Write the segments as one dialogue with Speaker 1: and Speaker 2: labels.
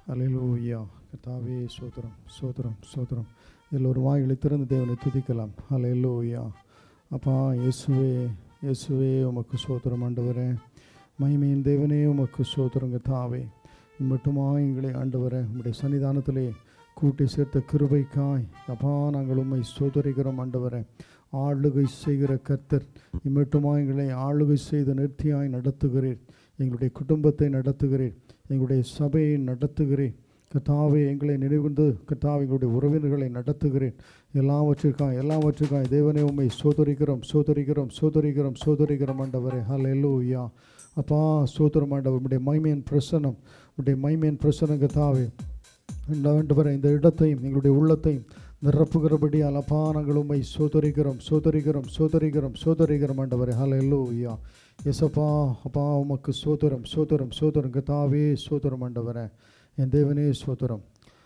Speaker 1: அலையிலூயா கர்த்தாவே சோதரம் சோதரம் சோதரம் எல்லோரும் வாய்களை திறந்து தேவனை துதிக்கலாம் அலையிலூயா அப்பா இயேசுவே இயேசுவே உமக்கு சோதரம் ஆண்டவரே மகிமையின் தேவனே உமக்கு சோதரம் கர்த்தாவே மட்டுமா எங்களை ஆண்டவரே உம்முடைய சன்னிதானத்திலே கூட்டி சேர்த்த கிருபைக்காய் அப்பா நாங்கள் உம்மை சோதரிக்கிறோம் ஆண்டவரே ஆளுகை செய்கிற கர்த்தர் இம்மட்டுமா எங்களை ஆளுகை செய்து நிறுத்தியாய் நடத்துகிறீர் எங்களுடைய குடும்பத்தை நடத்துகிறீர் எங்களுடைய சபையை நடத்துகிறேன் கத்தாவே எங்களை நினைவுந்து கத்தாவே எங்களுடைய உறவினர்களை நடத்துகிறேன் எல்லாவற்றிற்காய் எல்லாவற்றிற்காய் தேவனே உண்மை சோதரிக்கிறோம் சோதரிக்கிறோம் சோதரிக்கிறோம் சோதரிக்கிறோம் ஆண்டவரே ஹalleluya அப்பா சோதரம் ஆண்டவர் உடைய மைமையின் பிரசனம் உடைய மைமையின் பிரசனம் கத்தாவே இந்த ஆண்டவரே இந்த இடத்தையும் எங்களுடைய உள்ளத்தையும் நிரப்புகிறபடி அலப்பா நாங்கள் உண்மை சோதரிக்கிறோம் சோதரிக்கிறோம் சோதரிக்கிறோம் சோதரிக்கிறோம் ஆண்டவரே ஹalleluya எசப்பா அப்பா உமக்கு சோதரம் சோதரம் சோதரம் கத்தாவே சோதரம் ஆண்டவரே என் தேவனே சோதரம்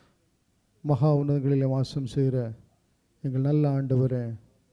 Speaker 1: மகா உன்னதங்களிலே வாசம் செய்கிற எங்கள் நல்ல ஆண்டவரே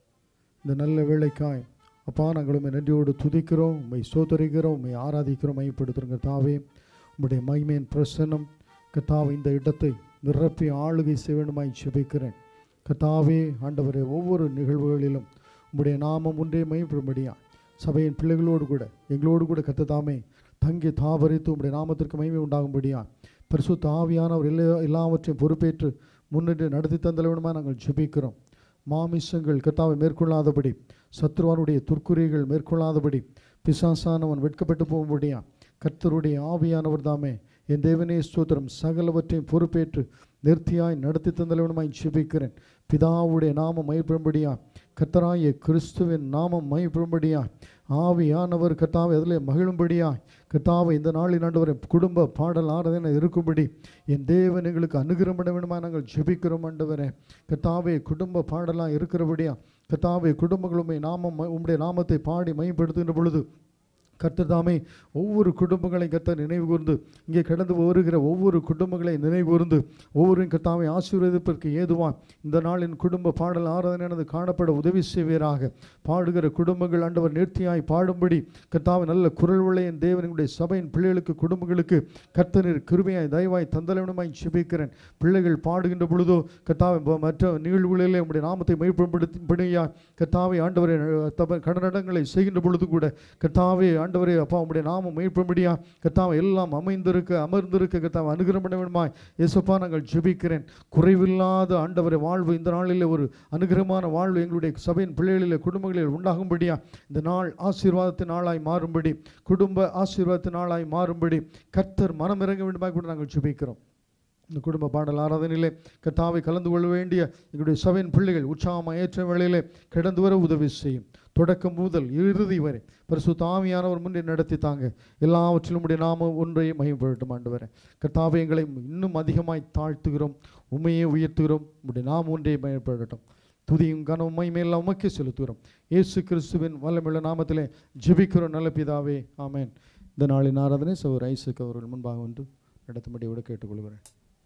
Speaker 1: இந்த நல்ல வேலைக்காய் அப்பா நாங்கள் உண்மை நன்றியோடு துதிக்கிறோம் உண்மை சோதரிக்கிறோம் உண்மை ஆராதிக்கிறோம் மையப்படுத்துகிறோம் கத்தாவே உம்முடைய மகிமையின் பிரசன்னம் கத்தாவே இந்த இடத்தை நிரப்பி ஆளுகை செய்ய வேண்டுமாய் செபிக்கிறேன் கத்தாவே ஆண்டவரே ஒவ்வொரு நிகழ்வுகளிலும் உம்முடைய நாமம் ஒன்றே மையப்படும்படியா சபையின் பிள்ளைகளோடு கூட எங்களோடு கூட கத்ததாமே தங்கி தாபரித்து உம்முடைய நாமத்திற்கு மகிமை உண்டாகும்படியா பரிசுத்த ஆவியானவர் எல்லா எல்லாவற்றையும் பொறுப்பேற்று முன்னிட்டு நடத்தி தந்தளவனுமா நாங்கள் ஜெபிக்கிறோம் மாமிசங்கள் கத்தாவை மேற்கொள்ளாதபடி சத்ருவானுடைய துர்க்குறிகள் மேற்கொள்ளாதபடி பிசாசானவன் வெட்கப்பட்டு போகும்படியா கர்த்தருடைய ஆவியானவர் தாமே என் தேவனே ஸ்தோத்திரம் சகலவற்றையும் பொறுப்பேற்று நிறுத்தியாய் நடத்தி தந்தளவனுமாய் ஜெபிக்கிறேன் பிதாவுடைய நாமம் மயப்படும்படியா கர்த்தராய கிறிஸ்துவின் நாமம் மயப்படும்படியா ஆவியானவர் கர்த்தாவை அதில் மகிழும்படியா கர்த்தாவை இந்த நாளில் ஆண்டவரை குடும்ப பாடல் ஆராதனை இருக்கும்படி என் தேவன் எங்களுக்கு அனுகிரம் பண்ண வேண்டுமா நாங்கள் ஜெபிக்கிறோம் ஆண்டவரே கர்த்தாவே குடும்ப பாடலாக இருக்கிறபடியா கர்த்தாவே குடும்பங்களுமே நாமம் உம்முடைய நாமத்தை பாடி மையப்படுத்துகின்ற பொழுது கர்த்தர் தாமே ஒவ்வொரு குடும்பங்களை கர்த்தர் நினைவு கூர்ந்து இங்கே கடந்து வருகிற ஒவ்வொரு குடும்பங்களை நினைவு கூர்ந்து ஒவ்வொரு கர்த்தாவை ஆசீர்வதிப்பதற்கு ஏதுவான் இந்த நாளின் குடும்ப பாடல் ஆராதனையானது காணப்பட உதவி செய்வீராக பாடுகிற குடும்பங்கள் ஆண்டவர் நேர்த்தியாய் பாடும்படி கர்த்தாவை நல்ல குரல் உள்ள தேவனுடைய சபையின் பிள்ளைகளுக்கு குடும்பங்களுக்கு கர்த்தனின் கிருபையாய் தயவாய் தந்தலவனமாய் செபிக்கிறேன் பிள்ளைகள் பாடுகின்ற பொழுதோ கர்த்தாவை மற்ற நிகழ்வுகளிலே உங்களுடைய நாமத்தை மைப்படும்படியா கர்த்தாவை ஆண்டவரை தப கடனடங்களை செய்கின்ற பொழுது கூட கர்த்தாவே ஆண்டவரே அப்பா உங்களுடைய நாமம் மைப்படும்படியா கர்த்தாவை எல்லாம் அமைந்திருக்க அமர்ந்திருக்க கர்த்தாவை அனுகிரம் பண்ண வேண்டுமாய் இயேசப்பா நாங்கள் ஜெபிக்கிறேன் குறைவில்லாத ஆண்டவரை வாழ்வு இந்த நாளில் ஒரு அனுகிரகமான வாழ்வு எங்களுடைய சபையின் பிள்ளைகளில் குடும்பங்களில் உண்டாகும்படியா இந்த நாள் ஆசீர்வாதத்தின் நாளாய் மாறும்படி குடும்ப ஆசீர்வாதத்தின் நாளாய் மாறும்படி கர்த்தர் மனம் இறங்க வேண்டுமாய் கூட நாங்கள் ஜெபிக்கிறோம் இந்த குடும்ப பாடல் ஆராதனையிலே கர்த்தாவை கலந்து கொள்ள வேண்டிய எங்களுடைய சபையின் பிள்ளைகள் உற்சாகமாக ஏற்ற வேளையிலே கடந்து வர உதவி செய்யும் தொடக்கம் முதல் இறுதி வரை பரிசு தாமியானவர் முன்னே நடத்தி தாங்க எல்லாவற்றிலும் உடைய நாம ஒன்றை மயம்படட்டும் ஆண்டு வர கர்த்தாவை எங்களை இன்னும் அதிகமாய் தாழ்த்துகிறோம் உண்மையை உயர்த்துகிறோம் உடைய நாம் ஒன்றே மயப்படட்டும் துதியும் கனவும் மகிமையெல்லாம் உமக்கே செலுத்துகிறோம் இயேசு கிறிஸ்துவின் வல்லமுள்ள நாமத்திலே ஜெபிக்கிறோம் நல்ல பிதாவே ஆமேன் இந்த நாளின் ஆராதனை சௌர் ஐசுக்கு அவர்கள் முன்பாக வந்து நடத்தும்படியோடு கேட்டுக்கொள்கிறேன்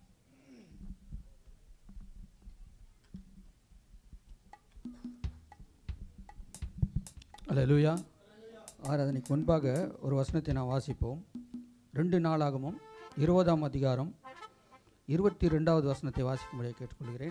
Speaker 2: அல்லேலூயா ஆராதனைக்கு முன்பாக ஒரு வசனத்தை நான் வாசிப்போம் ரெண்டு நாளாகமும் இருபதாம் அதிகாரம் இருபத்தி ரெண்டாவது வசனத்தை வாசிக்கும்படியாக கேட்டுக்கொள்கிறேன்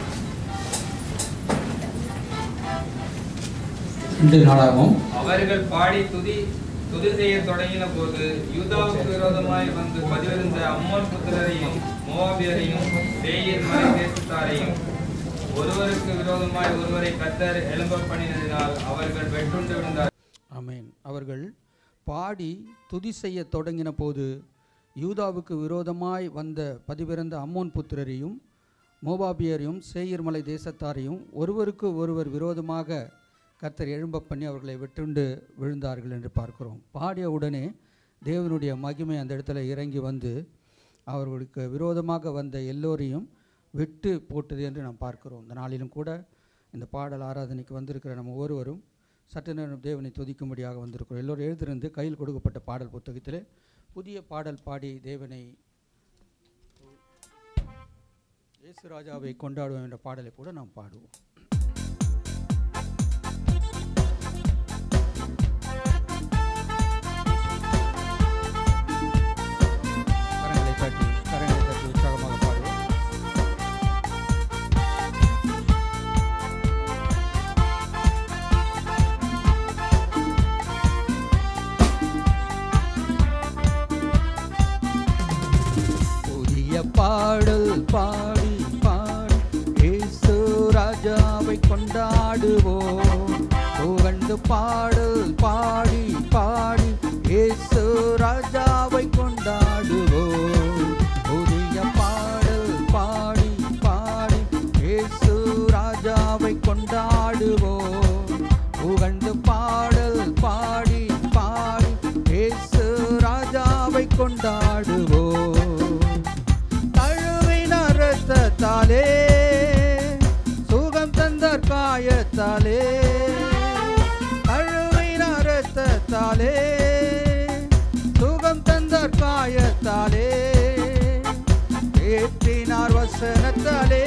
Speaker 2: ரெண்டு நாளாகவும்
Speaker 3: அவர்கள் பாடி துதி துதி செய்ய தொடங்கின போது யூதாவுக்கு விரோதமாய் வந்து பதிவிருந்த அம்மோன் புத்திரரையும் மோவாபியரையும் சேயீர் மலை தேசத்தாரையும் ஒருவருக்கு விரோதமாய் ஒருவரை கத்தர் எழும்ப பண்ணினதினால் அவர்கள் வெட்டுண்டு விழுந்தார்
Speaker 2: ஆமென் அவர்கள் பாடி துதி செய்ய தொடங்கின போது யூதாவுக்கு விரோதமாய் வந்த பதிவிறந்த அம்மோன் புத்திரரையும் மோபாபியரையும் சேயீர் மலை தேசத்தாரையும் ஒருவருக்கு ஒருவர் விரோதமாக கர்த்தர் எழும்ப பண்ணி அவர்களை வெட்டுண்டு விழுந்தார்கள் என்று பார்க்கிறோம் பாடிய உடனே தேவனுடைய மகிமை அந்த இடத்துல இறங்கி வந்து அவர்களுக்கு விரோதமாக வந்த எல்லோரையும் விட்டு போட்டது என்று நாம் பார்க்கிறோம் இந்த நாளிலும் கூட இந்த பாடல் ஆராதனைக்கு வந்திருக்கிற நம்ம ஒவ்வொருவரும் சற்று நேரம் தேவனை துதிக்கும்படியாக வந்திருக்கிறோம் எல்லோரும் எழுந்திருந்து கையில் கொடுக்கப்பட்ட பாடல் புத்தகத்திலே புதிய பாடல் பாடி தேவனை இயேசு ராஜாவை கொண்டாடுவோம் என்ற பாடலை கூட நாம் பாடுவோம் கரங்களை தட்டி கரங்களை தட்டி பாடல் பாடி பாடி இயேசு ராஜாவை கொண்டாடுவோம் புகழ்ந்து பாடல் பாடி பாடி இயேசு ராஜாவை கொண்டாடுவோம் புதிய பாடல் பாடி பாடி இயேசு ராஜாவை கொண்டாடுவோம் புகழ்ந்து பாடல் பாடி பாடி இயேசு ராஜாவை கொண்டாடுவோம் தழுவின ரத்தத்தாலே சுகம் தந்தார் காயத்தாலே தழுவின ரத்தத்தாலே சுகம் தந்தார் காயத்தாலே ஏற்றினார் வசனத்தாலே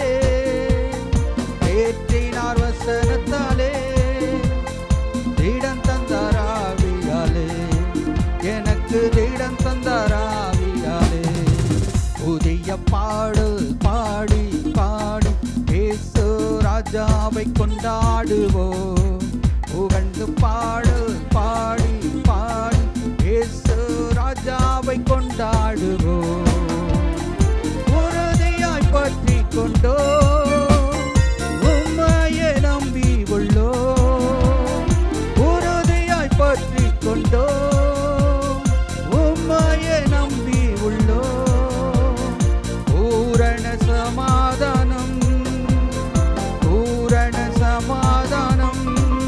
Speaker 2: ஏற்றினார் வசனத்தாலே தீடம் தந்தாராவியாலே எனக்கு தீடம் தந்தாராவியாலே புதிய பாடல் பாடி பாடி இயேசு ராஜாவை கொண்டாடுவோம் புகழ்ந்து பாடல் பாடி பாடி இயேசு ராஜாவை கொண்டாடுவோம் உறுதியாய் பற்றி கொண்டோ உம்மையே நம்பி உள்ளோ உறுதியாய் பற்றி கொண்டோ உம்மையே நம்பி உள்ளோ பூரண சமாதானம் பூரண சமாதானம்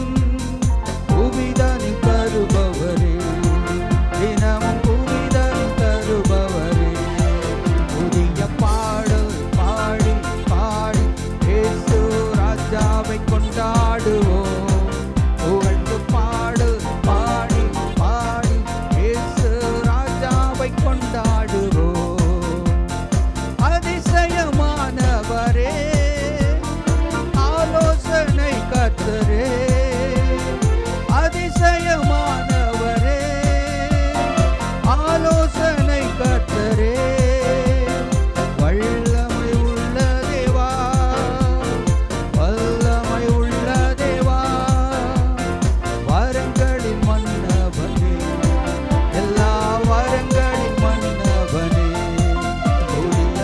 Speaker 2: புவிதனி தருபவரே தினமும் புவிதனி தருபவரே புதிய பாடல் பாடி பாடி இயேசு ராஜாவை கொண்டாடுவோம் புகழ்ந்து பாடல் பாடி பாடி இயேசு ராஜாவை கொண்டாடுவோம் அதிசயமானவரே ஆலோசனை கத்தரே அதிசயமானவரே ஆலோசனை கத்தரே வல்லமை உள்ள தேவா வல்லமை உள்ள தேவா வரங்களின் மன்னவனே எல்லா வரங்களின் மன்னவனே புதிய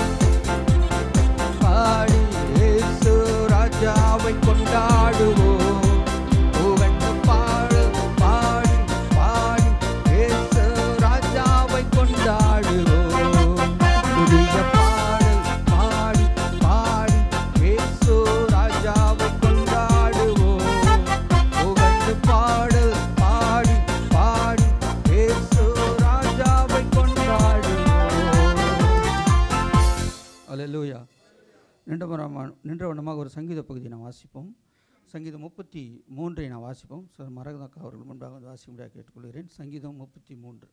Speaker 2: பாடி இயேசு ராஜாவை கொண்டாடுவோம் புகழ்ந்து பாடு பாடி பாடி இயேசு ராஜாவை கொண்டாடுவோம் புதிய பாடல் பாடி பாடி இயேசு ராஜாவை கொண்டாடுவோம் புகழ்ந்து பாடல் பாடி பாடி இயேசு ராஜாவை கொண்டாடுவோம் அல்லேலூயா நின்றவனமாக நின்றவனமாக ஒரு சங்கீத பகுதியை நான் வாசிப்போம் சங்கீதம் முப்பத்தி மூன்றை நான் வாசிப்போம் சார் மரகதக்கா அவர்கள் முன்பாக வந்து வாசிக்கும்படியாக கேட்டுக்கொள்கிறேன் சங்கீதம் முப்பத்தி மூன்று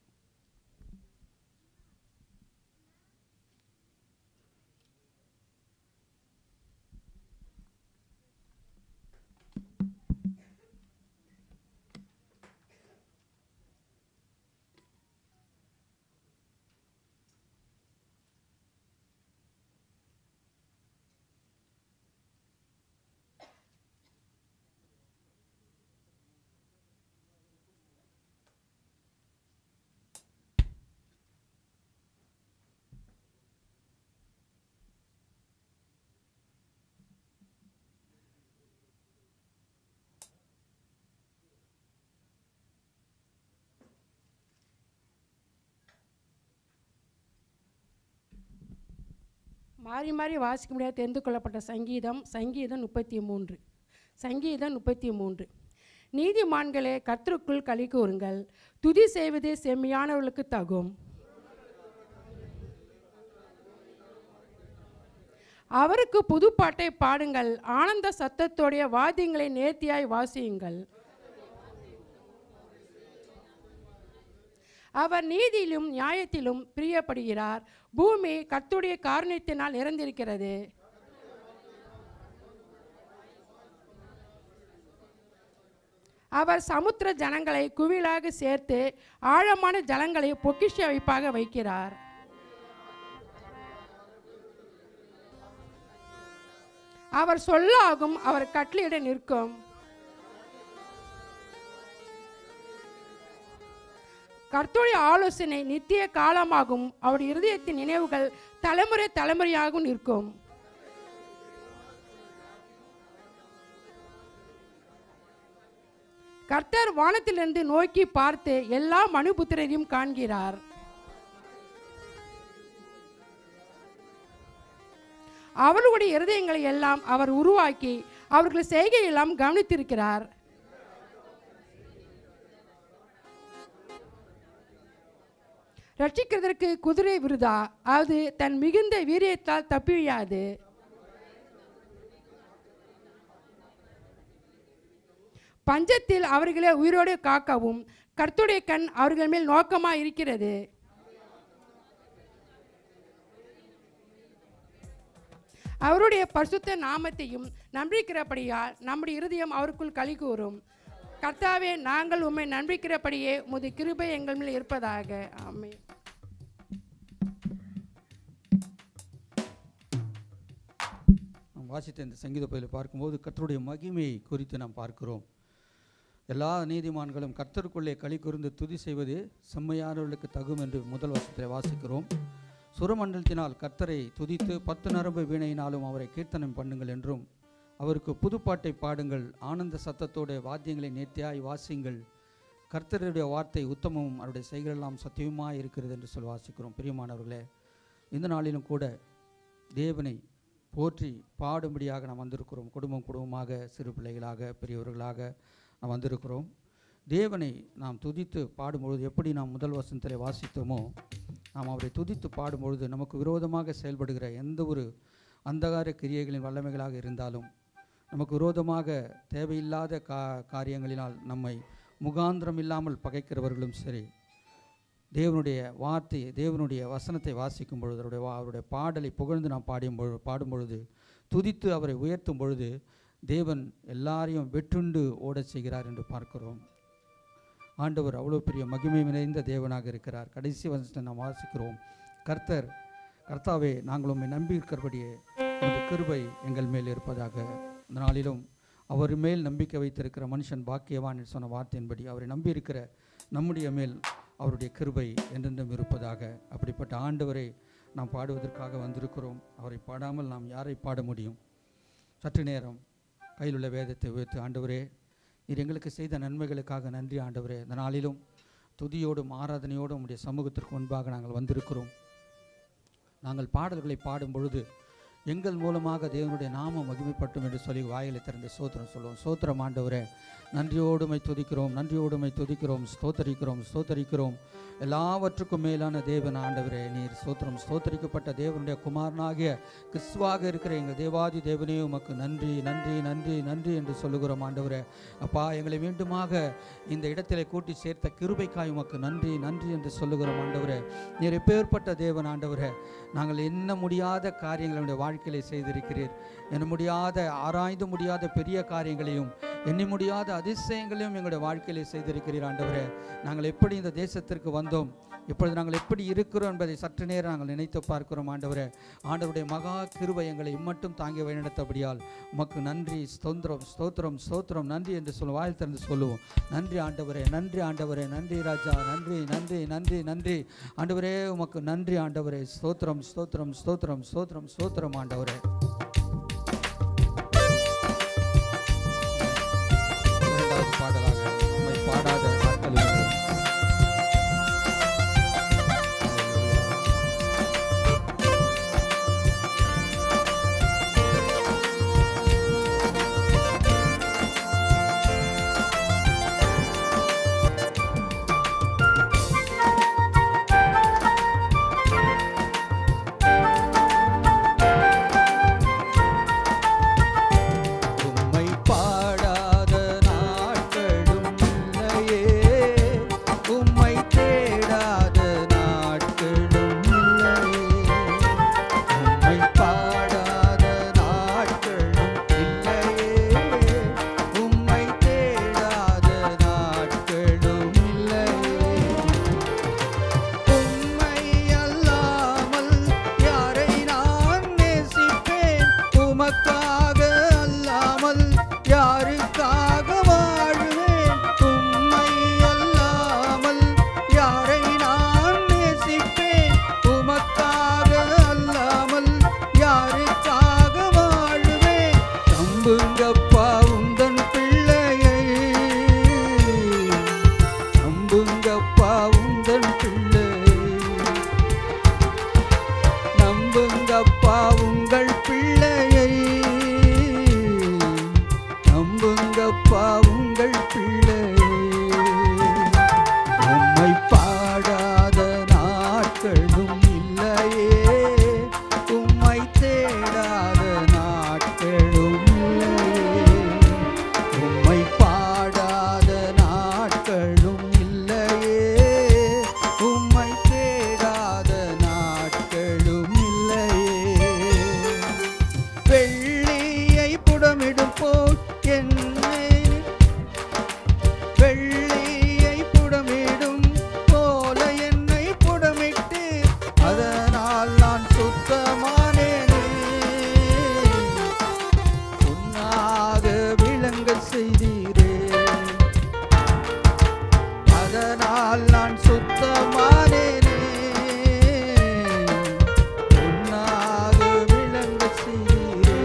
Speaker 4: மாறி மாறி வாசிக்க முடியாத தெரிந்து கொள்ளப்பட்ட சங்கீதம் சங்கீதம் முப்பத்தி மூன்று சங்கீதம் முப்பத்தி மூன்று நீதிமான்களே கர்த்தருக்குள் களி கூறுங்கள் துதி செய்வதே செம்மையானவர்களுக்கு தகும் அவருக்கு புதுப்பாட்டை பாடுங்கள் ஆனந்த சத்தத்தோடைய வாத்தியங்களை நேர்த்தியாய் வாசியுங்கள் அவர் நீதியிலும் நியாயத்திலும் பிரியப்படுகிறார் பூமி கர்த்தருடைய காரணத்தினால் நிறைந்திருக்கிறது அவர் சமுத்திர ஜனங்களை குவிலாக சேர்த்து ஆழமான ஜலங்களை பொக்கிஷ வைப்பாக வைக்கிறார் அவர் சொல்லாகும் அவர் கட்டளையிட நிற்கும் கர்த்தருடைய ஆலோசனை நித்திய காலமாகும் அவருடைய இருதயத்தின் நினைவுகள் தலைமுறை தலைமுறையாகவும் நிற்கும் கர்த்தர் வானத்திலிருந்து நோக்கி பார்த்து எல்லா மனுபுத்திரரையும் காண்கிறார் அவர்களுடைய இருதயங்களை எல்லாம் அவர் உருவாக்கி அவர்கள் செய்கையெல்லாம் கவனித்திருக்கிறார் ரட்சிக்கிறதற்கு குதிரை விருதா அது தன் மிகுந்த வீரியத்தால் தப்பியாது பஞ்சத்தில் அவர்களை உயிரோடு காக்கவும் கர்த்துடைய கண் அவர்கள் மேல் நோக்கமாக இருக்கிறது அவருடைய பரிசுத்த நாமத்தையும் நம்பிக்கிறபடியால் நம்முடைய இருதயம் அவருக்குள் களி கூறும் கர்த்தாவே நாங்கள் உம்மை நம்பிக்கிறபடியே உமது கிருபை எங்கள் மேல் இருப்பதாக ஆமென்
Speaker 2: நாம் வாசித்த இந்த சங்கீத பகுதியில் பார்க்கும்போது கர்த்தருடைய மகிமையை குறித்து நாம் பார்க்கிறோம் எல்லா நீதிமான்களும் கர்த்தருக்குள்ளே களி கூர்ந்து துதி செய்வது செம்மையானவர்களுக்கு தகும் என்று முதல் வருஷத்தில் வாசிக்கிறோம் சுரமண்டலத்தினால் கர்த்தரை துதித்து பத்து நரம்பு வீணையினாலும் அவரை கீர்த்தனம் பண்ணுங்கள் என்றும் அவருக்கு புதுப்பாட்டை பாடுங்கள் ஆனந்த சத்தத்தோட வாத்தியங்களை நேர்த்தியாய் வாசியுங்கள் கர்த்தருடைய வார்த்தை உத்தமமும் அவருடைய செய்களெல்லாம் சத்தியமாக இருக்கிறது என்று சொல்லி வாசிக்கிறோம் பிரியமானவர்களே இந்த நாளிலும் கூட தேவனை போற்றி பாடும்படியாக நாம் வந்திருக்கிறோம் குடும்பம் குடும்பமாக சிறு பிள்ளைகளாக பெரியவர்களாக நாம் வந்திருக்கிறோம் தேவனை நாம் துதித்து பாடும்பொழுது எப்படி நாம் முதல் வசனத்தில் வாசித்தோமோ நாம் அவரை துதித்து பாடும்பொழுது நமக்கு விரோதமாக செயல்படுகிற எந்த ஒரு அந்தகார கிரியைகளின் வல்லமைகளாக இருந்தாலும் நமக்கு விரோதமாக தேவையில்லாத கா காரியங்களினால் நம்மை முகாந்திரம் இல்லாமல் பகைக்கிறவர்களும் சரி தேவனுடைய வார்த்தை தேவனுடைய வசனத்தை வாசிக்கும் பொழுது அவருடைய வா- அவருடைய பாடலை புகழ்ந்து நாம் பாடியும் பொழுது பாடும் பொழுது துதித்து அவரை உயர்த்தும் பொழுது தேவன் எல்லாரையும் வெற்றுண்டு ஓடச் செய்கிறார் என்று பார்க்கிறோம் ஆண்டவர் அவ்வளோ பெரிய மகிமை நிறைந்த தேவனாக இருக்கிறார் கடைசி வசனத்தை நாம் வாசிக்கிறோம் கர்த்தர் கர்த்தாவே நாங்கள் உம்மை நம்பி இருக்கிறபடியே உமது கிருபை எங்கள் மேல் இருப்பதாக இந்த நாளிலும் அவர் மேல் நம்பிக்கை வைத்திருக்கிற மனுஷன் பாக்கியவான் என்று சொன்ன வார்த்தையின்படி அவரை நம்பியிருக்கிற நம்முடைய மேல் அவருடைய கிருபை என்றென்றும் இருப்பதாக அப்படிப்பட்ட ஆண்டவரை நாம் பாடுவதற்காக வந்திருக்கிறோம் அவரை பாடாமல் நாம் யாரை பாட முடியும் சற்று நேரம் கையில் உள்ள வேதத்தை உயர்த்தி ஆண்டவரே நீர் எங்களுக்கு செய்த நன்மைகளுக்காக நன்றி ஆண்டவரே இந்த நாளிலும் துதியோடும் ஆராதனையோடும் உம்முடைய சமூகத்திற்கு முன்பாக நாங்கள் வந்திருக்கிறோம் நாங்கள் பாடல்களை பாடும் பொழுது எங்கள் மூலமாக தேவனுடைய நாமம் மகிமைப்பட்டும் என்று சொல்லி வாயிலை திறந்து சோத்திரம் சொல்லுவோம் சோத்திரம் ஆண்டவரே நன்றியோடுமை துதிக்கிறோம் நன்றியோடுமை துதிக்கிறோம் ஸ்தோத்தரிக்கிறோம் ஸ்தோத்தரிக்கிறோம் எல்லாவற்றுக்கும் மேலான தேவன் ஆண்டவரே நீர் ஸ்தோத்திரம் ஸ்தோத்தரிக்கப்பட்ட தேவனுடைய குமாரனாகிய கிறிஸ்துவாக இருக்கிற எங்கள் தேவாதி தேவனே உமக்கு நன்றி நன்றி நன்றி நன்றி என்று சொல்லுகிறோம் ஆண்டவரே அப்பா எங்களை மீண்டுமாக இந்த இடத்திலே கூட்டி சேர்த்த கிருபைக்காய் உமக்கு நன்றி நன்றி என்று சொல்லுகிறோம் ஆண்டவரே நீர் எப்பேற்பட்ட தேவன் ஆண்டவரே நாங்கள் எண்ண முடியாத காரியங்களை நம்முடைய வாழ்க்கையிலே செய்திருக்கிறீர் எண்ண முடியாத ஆராய்ந்து முடியாத பெரிய காரியங்களையும் எண்ணி முடியாத அதிசயங்களையும் எங்களுடைய வாழ்க்கையிலே செய்திருக்கிறீர் ஆண்டவரே நாங்கள் எப்படி இந்த தேசத்திற்கு வந்தோம் இப்பொழுது நாங்கள் எப்படி இருக்கிறோம் என்பதை சற்று நேரம் நாங்கள் நினைத்து பார்க்கிறோம் ஆண்டவரே ஆண்டவருடைய மகா கிருபை எங்களை இம்மட்டும் தாங்கி வழிநடத்தபடியால் உமக்கு நன்றி ஸ்தோத்திரம் ஸ்தோத்திரம் ஸ்தோத்திரம் நன்றி என்று சொல்ல வாயில் திறந்து சொல்லுவோம் நன்றி ஆண்டவரே நன்றி ஆண்டவரே நன்றி ராஜா நன்றி நன்றி நன்றி நன்றி ஆண்டவரே உமக்கு நன்றி ஆண்டவரே ஸ்தோத்திரம் ஸ்தோத்திரம் ஸ்தோத்திரம் ஸ்தோத்திரம் ஸ்தோத்திரம் ஆண்டவரே இரண்டாவது பாடலாக நம்மை பாடாத நாட்கள் உண்டு.
Speaker 5: ஆ
Speaker 2: நம்புங்கப்பா உங்கள் பிள்ளையை நம்புங்கப்பா உங்கள் பிள்ளையை உம்மை பாடாத நாட்களும் இல்லையே உம்மை தேடாத நாட்களும் இல்லையே உம்மை பாடாத நாட்களும் இல்லையே உம்மை தேடாத நாட்களும் இல்லையே வெள்ளியை புடமிடும் போல் என்னை வெள்ளியை புடமிடும் போல என்னை புடமிட்டு அதனால் நான் சுத்தமானேனே உன்னாக விளங்க செய்தீரே அதனால் நான் சுத்தமானேனே உன்னாக விளங்க செய்தீரே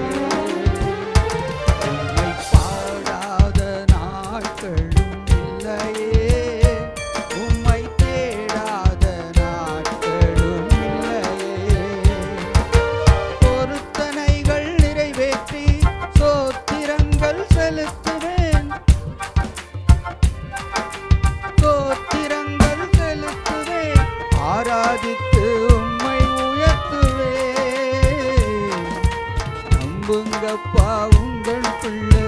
Speaker 2: உம்மை பாடாத நாட்களும் இல்லையே உம்மை தேடாத நாட்களும் இல்லையே பொருத்தனைகள் நிறைவேற்றி சோத்திரங்கள் செலுத்துவேன் சோத்திரங்கள் செலுத்துவேன் ஆராதித்து உம்மை உயர்த்துவேன் நம்புங்கப்பா உங்கள் பிள்ளை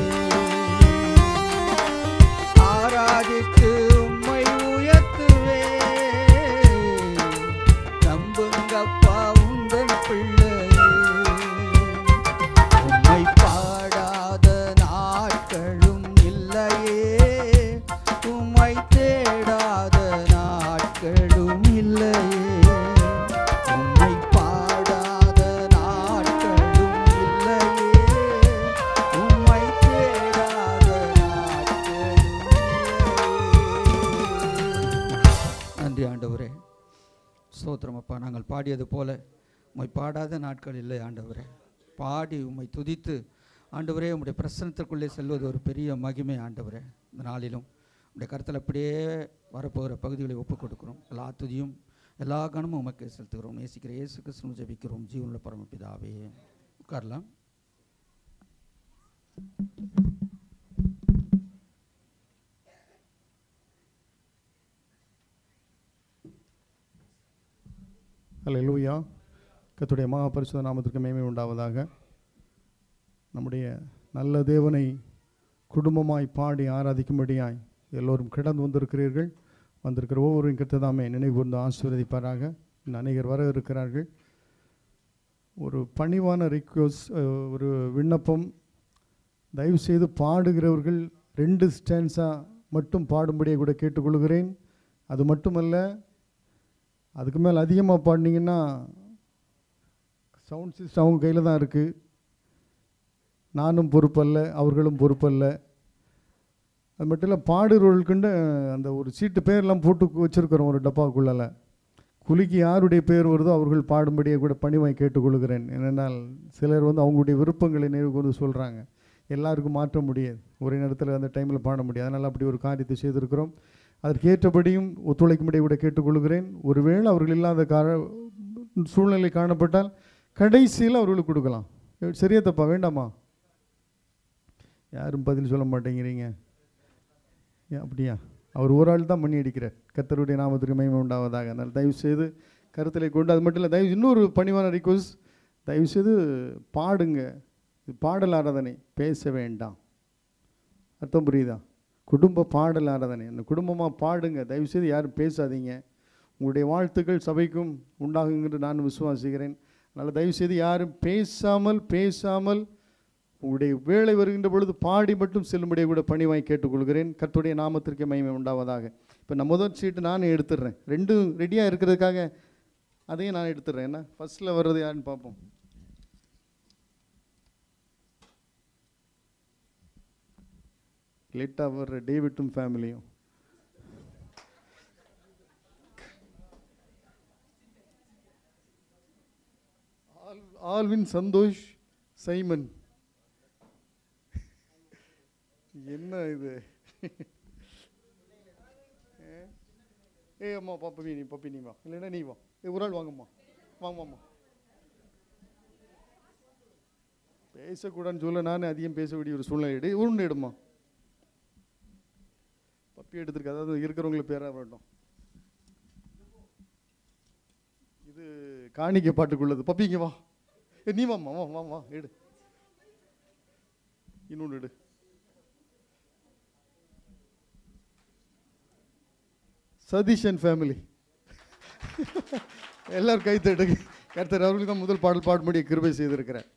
Speaker 2: ஆராதித்து உம்மை உயர்த்துவே நம்புங்கப்பா உங்கள் பிள்ளை உம்மை பாடாத நாட்களும் இல்லையே உம்மை தேடாத நாட்களும் இல்லையே உம்மை பாடாத நாட்களும் இல்லையே உம்மை தேடாத நாட்களும் இல்லையே. நன்றி ஆண்டவரே ஸ்தோத்திரம் அப்பா நாங்கள் பாடியது போல உம்மை பாடாத நாட்கள் இல்லை ஆண்டவரே பாடி உம்மை துதித்து ஆண்டவரே உம்முடைய பிரசனத்திற்குள்ளே செல்வது ஒரு பெரிய மகிமை ஆண்டவரே இந்த நாளிலும் உடைய கருத்தில் அப்படியே வரப்போகிற பகுதிகளை ஒப்புக் கொடுக்கிறோம் எல்லா துதியும் எல்லா கணமும் உமக்கு செலுத்துகிறோம் நேசிக்கிற இயேசு கிறிஸ்துவும் ஜெபிக்கிறோம் ஜீவனுள்ள பரமபிதாவே உட்காரலாம்
Speaker 1: அல்லேலூயா கர்த்தருடைய மகா பரிசுத்த நாமத்திற்கு மேன்மை உண்டாவதாக நம்முடைய நல்ல தேவனை குடும்பமாய் பாடி ஆராதிக்கும்படியாய் எல்லோரும் கிடந்து வந்திருக்கிறீர்கள் வந்திருக்கிற ஒவ்வொருவரும் கிட்டதாமே நினைவு கூர்ந்து ஆசீர்வதிப்பாராக இன்னும் அநேகர் வர இருக்கிறார்கள் ஒரு பணிவான ரிக்வஸ்ட் ஒரு விண்ணப்பம் தயவு செய்து பாடுகிறவர்கள் ரெண்டு ஸ்டான்ஸாக மட்டும் பாடும்படியே கூட கேட்டுக்கொள்கிறேன் அது மட்டுமல்ல அதுக்கு மேலே அதிகமாக பாடினீங்கன்னா சவுண்ட் சிஸ்டம் அவங்க கையில் தான் இருக்குது நானும் பொறுப்பல்ல அவர்களும் பொறுப்பல்ல அது மட்டும் இல்லை பாடுறவர்களுக்குண்டு அந்த ஒரு சீட்டு பேர்லாம் போட்டு வச்சுருக்கிறோம் ஒரு டப்பாக்குள்ளால குலுக்கி யாருடைய பேர் வருதோ அவர்கள் பாடும்படியே கூட பணிவாய் கேட்டுக்கொள்கிறேன் ஏனென்றால் சிலர் வந்து அவங்களுடைய விருப்பங்களை நினைவு கொண்டு சொல்கிறாங்க எல்லாருக்கும் மாற்ற முடியாது ஒரே நேரத்தில் அந்த டைமில் பாட முடியாது அதனால் அப்படி ஒரு காரியத்தை செய்திருக்கிறோம் அதற்கு ஏற்றபடியும் ஒத்துழைக்கும்படி கூட கேட்டுக்கொள்கிறேன் ஒருவேளை அவர்கள் இல்லாத கார சூழ்நிலை காணப்பட்டால் கடைசியில் அவர்களுக்கு கொடுக்கலாம் சரியா தப்பா வேண்டாமா யாரும் பதில் சொல்ல மாட்டேங்கிறீங்க ஏன் அப்படியா அவர் ஒரு ஆள் தான் மணி அடிக்கிறார் கர்த்தருடைய நாமத்திற்கு மகிமை உண்டாவதாக அதனால் தயவு செய்து கருத்தில் கொண்டு அது மட்டும் இல்லை தயவு இன்னொரு பணிவான ரிக்வஸ்ட் தயவு செய்து பாடுங்க இது பாடல் ஆராதனை பேச வேண்டாம் அர்த்தம் புரியுதா குடும்ப பாடல் ஆராதனை அந்த குடும்பமாக பாடுங்க தயவு செய்து யாரும் பேசாதீங்க உங்களுடைய வாழ்த்துக்கள் சபைக்கும் உண்டாகும் என்று நான் விசுவாசிக்கிறேன் அதனால் தயவு செய்து யாரும் பேசாமல் பேசாமல் உங்களுடைய வேலை வருகின்ற பொழுது பாடி மட்டும் செல்லும்படியே கூட பணிவாய் கேட்டுக்கொள்கிறேன் கர்த்தருடைய நாமத்திற்கு மகிமை உண்டாவதாக இப்போ நான் முதல் சீட்டு நானே எடுத்துடுறேன் ரெண்டும் ரெடியாக இருக்கிறதுக்காக அதையும் நான் எடுத்துடுறேன் என்ன ஃபர்ஸ்ட்டில் வர்றது யாருன்னு பார்ப்போம் லேட்டாக வர்ற டேவிட்டும் ஃபேமிலியும் ஆல்- ஆல்வின் சந்தோஷ் சைமன் என்ன இது ஏ அம்மா பாப்பா நீ பப்பி நீ வா இல்லைன்னா நீ வா ஏ ஒரு ஆள் வாங்கம்மா வாங்கம்மா பேசக்கூடாதுன்னு சொல்ல நானே அதிகம் பேச வேண்டிய ஒரு சூழ்நிலை எடு ஒன்று எடுமா பப்பி எடுத்திருக்கு அதாவது இருக்கிறவங்களுக்கு பேராக வேண்டும் இது காணிக்கை பாட்டுக்குள்ளது பப்பி இங்க வா ஏ, நீ வாம்மா வா வா வா எடு இன்னொன்று எடு சதீஷ் அண்ட் ஃபேமிலி எல்லாரும் கை தட்டுங்க கர்த்தர் அவர்களுக்கு தான் முதல் பாடல் பாடும்படி கிருபை செய்திருக்கிறேன்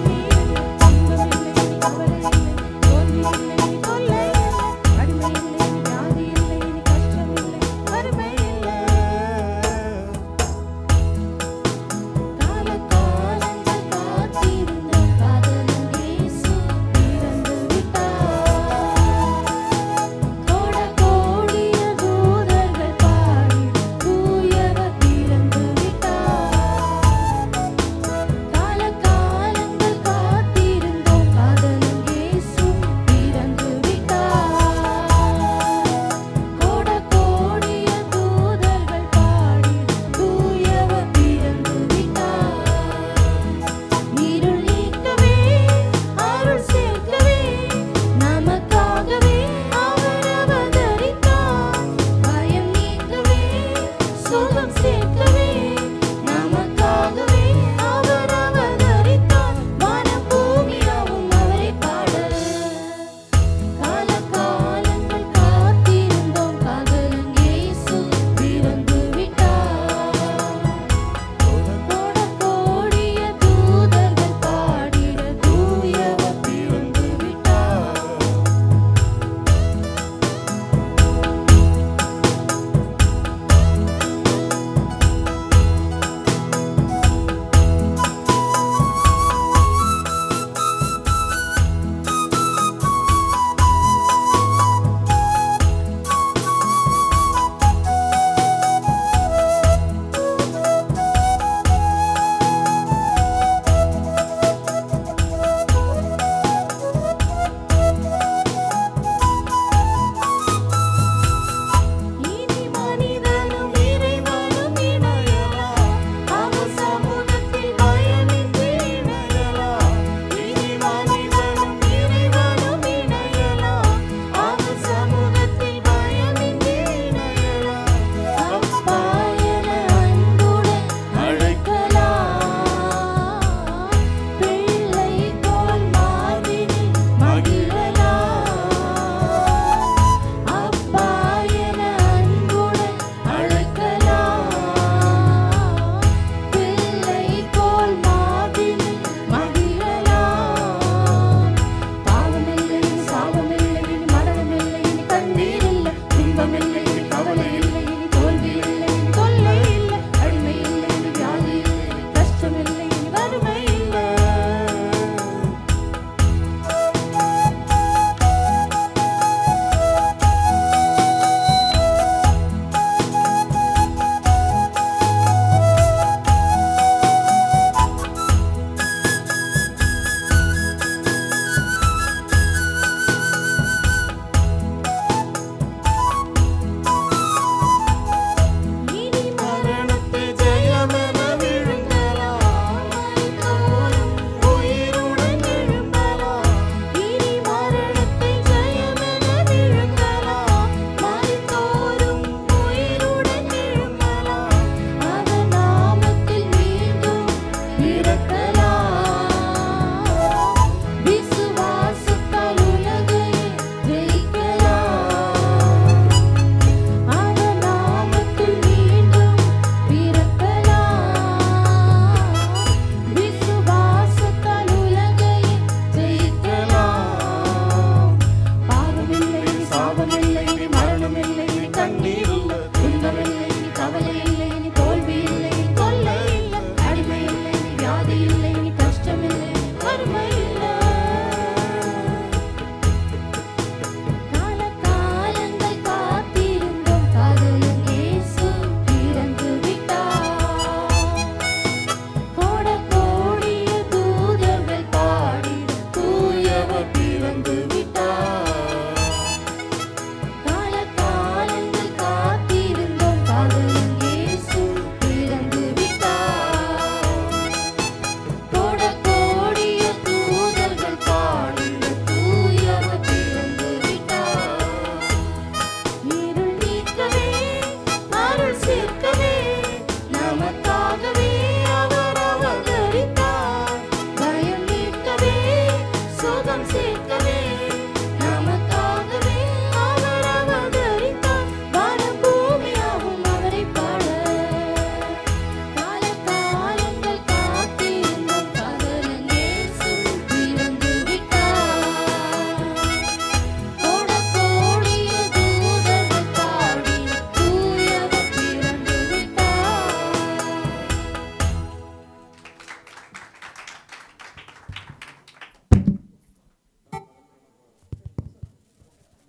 Speaker 5: அடிமையில்லை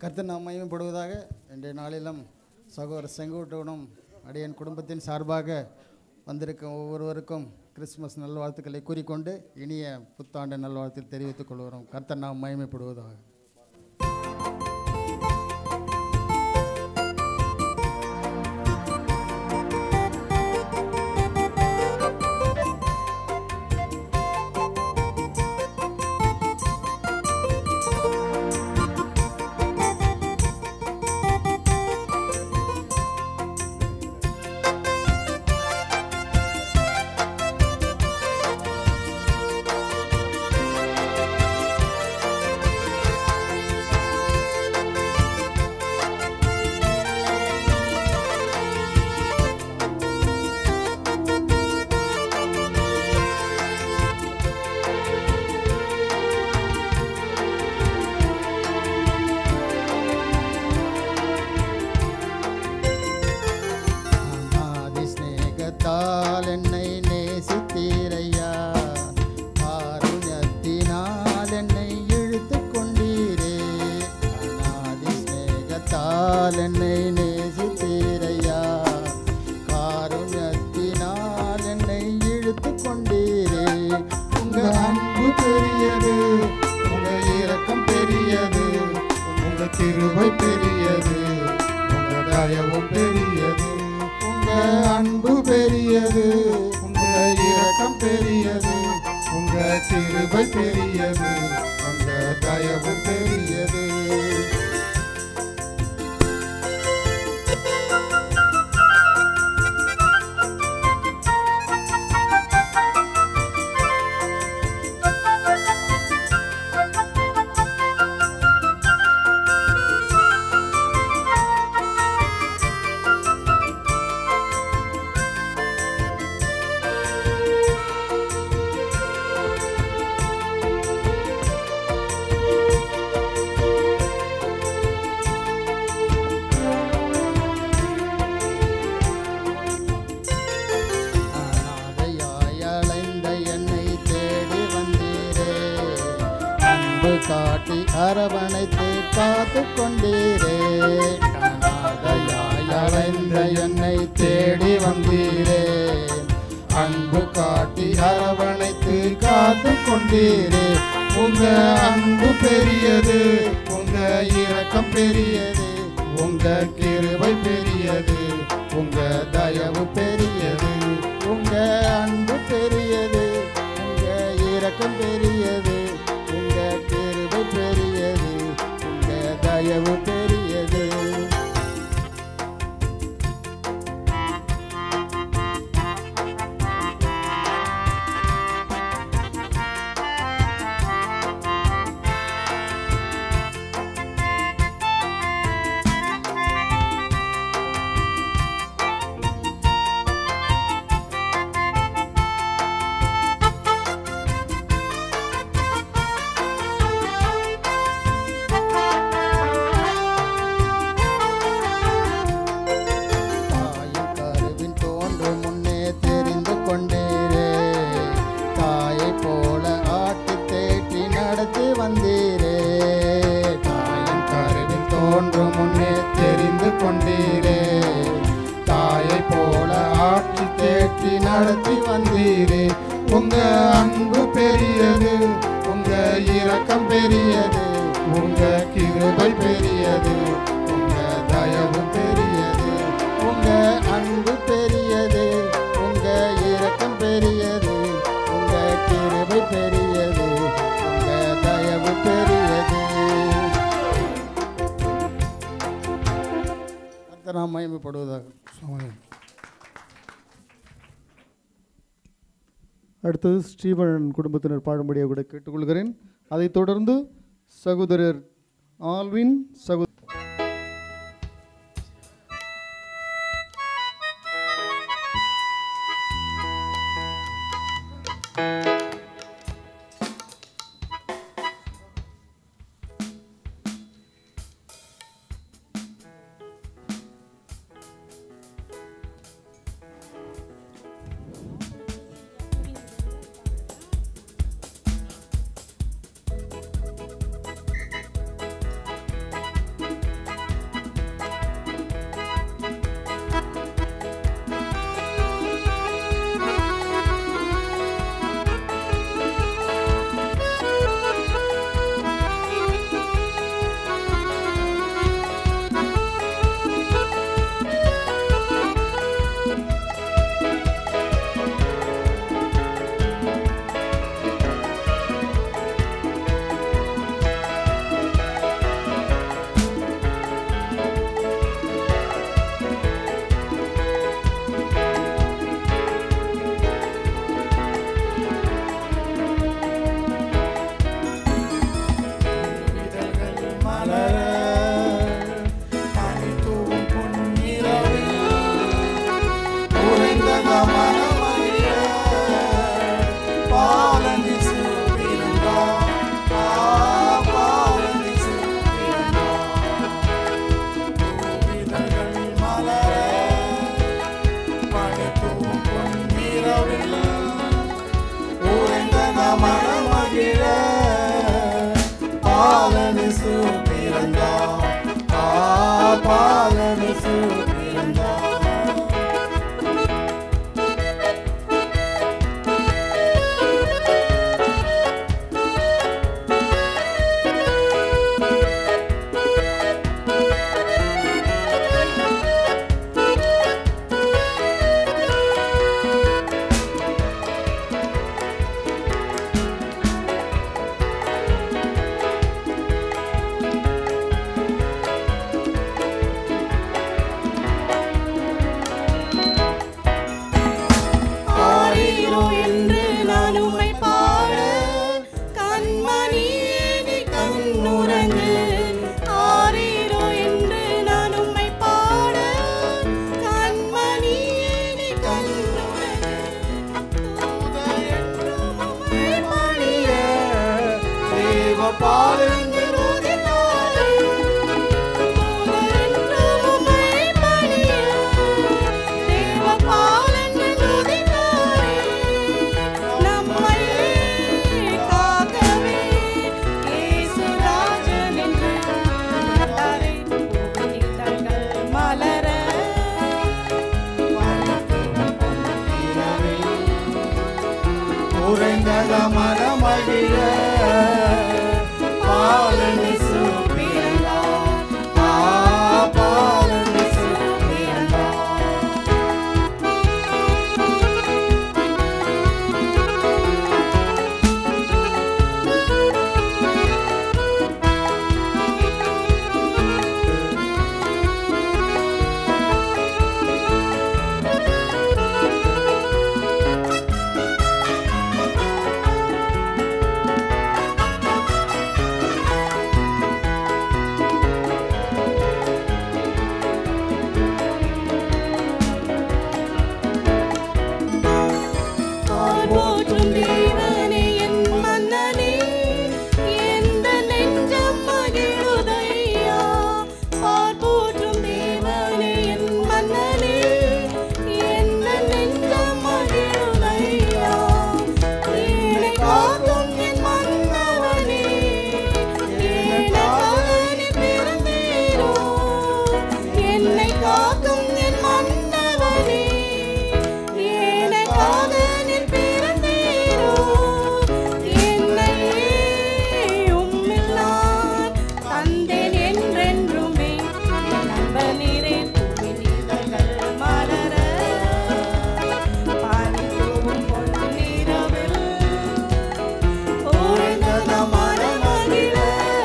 Speaker 5: கர்த்தர் நாம் மகிமைப்படுவதாக இன்றைய நாளிலும் சகோதரர் செங்கோட்டனும் அடியன் குடும்பத்தின் சார்பாக வந்திருக்கும் ஒவ்வொருவருக்கும் கிறிஸ்துமஸ் நல்வாழ்த்துக்களை கூறிக்கொண்டு இனிய புத்தாண்டு நல்வாழ்த்து தெரிவித்துக் கொள்கிறோம் கர்த்தர் நாம் மகிமைப்படுவதாக அநாதி சிநேகத்தால் என்னை நேசித்தீரையா காருண்யத்தினால் என்னை இழுத்து கொண்டீரே அநாதி சிநேகத்தால் என்னை நேசித்தீரையா காருண்யத்தினால் என்னை இழுத்து கொண்டீரே உங்க அன்பு பெரியது உங்க இரக்கம் பெரியது உங்க கிருபை பெரியது உங்க தயவும் பெரியது உங்க அன்பு பெரியது உங்க இரக்கம் பெரியது உங்க கிருபை பெரியது உங்க தயவு பெரியது அனாதையாய் அலைந்த என்னை தேடி வந்தீரே அன்பு காட்டி அரவணைத்து காத்து கொண்டீரே அனாதையாய் அலைந்த என்னை தேடி வந்தீரே அன்பு காட்டி அரவணைத்து காத்து கொண்டீரே உங்க அன்பு பெரியது உங்க இரக்கம் பெரியது உங்க கிருபை பெரியது உங்க தயவு பெரியது உங்க அன்பு பெரியது உங்க இரக்கம் பெரியது உங்க கிருபை பெரியது உங்க தயவு பெரியது தாயின் கருவின் தோன்றும் முன்னே தெரிந்து கொண்டீரே தாயை போல ஆட்டி தேற்றி நடத்தி வந்தீரே தாயின் கருவின் தோன்றும் முன்னே தெரிந்து கொண்டீரே தாயை போல ஆட்டி தேற்றி நடத்தி வந்தீரே உங்க அன்பு பெரியது உங்க இரக்கம் பெரியது உங்க கிருபை பெரியது உங்க தயவு பெரியது உங்க அன்பு பெரியது உங்க இரக்கம் பெரியது உங்க கிருபை பெரியது உங்க தயவு பெரியது நாம் மகிமைப்படுவதாக
Speaker 1: அடுத்தது ஸ்ரீவன் குடும்பத்தினர் பாடும்படியாக கூட கேட்டுக்கொள்கிறேன் அதைத் தொடர்ந்து சகோதரர் ஆல்வின் சகோ
Speaker 6: ஆ
Speaker 5: உழைந்தத மனமகிழ பாலனிசு பிறந்தார் ஆ பாலனிசு பிறந்தார்
Speaker 6: போற்றும் தேவனே என் மன்னனே எந்த நெஞ்சம் மகிழுதையா பார் போற்றும் தேவனே என் மன்னனே எந்த நெஞ்சம் மகிழுதையா ஏழை காக்கும் என் மன்னவனே ஏழைக்காக நீ பிறந்தீரோ என்னை காக்கும் என் மன்னவனே எனக்காக நீர் பிறந்தீரோ என்னையே உம்மில் நான் தந்தேன் என்றென்றுமே என் நண்பனீரே புவிநீர்கள் மலர பனிதூவும் பொன்னிரவில் ஓய்ந்தத மனமகிழ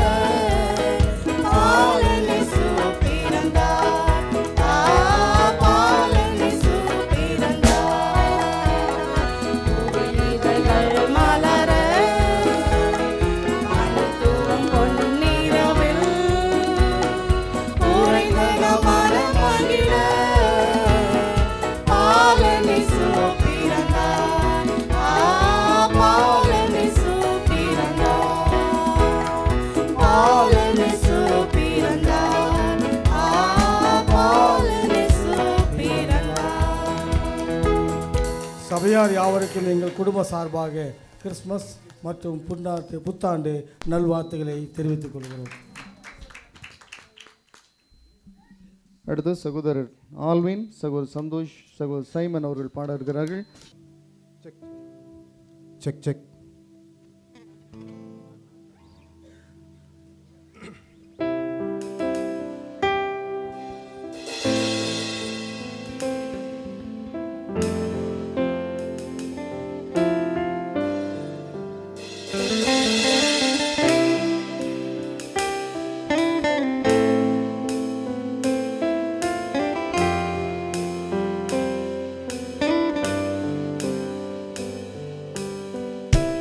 Speaker 6: பாலனிசு பிறந்தார் ஆ பாலனிசு பிறந்தார் புவிநீர்கள் மலர பனிதூவும் பொன்னிரவில் ஓய்ந்தத மனமகிழ பாலனிசு பிறந்தார் ஆ பாலனிசு பிறந்தார் பாலனிசு பிறந்தார் ஆ பாலனிசு பிறந்தார்
Speaker 5: சபையார் யாவருக்கும் எங்கள் குடும்ப சார்பாக கிறிஸ்மஸ் மற்றும் புத்தாண்டு புத்தாண்டு நல்வாழ்த்துக்களை தெரிவித்துக் கொள்கிறோம்
Speaker 1: அடுத்து சகோதரர் ஆல்வின் சகோதரர் சந்தோஷ் சகோதரர் சைமன் அவர்கள் பாட இருக்கிறார்கள்
Speaker 5: செக் செக்
Speaker 6: ஆ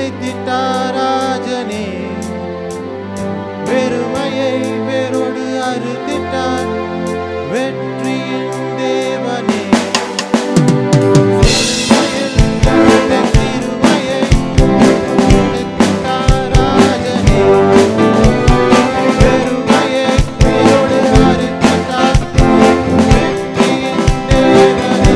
Speaker 7: அழைத்திட்டார் ராஜனே வெறுமையை வேரோடு அறுத்திட்டார் வெற்றியின் தேவனே சிலுவையில் தந்த சிறுமையை அழைத்திட்டார் ராஜனே வெறுமையை வேரோடு அறுத்திட்டார் வெற்றியின் தேவனே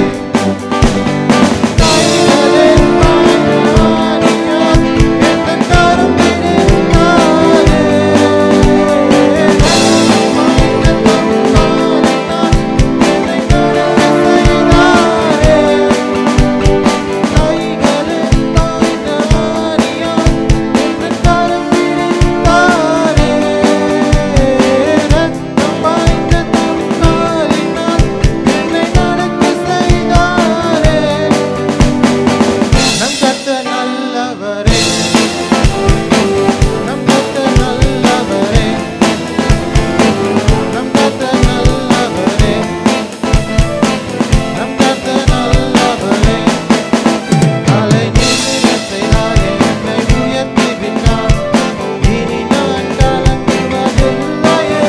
Speaker 7: நம் கர்த்தர் நல்லவரே நம் கர்த்தர் நல்லவரே நம் கர்த்தர் நல்லவரே நம் கர்த்தர் நல்லவரே காலை நிமிர செய்தார் என்னை உயர்த்தி விட்டார் இனி நான் கலங்குவதில்லையே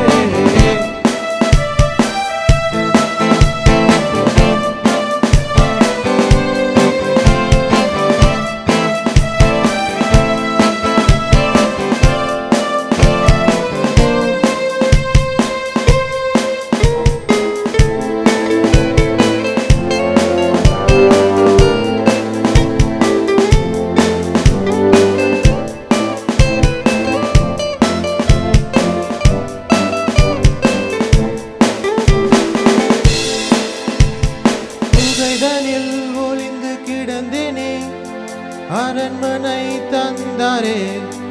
Speaker 7: புகைதனில் ஒளிந்து கிடந்தேனே அரண்மனை தந்தாரே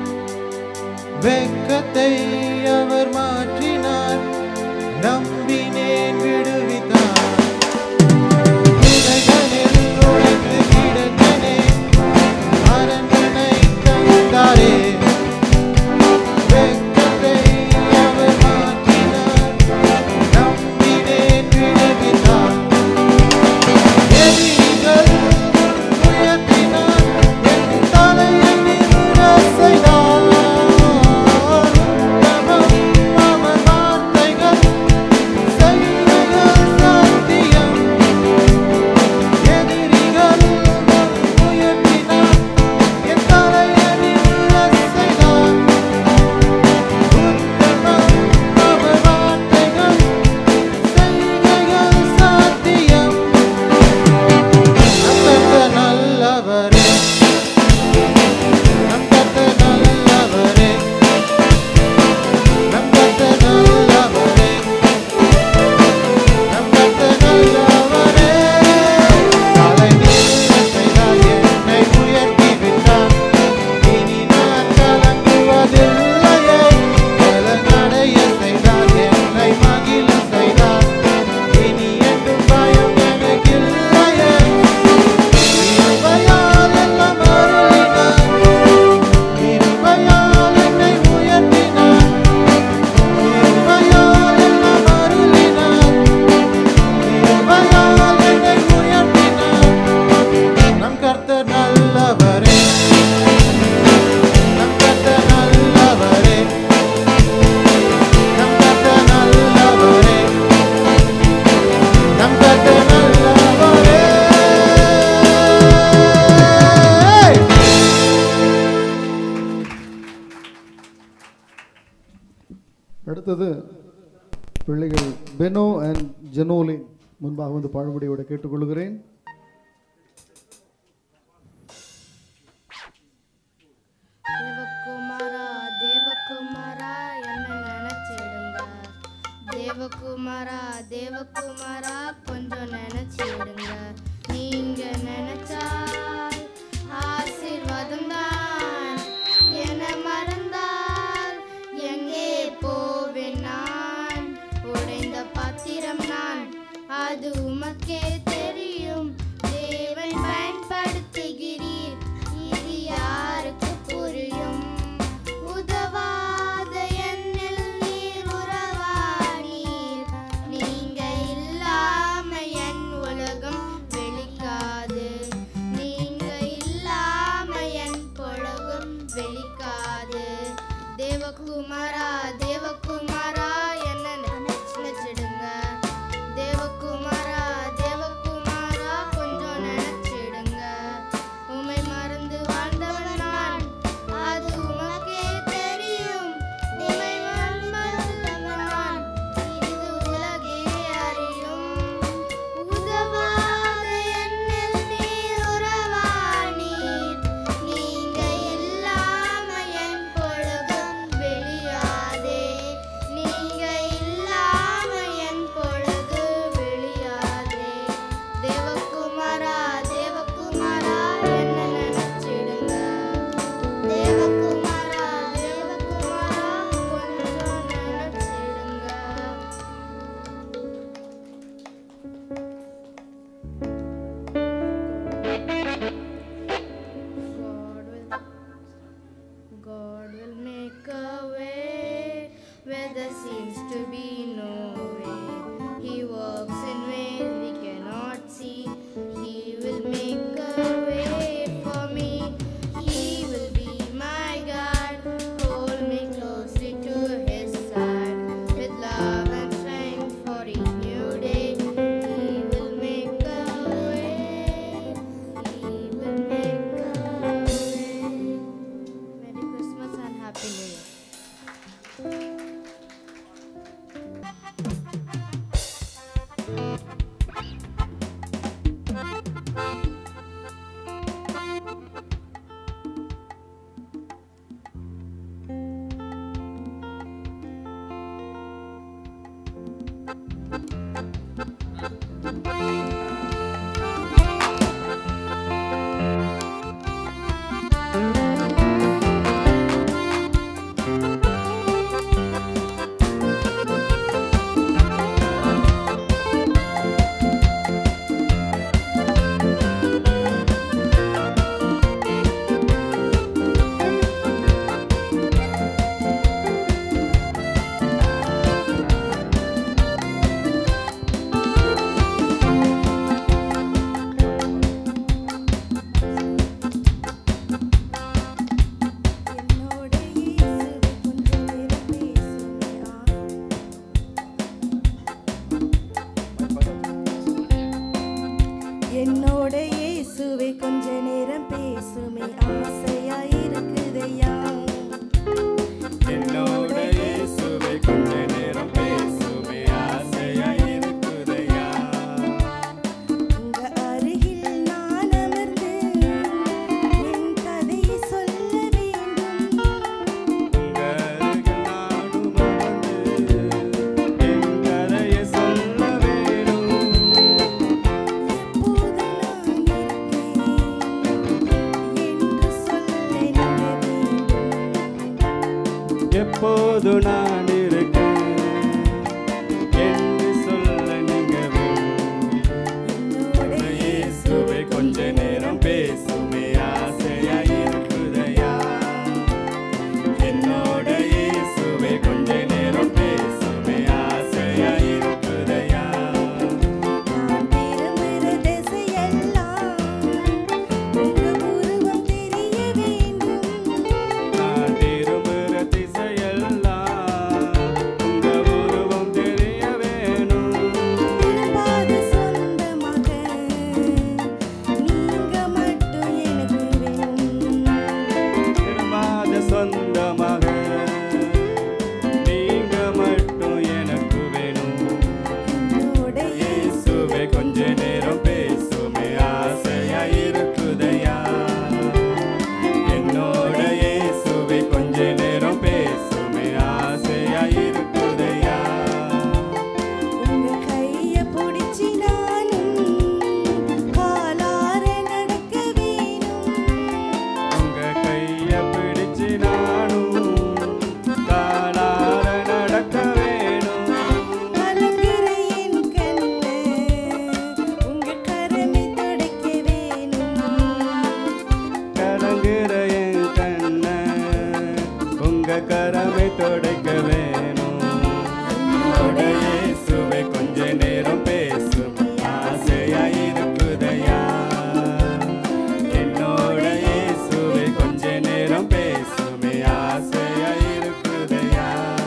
Speaker 7: வெக்கத்தை அவர் மாற்றினார் நம்பினேன் விடுவித்தார் புகைதனில் ஒளிந்து கிடந்தேனே அரண்மனை தந்தாரே வெக்கத்தை அவர் மாற்றினார் நம்பினேன் விடுவித்தார் எதிரிகள் உயர்த்தினார் என் தலையை நிமிரச் செய்தார் தவம் அவர் வார்த்தைகள் செய்கைகள் சத்தியம் எதிரிகள் உயர்த்தினார் என் தலையை நிமிரச் செய்தார் உத்தமம் அவர் வார்த்தைகள் செய்கைகள் சத்தியம் நம் கர்த்தர் நல்லவரே நம் கர்த்தர் நல்லவரே நம் கர்த்தர் நல்லவரே நம் கர்த்தர் நல்லவரே காலை நீரச் செய்தார் என்னை உயர்த்தி விட்டார் இனி நான் கலங்குவதில்லையே கலங்கடைய செய்தார் என்னை மகிழ செய்தார் இனி என்றும் பயம் எனக்கில்லையே இருமையால் எல்லாம் அருளினார் இருமையால் என்னை உயர்த்தினார் இருமையால் எல்லாம் அருளினார் இருமையால் என்னை உயர்த்தினார் நம் கர்த்தர் நல்லவரே நம் கர்த்தர் நல்லவரே நம் கர்த்தர் நல்லவரே நம் கர்த்தர் நல்லவரே
Speaker 1: அடுத்தது பிள்ளைகள் பெனோ அண்ட் ஜெனோலின் முன்பாக வந்து பழமொழியோட கேட்டுக்கொள்கிறேன்
Speaker 8: தேவகுமாரா தேவகுமாரா என்ன நினைச்சிடுங்க தேவகுமாரா தேவகுமாரா கொஞ்சம் நினைச்சிடுங்க நீங்க நினைச்சால் ஆசீர்வாதம் தான் என மறந்தால் எங்கே போவேன் நான் உடைந்த பாத்திரம் நான் அது உமக்கே தெரியும் தேவன் பயன்படுத்துகிறீர் இது யாருக்கு புரியும் உதவாத என்னில் நீர் உறவானீர் நீங்க இல்லாம என் உலகம்
Speaker 6: என்னோட இயேசுவே கொஞ்ச நேரம் பேசுமே ஆசையா இருக்குதையா
Speaker 9: என்னோட இயேசுவே கொஞ்ச நேரம் பேசுமே ஆசையா இருக்குதையா
Speaker 6: உங்க அருகில் நான் அமர்ந்து என் கதையை சொல்ல வேண்டும்
Speaker 9: உங்க அருகில் நானும் அமர்ந்து என் கதையை சொல்ல வேணும்
Speaker 6: எப்போது நான் இருக்கேன் என்று சொல்ல நீங்க வேண்டும்
Speaker 9: எப்போது நான் இருக்க என்று சொல்ல நீங்க வேணும்
Speaker 6: என்னோட
Speaker 9: இயேசுவே கொஞ்ச நேரம் பேசுமே ஆசையா இருக்குதையா என்னோட இயேசுவே கொஞ்ச நேரம் பேசுமே ஆசையா இருக்குதையா
Speaker 6: நான் திரும்புகிற திசையெல்லாம் உங்க உருவம் தெரிய வேண்டும்
Speaker 9: நான் திரும்புகிற திசையெல்லாம் உங்க உருவம் தெரிய வேணும்
Speaker 6: திரும்பாத சொந்தமாக நீங்க மட்டும் எனக்கு வேணும்
Speaker 9: திரும்பாத சொந்தமாக நீங்க மட்டும் எனக்கு வேணும்
Speaker 6: என்னோட
Speaker 9: இயேசுவே கொஞ்ச நேரம் பேசுமே ஆசையா இருக்குதையா என்னோட இயேசுவே கொஞ்ச நேரம் பேசுமே ஆசையா இருக்குதையா
Speaker 6: உங்க கைய பிடிச்சி நானும் காலார நடக்க வேணும்
Speaker 9: உங்க கைய பிடிச்சு நானும் காலார நடக்க வேணும்
Speaker 6: கலங்குற என் கண்ணு உங்க கரமை துடைக்க வேணும்
Speaker 9: கலங்குற என் கண்ண உங்க கரமை தொடைக்க வேணும் என்னோட இயேசுவே கொஞ்ச நேரம் பேசும் ஆசையா இருக்குதையா என்னோட இயேசுவே கொஞ்ச நேரம் பேசுமே ஆசையா இருக்குதையா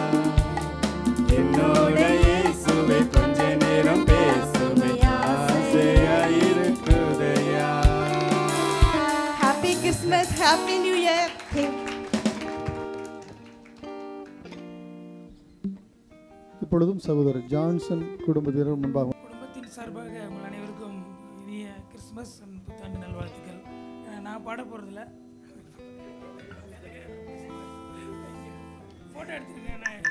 Speaker 9: என்னோட இயேசுவே கொஞ்ச நேரம் பேசுமே ஆசையா இருக்குதையா
Speaker 6: happy Christmas happy new year
Speaker 1: இப்பொழுதும் சகோதரர் ஜான்சன் குடும்பத்தினர் முன்பாக
Speaker 10: குடும்பத்தின் சார்பாக உங்கள் அனைவருக்கும் இனிய கிறிஸ்மஸ் and புத்தாண்டு நல்வாழ்த்துக்கள் அஹ் நான் பாட போகிறதில்ல ஃபோட்டோ எடுத்துருக்கேன் நான்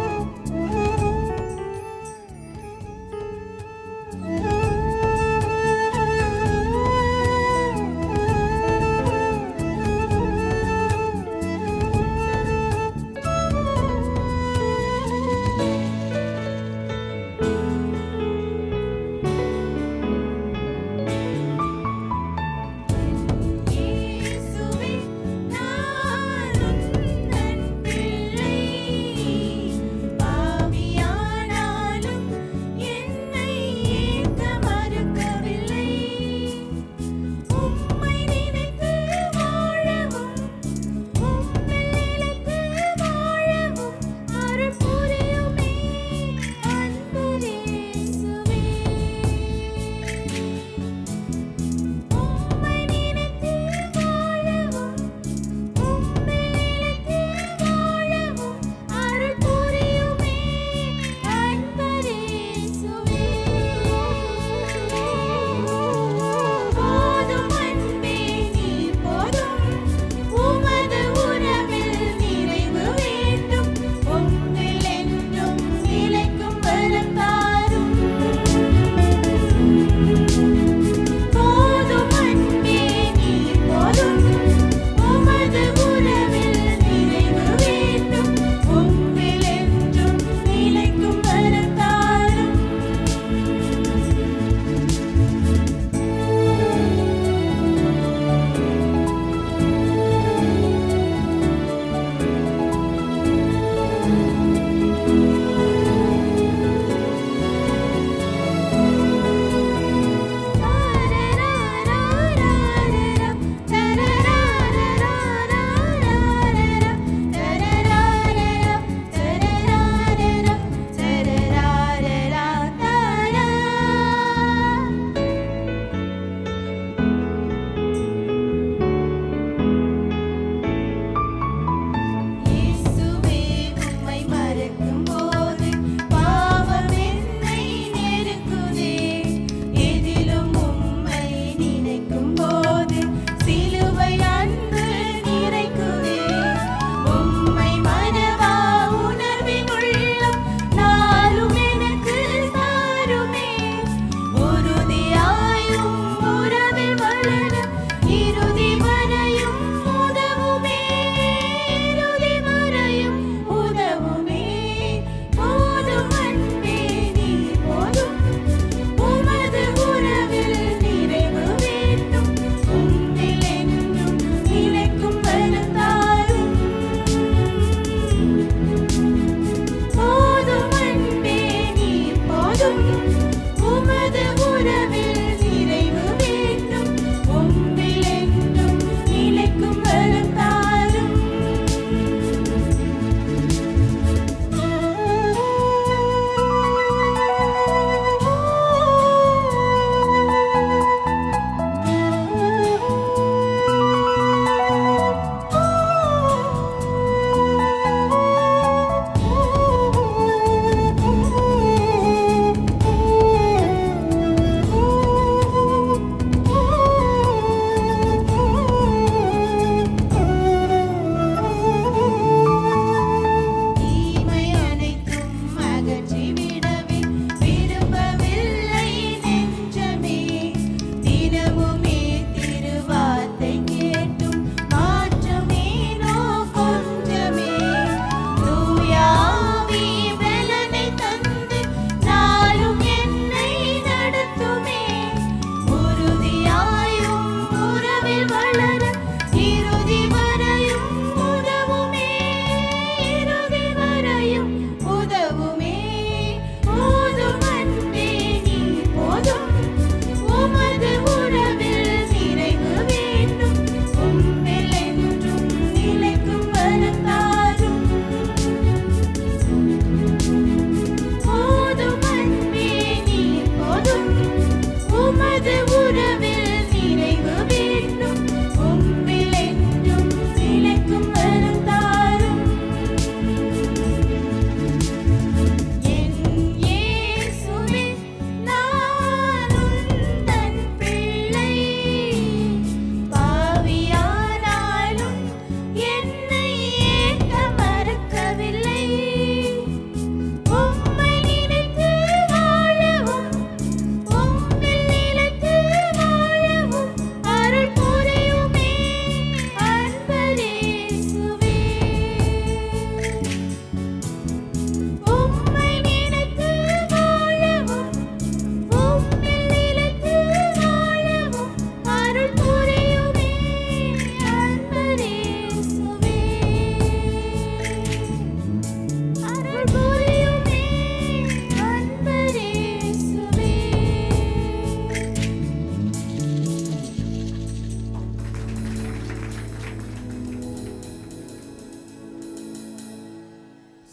Speaker 6: Thank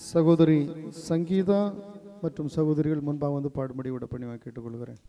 Speaker 1: சகோதரி சங்கீதா மற்றும் சகோதரிகள் முன்பாக வந்து பாடும்படி விட பண்ணி கேட்டுக்கொள்கிறேன்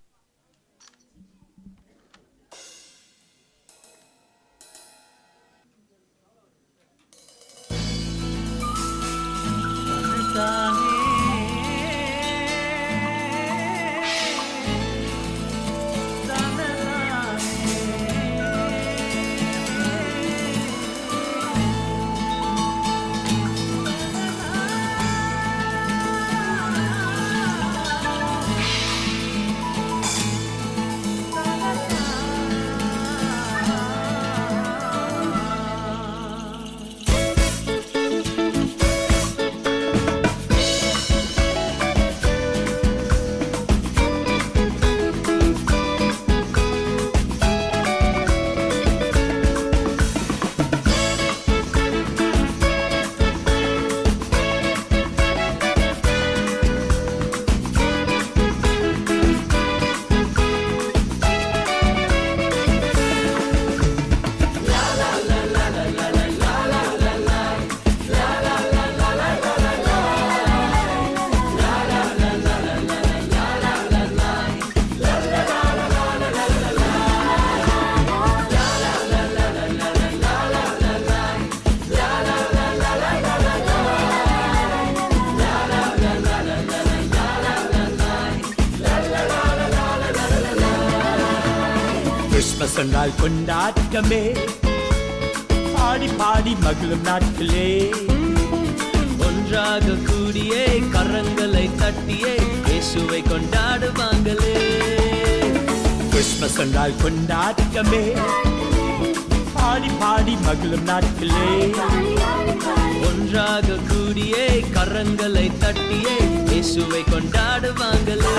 Speaker 11: கிறிஸ்மஸ் என்றால் கொண்டாட்டமே பாடி பாடி மகிழும் நாட்களே ஒன்றாக கூடியே கரங்களை தட்டியே இயேசுவை கொண்டாடுவாங்களே கிறிஸ்மஸ் என்றால் கொண்டாட்டமே பாடி பாடி மகிழும் நாட்களே ஒன்றாக கூடியே கரங்களை தட்டியே இயேசுவை கொண்டாடுவாங்களே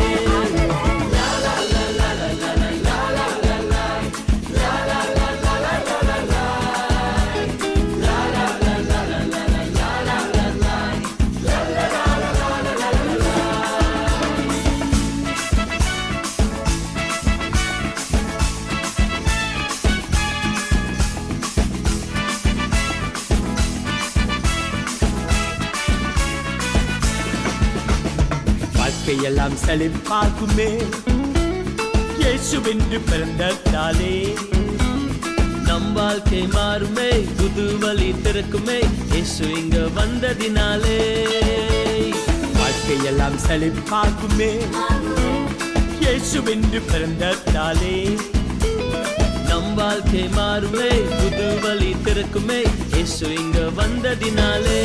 Speaker 11: வாழ்க்கையெல்லாம் செழிப்பாகுமே இயேசுவென்று பிறந்ததாலே நம் வாழ்க்கை மாறுமே புது வழி திறக்குமே இயேசு இங்க வந்ததினாலே வாழ்க்கையெல்லாம் செழிப்பாகுமே இயேசுவென்று பிறந்ததாலே நம் வாழ்க்கை மாறுமே புது வழி திறக்குமே இயேசு இங்க வந்ததினாலே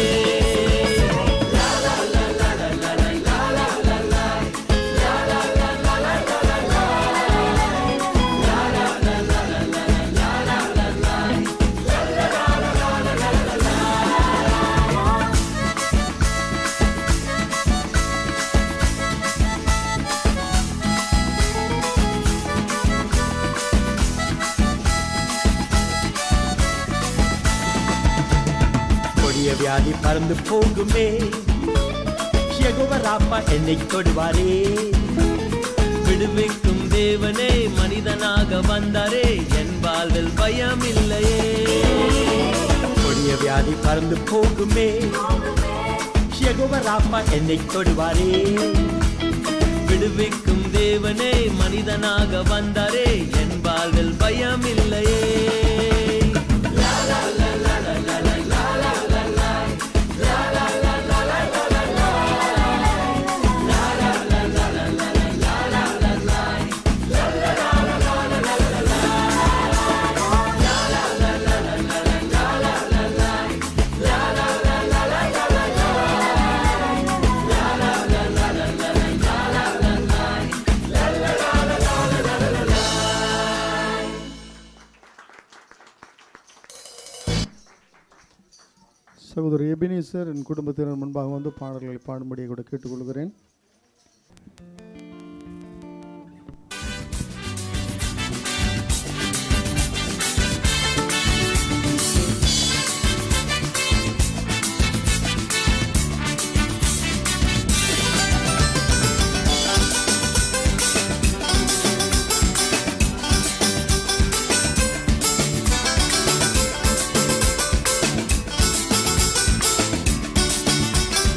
Speaker 11: கொடிய வியாதி பறந்து போகுமே யெகோவராப்பா என்னை தொடுவாரே விடுவிக்கும் தேவனே மனிதனாக வந்தாரே என் வாழ்வில் பயம் இல்லையே கொடிய வியாதி பறந்து போகுமே யெகோவராப்பா என்னை தொடுவாரே விடுவிக்கும் தேவனே மனிதனாக வந்தாரே என் வாழ்வில் பயம் இல்லையே
Speaker 1: சகோதரர் எபினேசர் என் குடும்பத்தினர் முன்பாக வந்து பாடல்களை பாடும்படியை கூட கேட்டுக்கொள்கிறேன்
Speaker 7: ஆ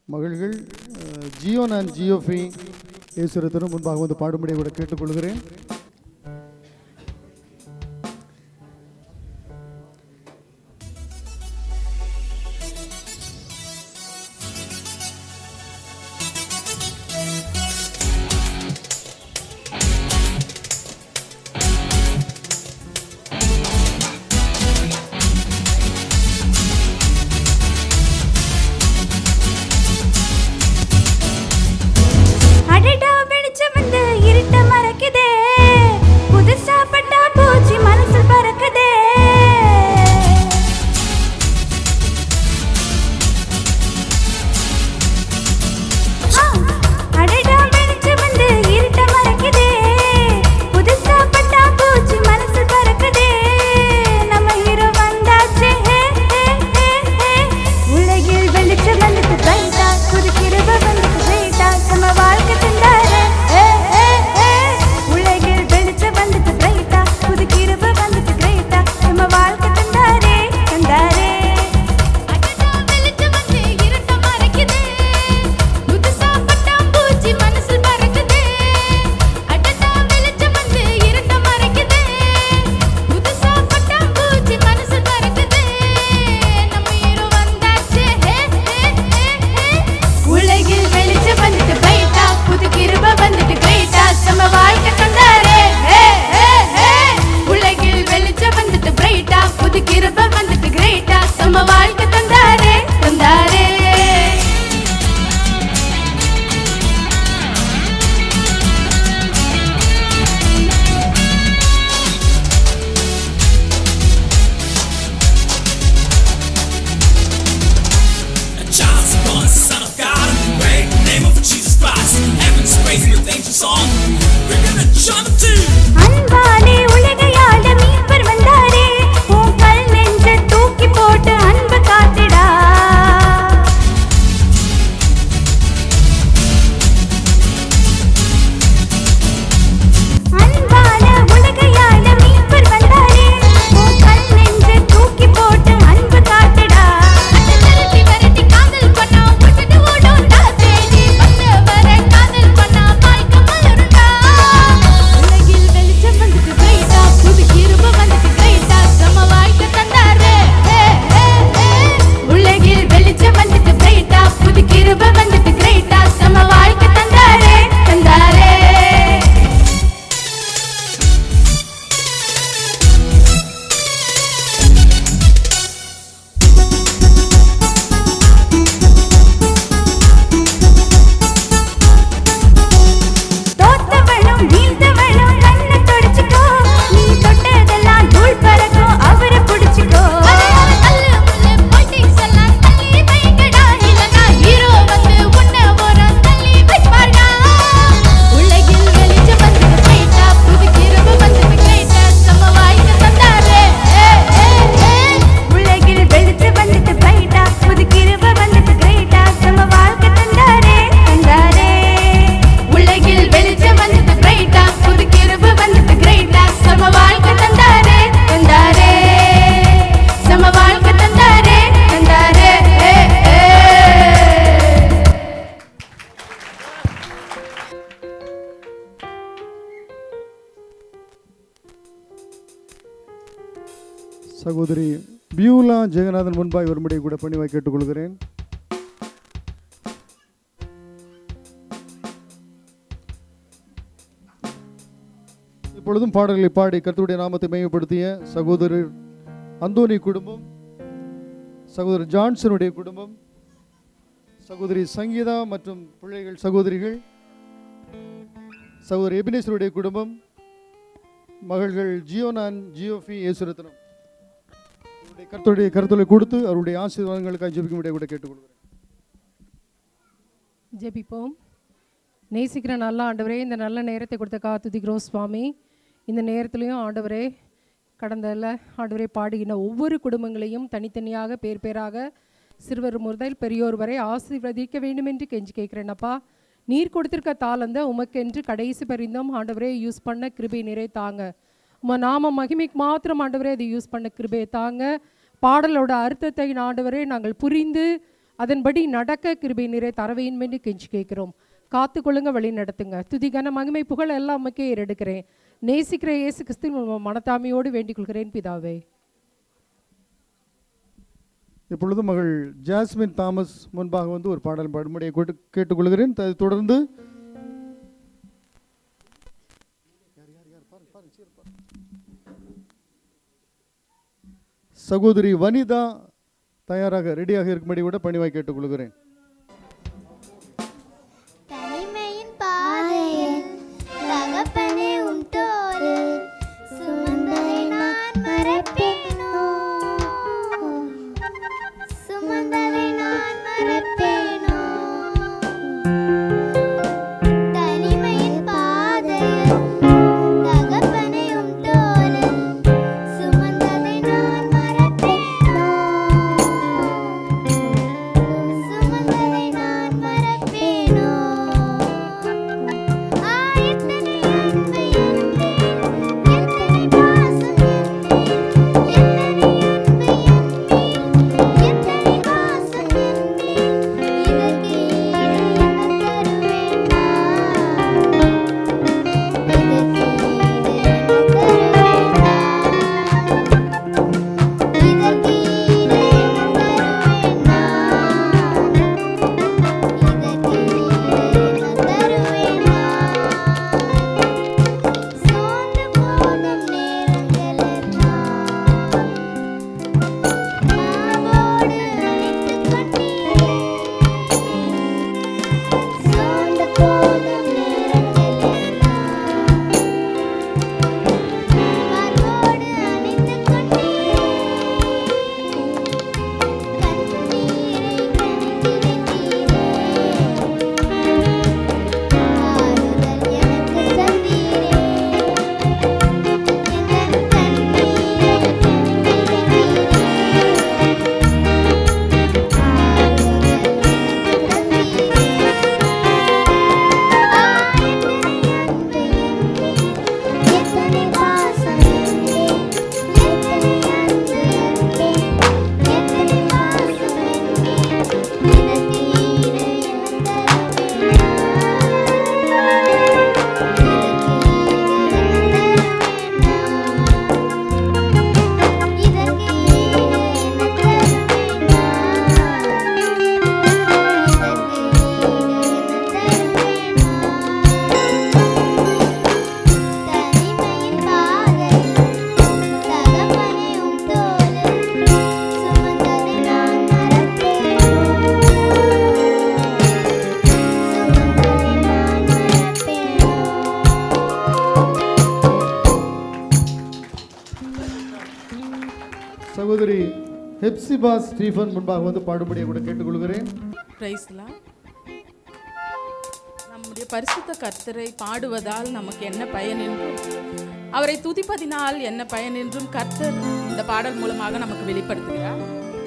Speaker 1: மகள்கள் அஹ், ஜியோன் அண்ட் ஜியோஃபி இயேசுரத்தினும் முன்பாக வந்து பாடும்படியை கூட கேட்டுக்கொள்கிறேன்
Speaker 12: அடடா வெளிச்சம் வந்து இருட்ட மறைக்குதே புதுசா பட்டா பூச்சி மனசு பறக்குதே ஆ, அடடா வெளிச்சம் வந்து இருட்ட மறைக்குதே புதுசா பட்டா பூச்சி மனசு பறக்குதே நம்ம ஹீரோ வந்தாச்சே ஹே, ஹே, ஹே, ஹே. உலகில் வெளிச்சம் வந்துட்டு பைட்டா புது கிருப வந்துட்டு பைட்டா நம்ம வாழ்க்கை தந்தாரு ஏ, ஏ, ஏ. உலகில் வெளிச்சம் வந்துட்டு பைட்டா புது கிருப வந்துட்டு கிரேட்டா நம்ம வாழ்க்கை தந்தாரே தந்தாரே வெளிச்சம் வந்து இருட்ட மறைக்குதே புதுசா பட்டா பூச்சி மனசில் பறக்குதே அடடா வெளிச்சம் வந்து இருட்ட மறைக்குதே புதுசா பட்டா பூச்சி மனசில் பறக்குதே நம்ம ஹீரோ வந்தாச்சே ஹே ஹே ஹே ஹே உலகில் வெளிச்சம் வந்துட்டு பைட்டா புது கிருப வந்துட்டு கிரேட்டா நம்ம வாழ்க்கை தந்தாரே ஹே ஹே ஹே உலகில் வெளிச்சம் வந்துட்டு பிரைட்டா புது கிருப வந்துட்டு கிரேட்டா நம்ம வாழ்க்கை தந்தாரே தந்தாரே
Speaker 13: Child's born, son of God, great name of Jesus Christ. Heaven's praising with angel song. We're gonna jump to.
Speaker 12: அன்பாலே உலகையாள மீட்பர் வந்தாரே உன் கல் நெஞ்ச தூக்கி போட்டு அன்பு காத்திடா அன்பால உலகையாள மீட்பர் வந்தாரே உன் கல் நெஞ்ச தூக்கி போட்டு அன்பு காத்திடா விரட்டி விரட்டி காதல் பண்ணா விட்டுட்டு ஓடுண்டா தேடி வந்து வர காதல் பண்ணா வாழ்க்கை மலருண்டா உலகில் வெளிச்சம் வந்துட்டு கிரேட்டா புது கிருப வந்துட்டு கிரேட்டா சம வாழ்க்கை தந்தாரே ஹே, ஹே, ஹே. உலகில் வெளிச்சம் வந்துட்டு கிரேட்டா புது கிருப வந்துட்டு கிரேட்டா சம வாழ்க்கை தந்தாரே தந்தாரே தோத்தவளும் வீழ்ந்தவளும் கண்ணை தொடச்சுக்கோ நீ தொட்டதெல்லாம் தூள் பறக்கும் அவரை பிடிச்சுக்கோ உலகில் வெளிச்சம் வந்துட்டு போயிட்டா புது கிருப வந்துட்டு கேட்டா சம வாய்க்கு தந்தாரே ஏ, ஏ, ஏ. உலகில் வெளிச்சம் வந்துட்டு போயிட்டா புது கிருப வந்துட்டு கிரேட்டா சம வாழ்க்கை தந்தாரே தந்தாரே உலகில் வெளிச்சம் வந்துட்டு கிரேட்டா புது கிருப வந்துட்டு கிரேட்டா சம வாழ்க்கை தந்தாரே தந்தாரே சம வாழ்க்கை தந்தாரே தந்தாரே ஏ, ஏ.
Speaker 1: சகோதரி பியூலா ஜெகநாதன் முன்பாய் வரும்படியை கூட பணிவாய் கேட்டுக்கொள்கிறேன் இப்பொழுதும் பாடல்களை பாடி கர்த்தருடைய நாமத்தை மையப்படுத்திய சகோதரர் அந்தோனி குடும்பம் சகோதரர் ஜான்சனுடைய குடும்பம் சகோதரி சங்கீதா மற்றும் பிள்ளைகள் சகோதரிகள் சகோதரி எபினேஸ்வருடைய குடும்பம் மகள்கள் ஜியோனான் ஜியோஃபி இயேசுரத்னம் அவருடைய கர்த்தருடைய கருத்துரை கொடுத்து அவருடைய ஆசீர்வாதங்களுக்காக ஜெபிக்கும்படியாக கூட கேட்டுக்கொள்கிறேன்
Speaker 14: ஜெபிப்போம் நேசிக்கிற நல்ல ஆண்டவரே இந்த நல்ல நேரத்தை கொடுத்த துதிக்கிறோம் சுவாமி இந்த நேரத்துலையும் ஆண்டவரே கடந்த ஆண்டவரே பாடுகின்ற ஒவ்வொரு குடும்பங்களையும் தனித்தனியாக பேர் பேராக சிறுவர் முதல் பெரியோர் வரை ஆசீர்வதிக்க வேண்டும் என்று கெஞ்சி கேட்குறேன் அப்பா நீர் கொடுத்திருக்க தாளந்த உமக்கென்று கடைசி பரிந்தும் ஆண்டவரே யூஸ் பண்ண கிருபை நிறை தாங்க உம நாம மகிமைக்கு மாத்திரம் ஆண்டவரே அதை யூஸ் பண்ண கிருபையை தாங்க பாடலோட அர்த்தத்தை ஆண்டவரே நாங்கள் புரிந்து அதன்படி நடக்க கிருபை நிறை தரவையின் வேண்டி கெஞ்சி கேட்கிறோம் காத்து கொள்ளுங்க வழி நடத்துங்க துதி கன மகிமை புகழ் எல்லாம் உமக்கே ஏறெடுக்கிறேன் நேசிக்கிற இயேசு கிறிஸ்து மனத்தாமையோடு வேண்டிக் கொள்கிறேன் பிதாவே
Speaker 1: இப்பொழுது மகள் ஜாஸ்மின் தாமஸ் முன்பாக வந்து ஒரு பாடல் பாடும்படியை கேட்டு கேட்டுக்கொள்கிறேன் அதை தொடர்ந்து சகோதரி வனிதா தயாராக ரெடியாக இருக்கும்படி கூட பணிவாய் கேட்டுக்கொள்கிறேன்
Speaker 8: தனிமையின் பாதையில் தகப்பனே உம் தோளில் சுமந்ததை நான் மறப்பேனோ சுமந்ததை நான் மறப்பேனோ தனிமையின் பாதையில் தகப்பனே உம் தோளில் சுமந்ததை நான் மறப்பேனோ சுமந்ததை நான் மறப்பேனோ ஆயத்தனை அன்பு என்பே எத்தனை பாசம் என்பே எத்தனை அன்பு என்பே எத்தனை பாசம் என்பே இதற்கு ஈடு என்ன தருவேன் நான் இதற்கு ஈடு என்ன தருவேன் நான் இதற்கு ஈடு என்ன தருவேன் நான் இதற்கு ஈடு என்ன தருவேன் நான் சோர்ந்து போகும் நேரங்களெல்லாம் மாவோடு அணைத்துக் கொண்டீரே சோர்ந்து போகும் நேரங்களெல்லாம் மார்போடு அணைத்துக் கொண்டீரே கண்ணீரை கண்டிருந்தீரே ஆறுதல் எனக்கு தந்தீரே என் கண்ணீரை எத்தனை பாசம் என்பே எத்தனை அன்பு என்பே எத்தனை பாசம் என்பே இதற்கு ஈடு என்ன தருவேன் இதற்கு ஈடு என்ன தனிமையின் பாதையில் தகப்பனே உம் தோளில் சுமந்ததை நான் மறப்பேனோ சுமந்ததை நான் மறப்பேனோ
Speaker 1: சகோதரி ஹெப்சிபா ஸ்டீஃபன் முன்பாக வந்து பாடும்படியை கூட கேட்டுக்கொள்கிறேன்
Speaker 15: பிரைஸ்லாம் நம்முடைய பரிசுத்த கர்த்தரை பாடுவதால் நமக்கு என்ன பயன் என்றும் அவரை துதிப்பதினால் என்ன பயன் என்றும் கர்த்தர் இந்த பாடல் மூலமாக நமக்கு வெளிப்படுத்துகிறார்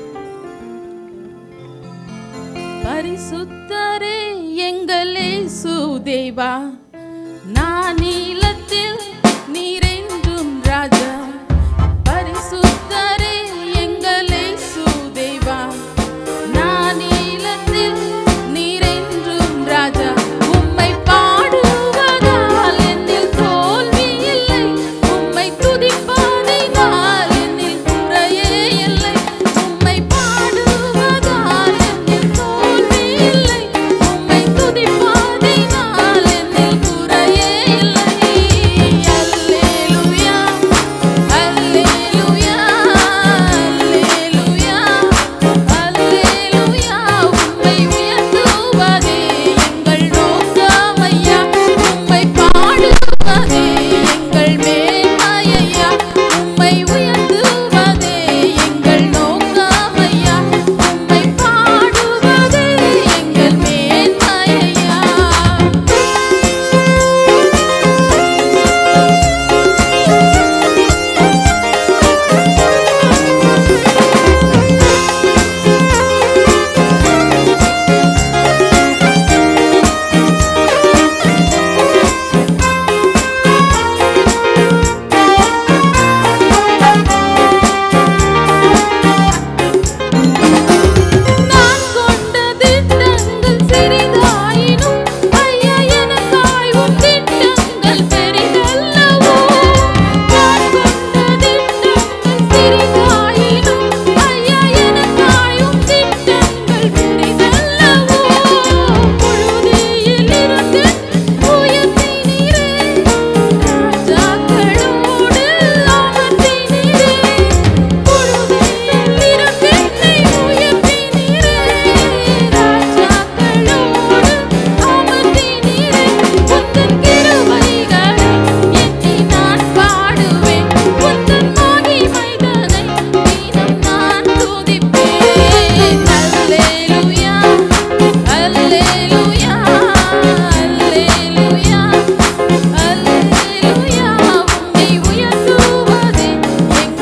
Speaker 15: பரிசுத்தரே எங்களே சுதேவா நான் நீளத்தில் நீரென்றும் ராஜா பரிசுத்தரே எங்களே சுதேவா நான் நீளத்தில் நீரென்றும் ராஜா உம்மை பாடுவதால் என்னில் தோல்வி இல்லை உம்மை துதிப்பதினால் என்னில் குறையே இல்லை உம்மை பாடுவதால் என்னில் தோல்வி இல்லை உம்மை துதிப்பதினால் என்னில் குறையே இல்லை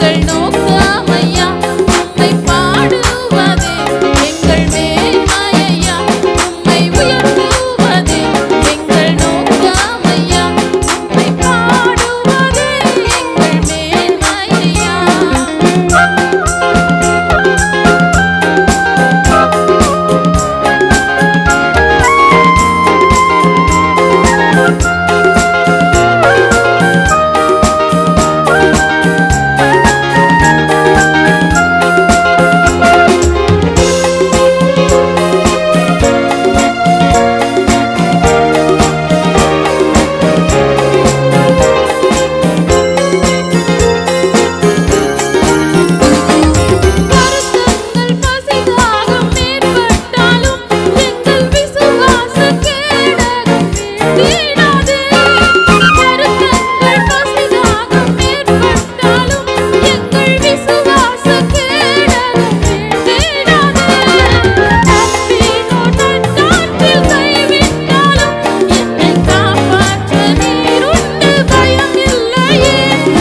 Speaker 15: எங்கள் நோக்கமையா உம்மை பாடுவதே எங்கள் மேன்மையா உம்மை உயர்த்துவதே எங்கள் நோக்கமையா உம்மை பாடுவதே எங்கள் மேன்மையா வருத்தங்கள் பசிதாகம் மேற்பட்டாலும் எங்கள் விசுவாச கேடகம் வீழ்த்திடாதே. வருத்தங்கள் பசிதாகம் மேற்பட்டாலும் எங்கள் விசுவாச கேடகம் வீழ்த்திடாதே. தப்பினோ நன்னாற்றில் கைவிட்டாலும் என்னை காப்பாற்ற நீருண்டு பயமில்லையே.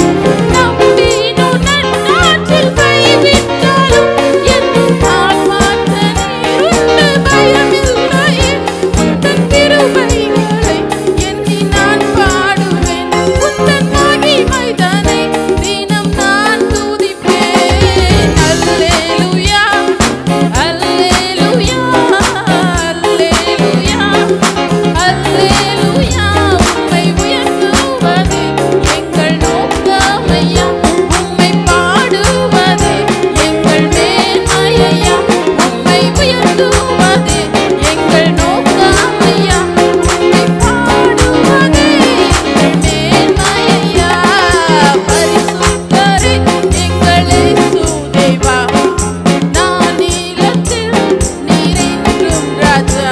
Speaker 15: நம்பினோ நன்னாற்றில் கைவிட்டாலும் என்னை காப்பாற்ற நீருண்டு பயமில்லையே. உந்தன் கிருபைகளை எண்ணி நான் பாடுவேன். உந்தன் மகிமைதனை தினம் நான் துதிப்பேன். அல்லேலூயா, அல்லேலூயா, அல்லேலூயா, அல்லேலூயா. உம்மை உயர்த்துவதே எங்கள் நோக்கமையா. உம்மை பாடுவதே எங்கள் மேன்மையா. உம்மை உயர்த்துவதே எங்கள் நோக்கமையா. உம்மை பாடுவதே எங்கள் மேன்மையா. பரிசுத்தரே எங்கள் இயேசுதேவா. நான் நீலத்தில் நீரென்றும் ராஜா.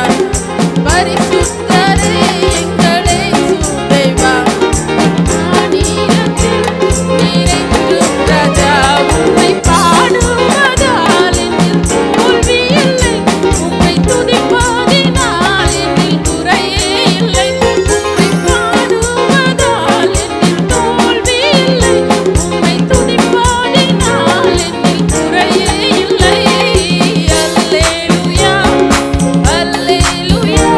Speaker 15: பரிசுத்தரே எங்கள் இயேசுதேவா. நான் நீலத்தில் நீரென்றும் ராஜா. உம்மை பாடுவதால் என்னில் தோல்வி இல்லை. உம்மை துதிப்பதினால் என்னில் குறையே இல்லை. உம்மை பாடுவதால் என்னில் தோல்வி இல்லை. உம்மை துதிப்பதினால் என்னில் குறையே இல்லை. அல்லேலூயா, அல்லேலூயா,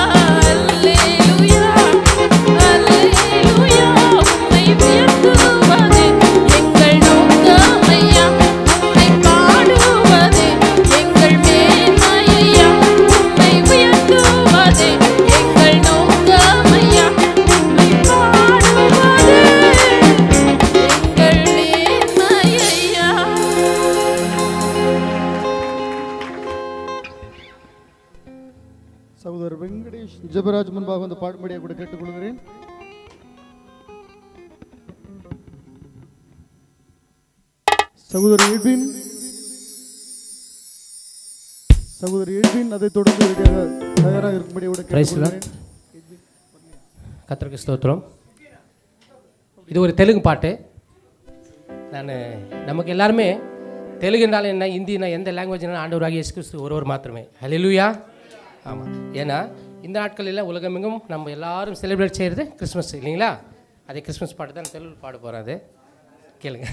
Speaker 15: அல்லேலூயா, அல்லேலூயா. உம்மை உயர்த்துவதே எங்கள் நோக்கமையா. உம்மை பாடுவதே எங்கள் மேன்மையா. உம்மை உயர்த்துவதே எங்கள் நோக்கமையா. உம்மை பாடுவதே எங்கள் மேன்மையா.
Speaker 1: சகோதரர் வெங்கடேஷ் ஜெபராஜ் முன்பாக வந்து பாடும்படியாக கூட கேட்டுக்கொள்கிறேன் சகோதரர் எட்வின் சகோதரர் எட்வின் அதை தொடர்ந்து ரெடியாக தயாராக இருக்கும்படி கூட
Speaker 16: Praise the Lord.
Speaker 1: கேட்டுக்கொள்கிறேன்
Speaker 16: கர்த்தருக்கு ஸ்தோத்திரம் இது ஒரு தெலுங்கு பாட்டு நான் நமக்கு எல்லாருமே தெலுங்குனால என்ன ஹிந்தினா எந்த லாங்குவேஜ்னா ஆண்டவராக இயேசு கிறிஸ்து ஒருவர் மாத்திரமே ஹalleluya ஆமாம் ஏன்னா இந்த நாட்களில் உலகமெங்கும் நம்ம எல்லாரும் செலிப்ரேட் செய்கிறது கிறிஸ்மஸ் இல்லைங்களா அதே கிறிஸ்மஸ் பாட்டு தான் தெலுங்கு பாட போகிறேன் அது கேளுங்க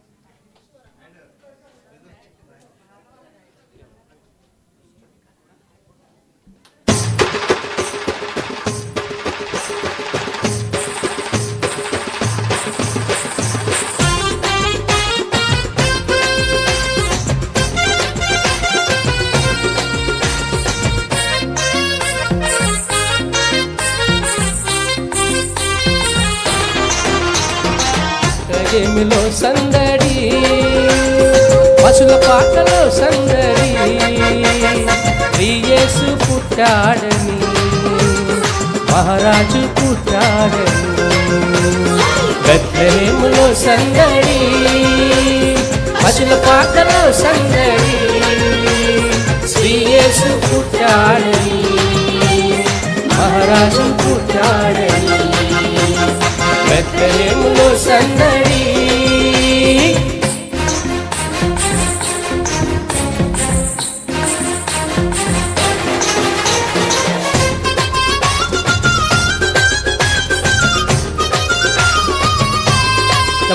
Speaker 16: గేమిలో సందడి పశుల పాటలో సందడి ప్రియేసు పుట్టాడని మహారాజు పుట్టాడని బెత్లహేములో సందడి పశుల పాటలో సందడి శ్రీయేసు పుట్టాడని మహారాజు పుట్టాడని బెత్లహేములో సందడి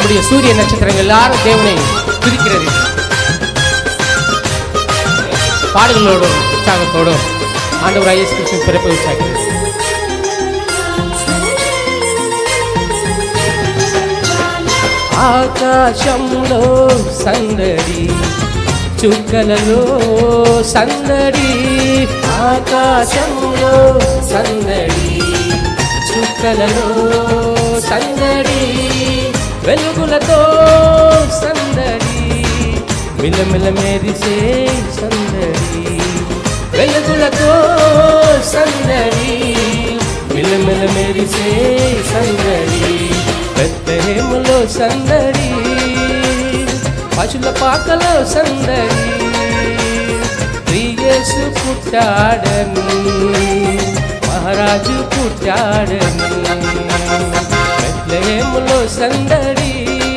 Speaker 16: நம்முடைய சூரிய நட்சத்திரங்கள் எல்லாரும் தேவனை துதிக்கிறது பாடல்களோடும் உற்சாகத்தோடும் ஆண்டவர் இயேசு கிறிஸ்து பிறப்பை உற்சாகிறது ఆకాశంలో సందడి చుక్కలలో సందడి ఆకాశంలో సందడి చుక్కలలో సందడి వెలుగులతో సందడి మిలమిల మెరిసే సందడి వెలుగులతో సందడి మిలమిల మెరిసే సందడి బెత్తహేములో సందడి పశుల పాకలో సందడి ప్రియేసు పుట్టాడని మహారాజు పుట్టాడని బెత్తహేములో సందడి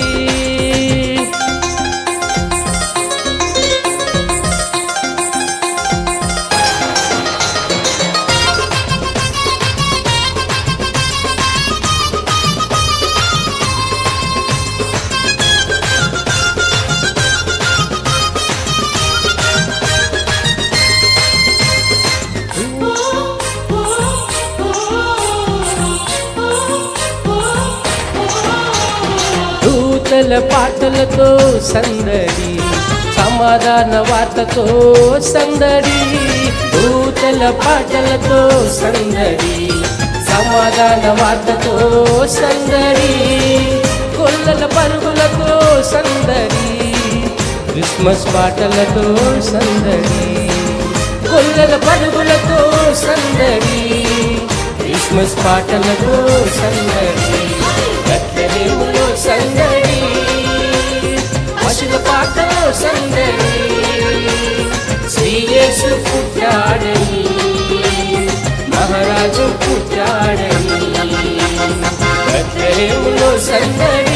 Speaker 16: దూతల పాటలతో సందడి సమాధాన వార్తతో సందడి దూతల పాటలతో సందడి సమాధాన వార్తతో సందడి కొల్లల పరుగులతో సందడి క్రిస్మస్ పాటలతో సందడి కొల్లల పరుగులతో సందడి క్రిస్మస్ పాటలతో సందడి బెత్లెహేములో సందడి పశుల పాటలో సందడి శ్రీయేసు పుట్టాడని మహారాజు పుట్టాడని బెత్లెహేములో సందడి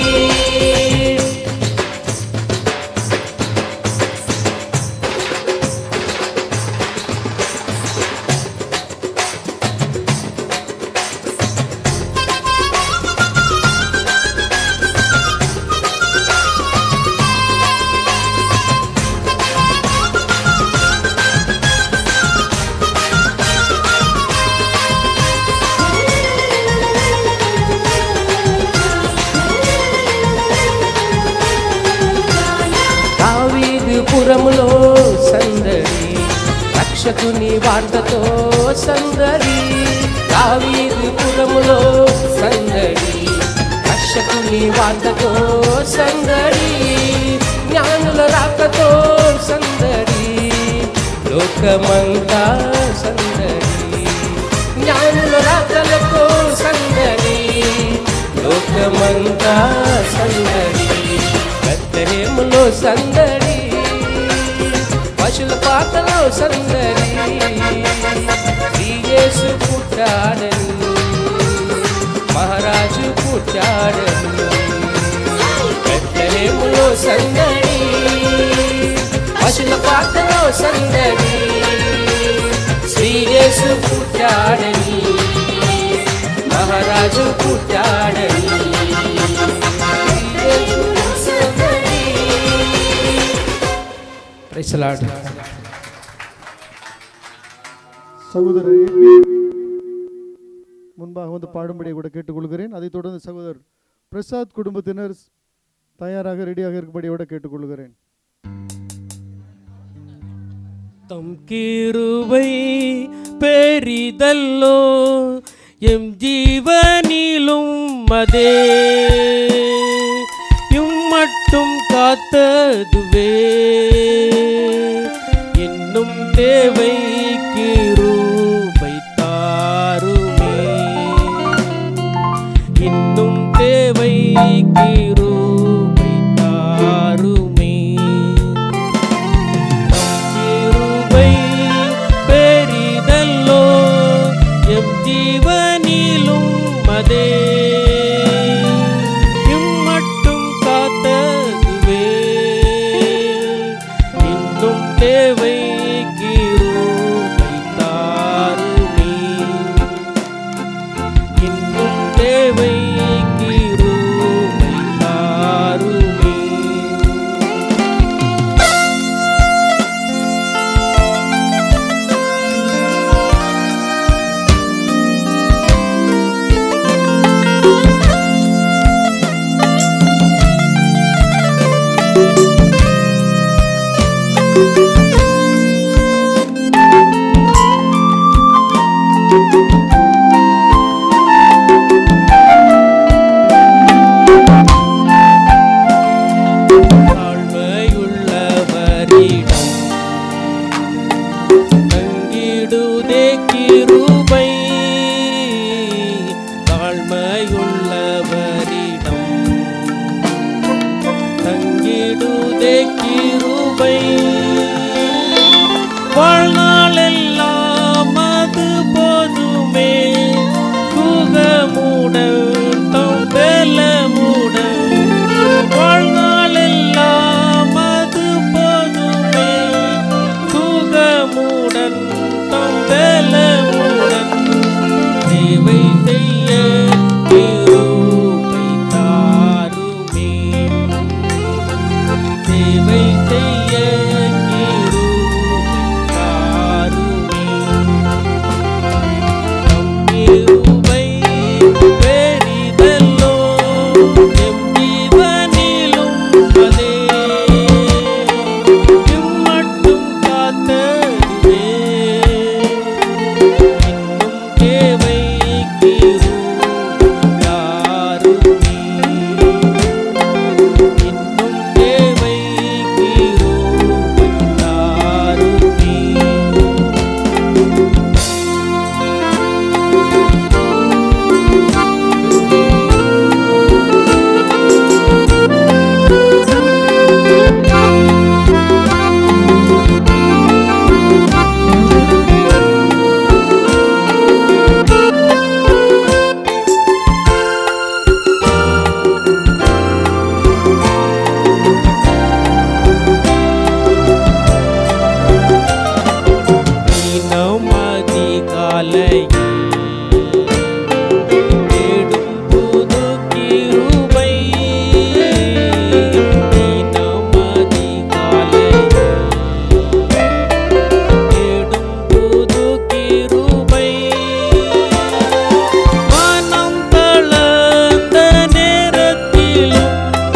Speaker 16: దావీదు పురములో సందడి రక్షకుని వార్తతో సందడి దావీదు పురములో సందడి రక్షకుని వార్తతో సందడి జ్ఞానుల రాకతో సందడి లోకమంతా సందడి జ్ఞానుల రాకలతో సందడి లోకమంతా సందడి బెత్తహేములో సందడి పశుల పాటలో సందడి శ్రీయేసు పుట్టాడని మహారాజు పుట్టాడని బెత్తహేములో సందడి పశుల పాటలో సందడి శ్రీయేసు పుట్టాడని మహారాజు పుట్టాడని Praise the Lord.
Speaker 1: சகோதரர் முன்பாக வந்து பாடும்படியை கூட கேட்டுக்கொள்கிறேன் அதைத் தொடர்ந்து சகோதரர் பிரசாத் குடும்பத்தினர் தயாராக ரெடியாக இருக்கும்படியோட கேட்டுக்கொள்கிறேன்
Speaker 17: தம் கிருபை பெரிதல்லோ எம் ஜீவனிலும் அதே இம்மட்டும் காத்ததுவே இன்னும் தேவை கிருபை தாருமே இன்னும் தேவை கிருபை தாருமே கிருபை பெரிதல்லோ எம் ஜீவனிலும் அதே இம்மட்டும் காத்ததுவே இன்னும் தேவை கிருபை தாழ்மையுள்ளவரிடம் தங்கிடுதே கிருபை தாழ்மையுள்ளவரிடம் தங்கிடுதே கிருபை வாழ்நாளெல்லாம் அது போதுமே சுகமுடன் தம் பெலமுடன் வாழ்நாளெல்லாம் அது போதுமே சுகமுடன் தம் பெலமுடன் சேவை செய்ய கிருபை தாருமே சேவை செய்ய கிருபை தாருமே நம் கிருபை பெரிதல்லோ எம் ஜீவனிலும் அதே இம்மட்டும் காத்ததுவே இன்னும் தேவை கிருபை தாருமே இன்னும் தேவை கிருபை தாருமே தினம் அதிகாலையில் தேடும் புது கிருபை. தினம் அதிகாலையில் தேடும் புது கிருபை. மனம் தளர்ந்த நேரத்திலும்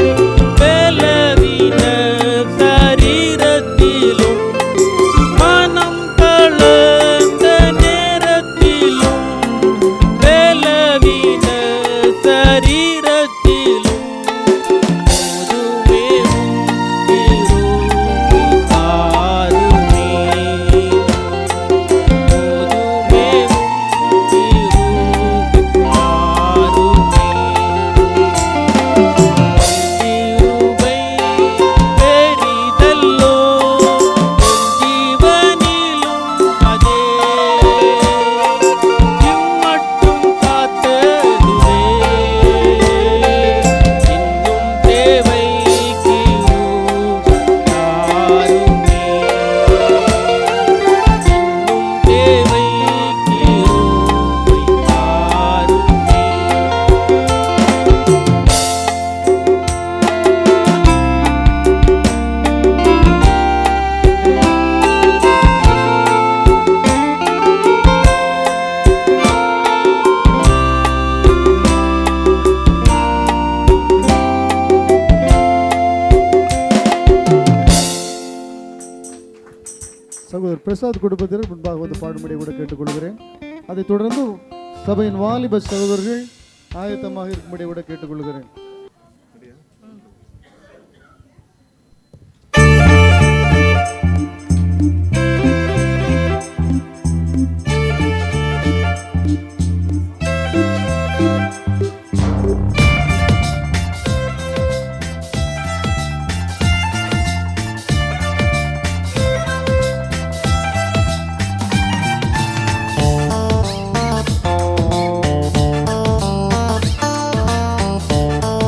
Speaker 17: பலவீன சரீரத்திலும் மனம் தளர்ந்த நேரத்திலும் பலவீன சரீரத்திலும் முதுமேவும் கிருபை தாருமே முதுமேவும் கிருபை தாருமே கிருபை பெரிதல்லோ ஜீவனிலும் அதே இம்மட்டும் காத்ததுவே இன்னும் தேவை கிருபை தாருமே இன்னும் தேவை கிருபை தாருமே
Speaker 1: சகோதரர் பிரசாத் குடும்பத்தினர் முன்பாக வந்து பாடும்படி கூட கேட்டுக்கொள்கிறேன் அதைத் தொடர்ந்து சபையின் வாலிப சகோதரர்கள் ஆயத்தமாக இருக்கும்படி கூட கேட்டுக்கொள்கிறேன்
Speaker 8: Thank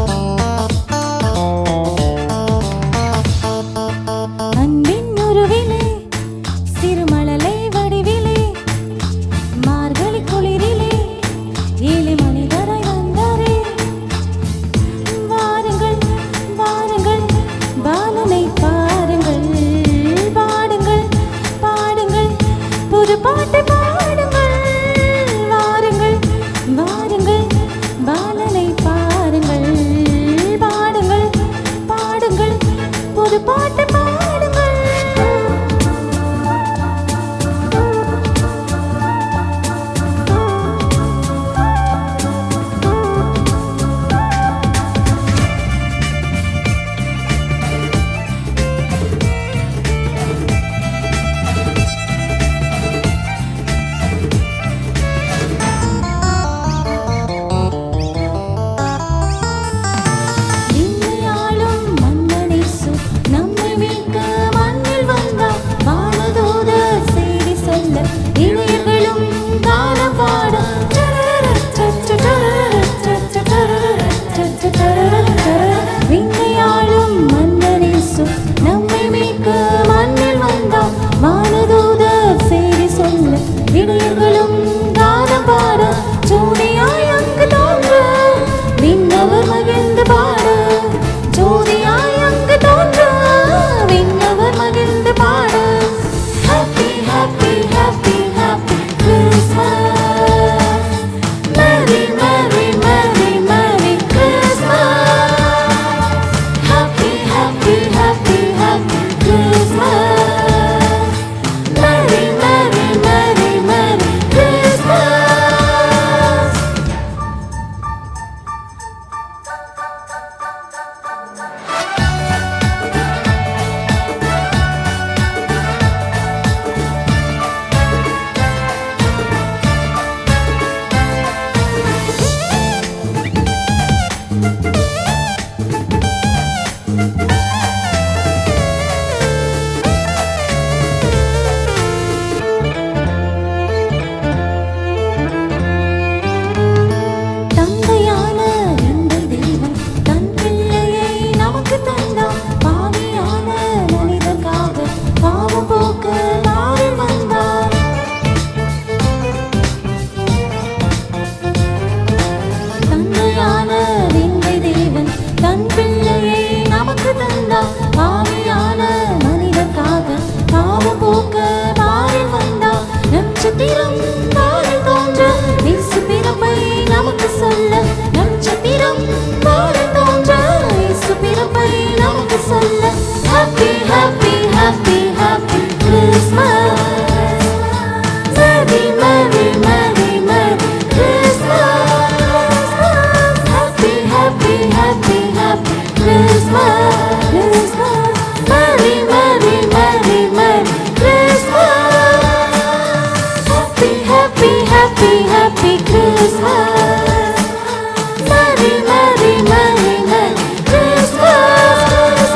Speaker 12: Happy, happy, happy, happy Christmas. Merry, merry, merry, merry Christmas. Happy, happy, happy, happy Christmas. Christmas. Merry, merry, merry, merry Christmas. Happy, happy, happy, happy Christmas. Merry, merry, merry, merry Christmas.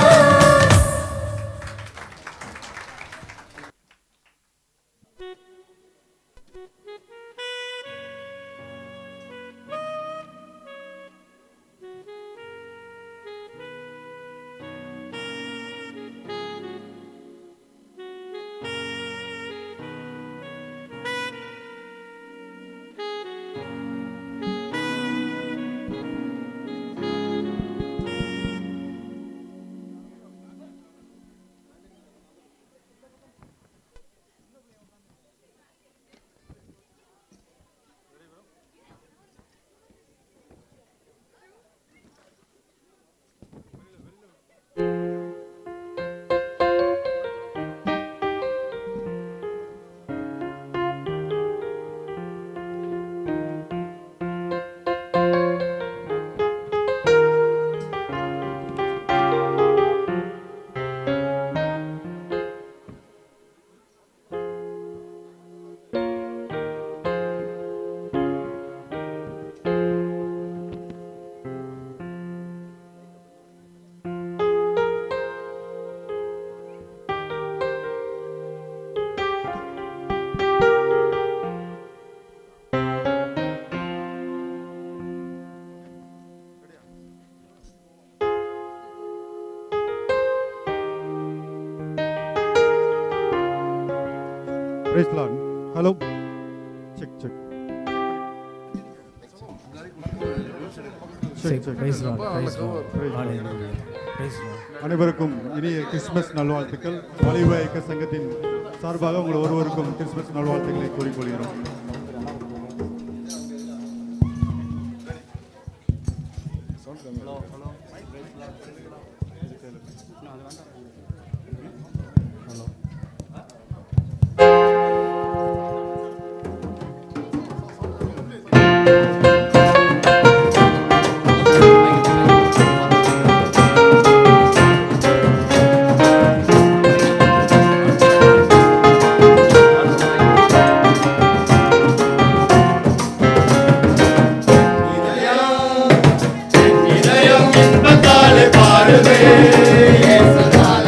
Speaker 18: Praise the Lord. Hello. Check, check.
Speaker 19: Check, praise Lord, praise Lord.
Speaker 18: Praise Lord.
Speaker 19: Hallelujah. Praise Lord.
Speaker 18: அனைவருக்கும் இனிய Christmas நல்வாழ்த்துக்கள் வாலிப இயக்க சங்கத்தின் சார்பாக உங்கள் ஒருவருக்கும் Christmas நல்வாழ்த்துக்களை கூறிக்கொள்கிறோம்
Speaker 7: இதயம் இன்பத்தாலே பாடுவே இயேசுநாதன்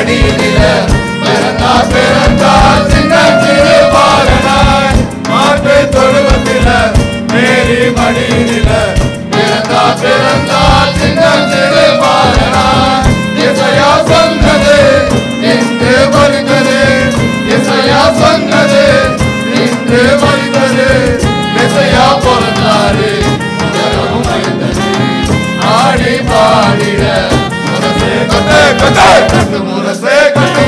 Speaker 7: மடியில பிறந்தா பிறந்தா சின்ன சிறு பாலனாய் மாட்டு தொழுவத்தில மேரி மடியில பிறந்தா பிறந்தா சின்ன சிறு பாலனாய் இசையா சொன்னது இன்று வருகிறது இசையா சொன்னது இன்று வருகிறது இசையா பிறந்தாரு உலகமும் அழிந்தது ஆடி பாடிட முரசே கட்டே கட்டே கட்டு முரசே கட்டே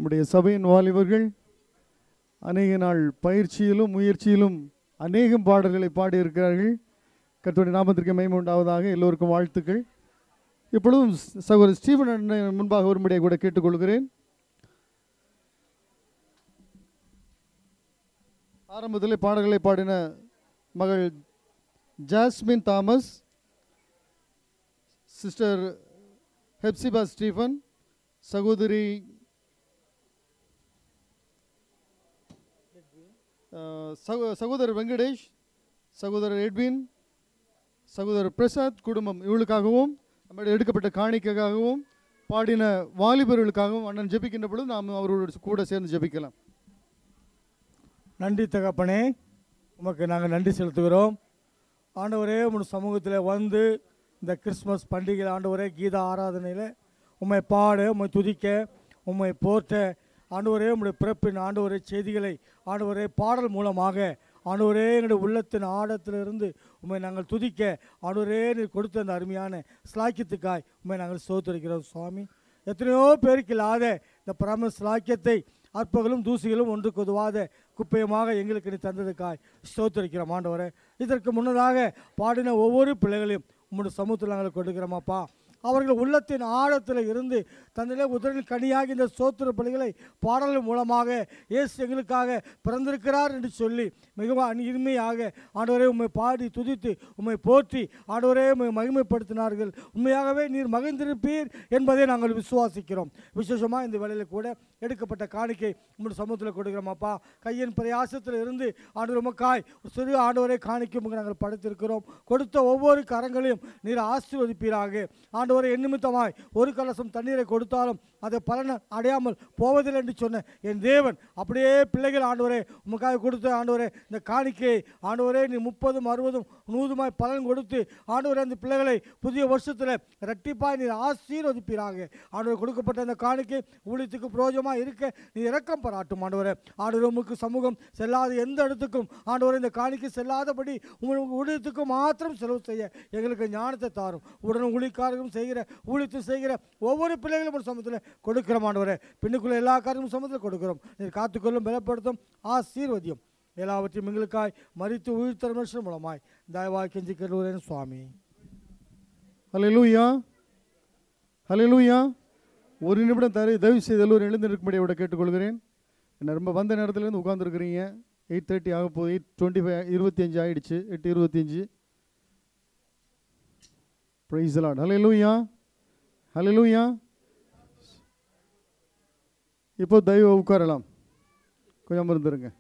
Speaker 1: நம்முடைய சபையின் வாலிபர்கள் அநேக நாள் பயிற்சியிலும் முயற்சியிலும் அநேகம் பாடல்களை பாடியிருக்கிறார்கள் கர்த்தருடைய நாமத்திற்கு மகிமை உண்டாவதாக எல்லோருக்கும் வாழ்த்துக்கள் இப்பொழுதும் சகோதரர் ஸ்டீவன் அண்ணன் முன்பாக வரும்படியாக கூட கேட்டுக்கொள்கிறேன் ஆரம்பத்தில் பாடல்களை பாடின மகள் Jasmine Thomas sister Hephzibah Stephen சகோதரி அஹ், சகோ- சகோதரர் வெங்கடேஷ் சகோதரர் எட்வின் சகோதரர் பிரசாத் குடும்பம் இவளுக்காகவும் நம்முடைய எடுக்கப்பட்ட காணிக்கைக்காகவும் பாடின வாலிபர்களுக்காகவும் அண்ணன் ஜெபிக்கின்ற பொழுது நாம் அவர்களோடு கூட சேர்ந்து ஜெபிக்கலாம்
Speaker 20: நன்றி தகப்பனே உமக்கு நாங்கள் நன்றி செலுத்துகிறோம் ஆண்டவரே உன் சமூகத்தில் வந்து இந்த கிறிஸ்மஸ் பண்டிகை ஆண்டவரே கீதா ஆராதனையில் உம்மை பாட உம்மை துதிக்க உம்மை போற்ற ஆண்டவரே உம்முடைய பிறப்பின் ஆண்டவரே செய்திகளை ஆண்டவரே பாடல் மூலமாக ஆண்டவரே என்னுடைய உள்ளத்தின் ஆழத்திலிருந்து உம்மை நாங்கள் துதிக்க ஆண்டவரே நீர் கொடுத்த அந்த அருமையான ஸ்லாக்கியத்துக்காய் உம்மை நாங்கள் சோத்தரிக்கிறோம் சுவாமி எத்தனையோ பேருக்கு இல்லாத இந்த பரம ஸ்லாக்கியத்தை அற்பகளும் தூசிகளும் ஒன்றுக்கு உதவாத குப்பையமாக எங்களுக்கு நீ தந்ததுக்காய் ஸ்தோத்திரிக்கிறோம் ஆண்டவரே இதற்கு முன்னதாக பாடின ஒவ்வொரு பிள்ளைகளையும் உம்முடைய சமூகத்தில் நாங்கள் கொடுக்கிறோமாப்பா அவர்கள் உள்ளத்தின் ஆழத்தில் இருந்து தன்னிலே உதரில் கனியாகி இந்த சோத்திர பலிகளை பாடல்கள் மூலமாக இயேசு எங்களுக்காக பிறந்திருக்கிறார் என்று சொல்லி மிகவும் அனி- இனிமையாக ஆண்டவரே உம்மை பாடி துதித்து உம்மை போற்றி ஆண்டவரே உம்மை மகிமைப்படுத்தினார்கள் உண்மையாகவே நீர் மகிழ்ந்திருப்பீர் என்பதை நாங்கள் விசுவாசிக்கிறோம் விசேஷமாக இந்த வேளையில் கூட எடுக்கப்பட்ட காணிக்கை உங்களுடைய சமூகத்தில் கொடுக்கிறோமாப்பா கையின் பிரயாசத்தில் இருந்து ஆண்டவர் உமக்காய் ஒரு சிறு ஆண்டவரை காணிக்கை உமக்கு நாங்கள் படைத்திருக்கிறோம் கொடுத்த ஒவ்வொரு கரங்களையும் நீர் ஆசீர்வதிப்பீராக ஆண்டவரை எண்ணிமித்தமாய் ஒரு கலசம் தண்ணீரை கொடுத்தாலும் அதை பலனை அடையாமல் போவதில்லை என்று சொன்ன என் தேவன் அப்படியே பிள்ளைகள் ஆண்டவரே உமக்காக கொடுத்த ஆண்டவரே இந்த காணிக்கையை ஆண்டவரே நீ முப்பதும் அறுபதும் நூறுமாய் பலன் கொடுத்து ஆண்டவரே அந்த பிள்ளைகளை புதிய வருஷத்தில் ரெட்டிப்பாய் நீர் ஆசீர்வதிப்பீராக ஆண்டவர் கொடுக்கப்பட்ட அந்த காணிக்கை ஊழியத்துக்கு பிரயோஜனமாக இருக்க நீ இரக்கம் பாராட்டும் ஆண்டவரே ஆண்டவர் உமக்கு சமூகம் செல்லாத எந்த இடத்துக்கும் ஆண்டவரே இந்த காணிக்கை செல்லாதபடி உங்களுக்கு ஊழியத்துக்கு மாத்திரம் செலவு செய்ய எங்களுக்கு ஞானத்தை தாரும் உடனே ஊழியக்காரர்களும் செய்கிற ஊழியத்தை செய்கிற ஒவ்வொரு பிள்ளைகளும் ஒரு சமூகத்தில் கொடுக்கிறோம் ஆண்டவரே பின்னுக்குள்ள எல்லா காரியமும் சமூகத்தில் கொடுக்கிறோம் நீர் காத்துக்கொள்ளும் பலப்படுத்தும் ஆசீர்வதியும் எல்லாவற்றையும் எங்களுக்காய் மறித்து உயிர் தரமேஷன் மூலமாய் தயவாய் கெஞ்சி கருவுறேன் சுவாமி
Speaker 1: ஹalleluya ஹalleluya ஒரு நிமிடம் தரு தயவு செய்து எல்லோரும் எழுந்து இருக்கும்படி விட கேட்டுக்கொள்கிறேன் என்ன ரொம்ப வந்த நேரத்துலேருந்து உட்காந்துருக்கிறீங்க எயிட் தேர்ட்டி ஆக போகுது எயிட் டுவெண்ட்டி ஃபைவ் இருபத்தி அஞ்சு ஆயிடுச்சு எட்டு இருபத்தஞ்சு ப்ரைஸ் லாட் ஹalleluya ஹalleluya இப்போ தயவு உட்காரலாம் கொஞ்சம் அமர்ந்துருங்க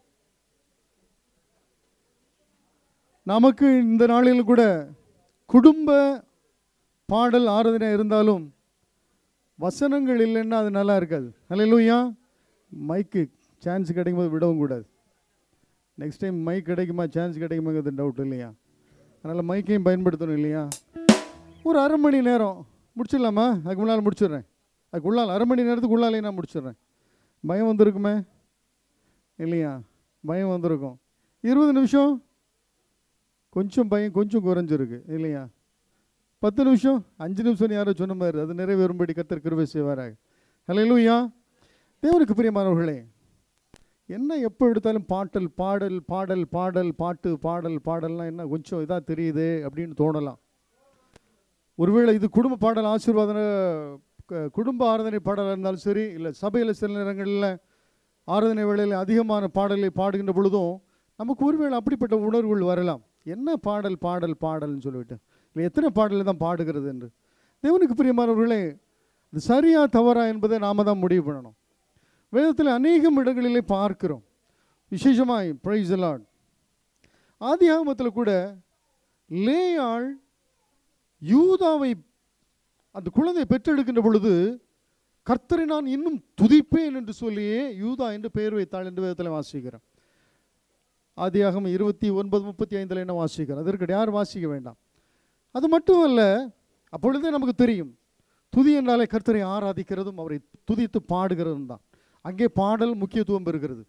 Speaker 1: நமக்கு இந்த நாளில் கூட குடும்ப பாடல் ஆராதனை இருந்தாலும் வசனங்கள் இல்லைன்னா அது நல்லா இருக்காது ஹalleluya மைக்கு சான்ஸ் கிடைக்கும்போது விடவும் கூடாது நெக்ஸ்ட் டைம் மைக் கிடைக்குமா சான்ஸ் கிடைக்குமாங்கிறது டவுட் இல்லையா அதனால் மைக்கையும் பயன்படுத்தணும் இல்லையா ஒரு அரை மணி நேரம் முடிச்சிடலாமா அதுக்கு முன்னால் முடிச்சிடுறேன் அதுக்கு உள்ளால் அரை மணி நேரத்துக்கு உள்ளாலே நான் முடிச்சிடுறேன் பயம் வந்திருக்குமே இல்லையா பயம் வந்திருக்கும் இருபது நிமிஷம் கொஞ்சம் பயம் கொஞ்சம் குறைஞ்சிருக்கு இல்லையா பத்து நிமிஷம் அஞ்சு நிமிஷம் யாரோ சொன்ன மாதிரி அது நிறைவேறும்படி கத்தர் கிருபை செய்வாராக ஹalleluya தேவனுக்கு பிரியமானவர்களே என்ன எப்போ எடுத்தாலும் பாட்டல் பாடல் பாடல் பாடல் பாட்டு பாடல் பாடல்லாம் என்ன கொஞ்சம் இதாக தெரியுது அப்படின்னு தோணலாம் ஒருவேளை இது குடும்ப பாடல் ஆசீர்வாதன க- குடும்ப ஆராதனை பாடலாக இருந்தாலும் சரி இல்லை சபையில் சில நேரங்களில் ஆராதனை வேளையில் அதிகமான பாடலை பாடுகின்ற பொழுதும் நமக்கு ஒருவேளை அப்படிப்பட்ட உணர்வுகள் வரலாம் என்ன பாடல் பாடல் பாடல்னு சொல்லிவிட்டு இல்லை எத்தனை பாடலை தான் பாடுகிறது என்று தேவனுக்கு பிரியமானவர்களே இது சரியா தவறா என்பதை நாம தான் முடிவு பண்ணணும் வேதத்தில் அநேகம் இடங்களிலே பார்க்கிறோம் விசேஷமாய் பிரைஸ் லார்ட் ஆதி ஆகமத்தில் கூட லேயாள் யூதாவை அந்த குழந்தை பெற்றெடுக்கின்ற பொழுது கர்த்தரை நான் இன்னும் துதிப்பேன் என்று சொல்லியே யூதா என்று பெயர் வைத்தாள் என்று வேதத்தில் வாசிக்கிறோம் ஆதியாகம் இருபத்தி ஒன்பது முப்பத்தி ஐந்தில் என்ன வாசிக்கிறோம் அதற்கு யார் வாசிக்க வேண்டாம் அது மட்டுமல்ல அப்பொழுதே நமக்கு தெரியும் துதி என்றாலே கர்த்தரை ஆராதிக்கிறதும் அவரை துதித்து பாடுகிறதும் தான் அங்கே பாடல் முக்கியத்துவம் பெறுகிறது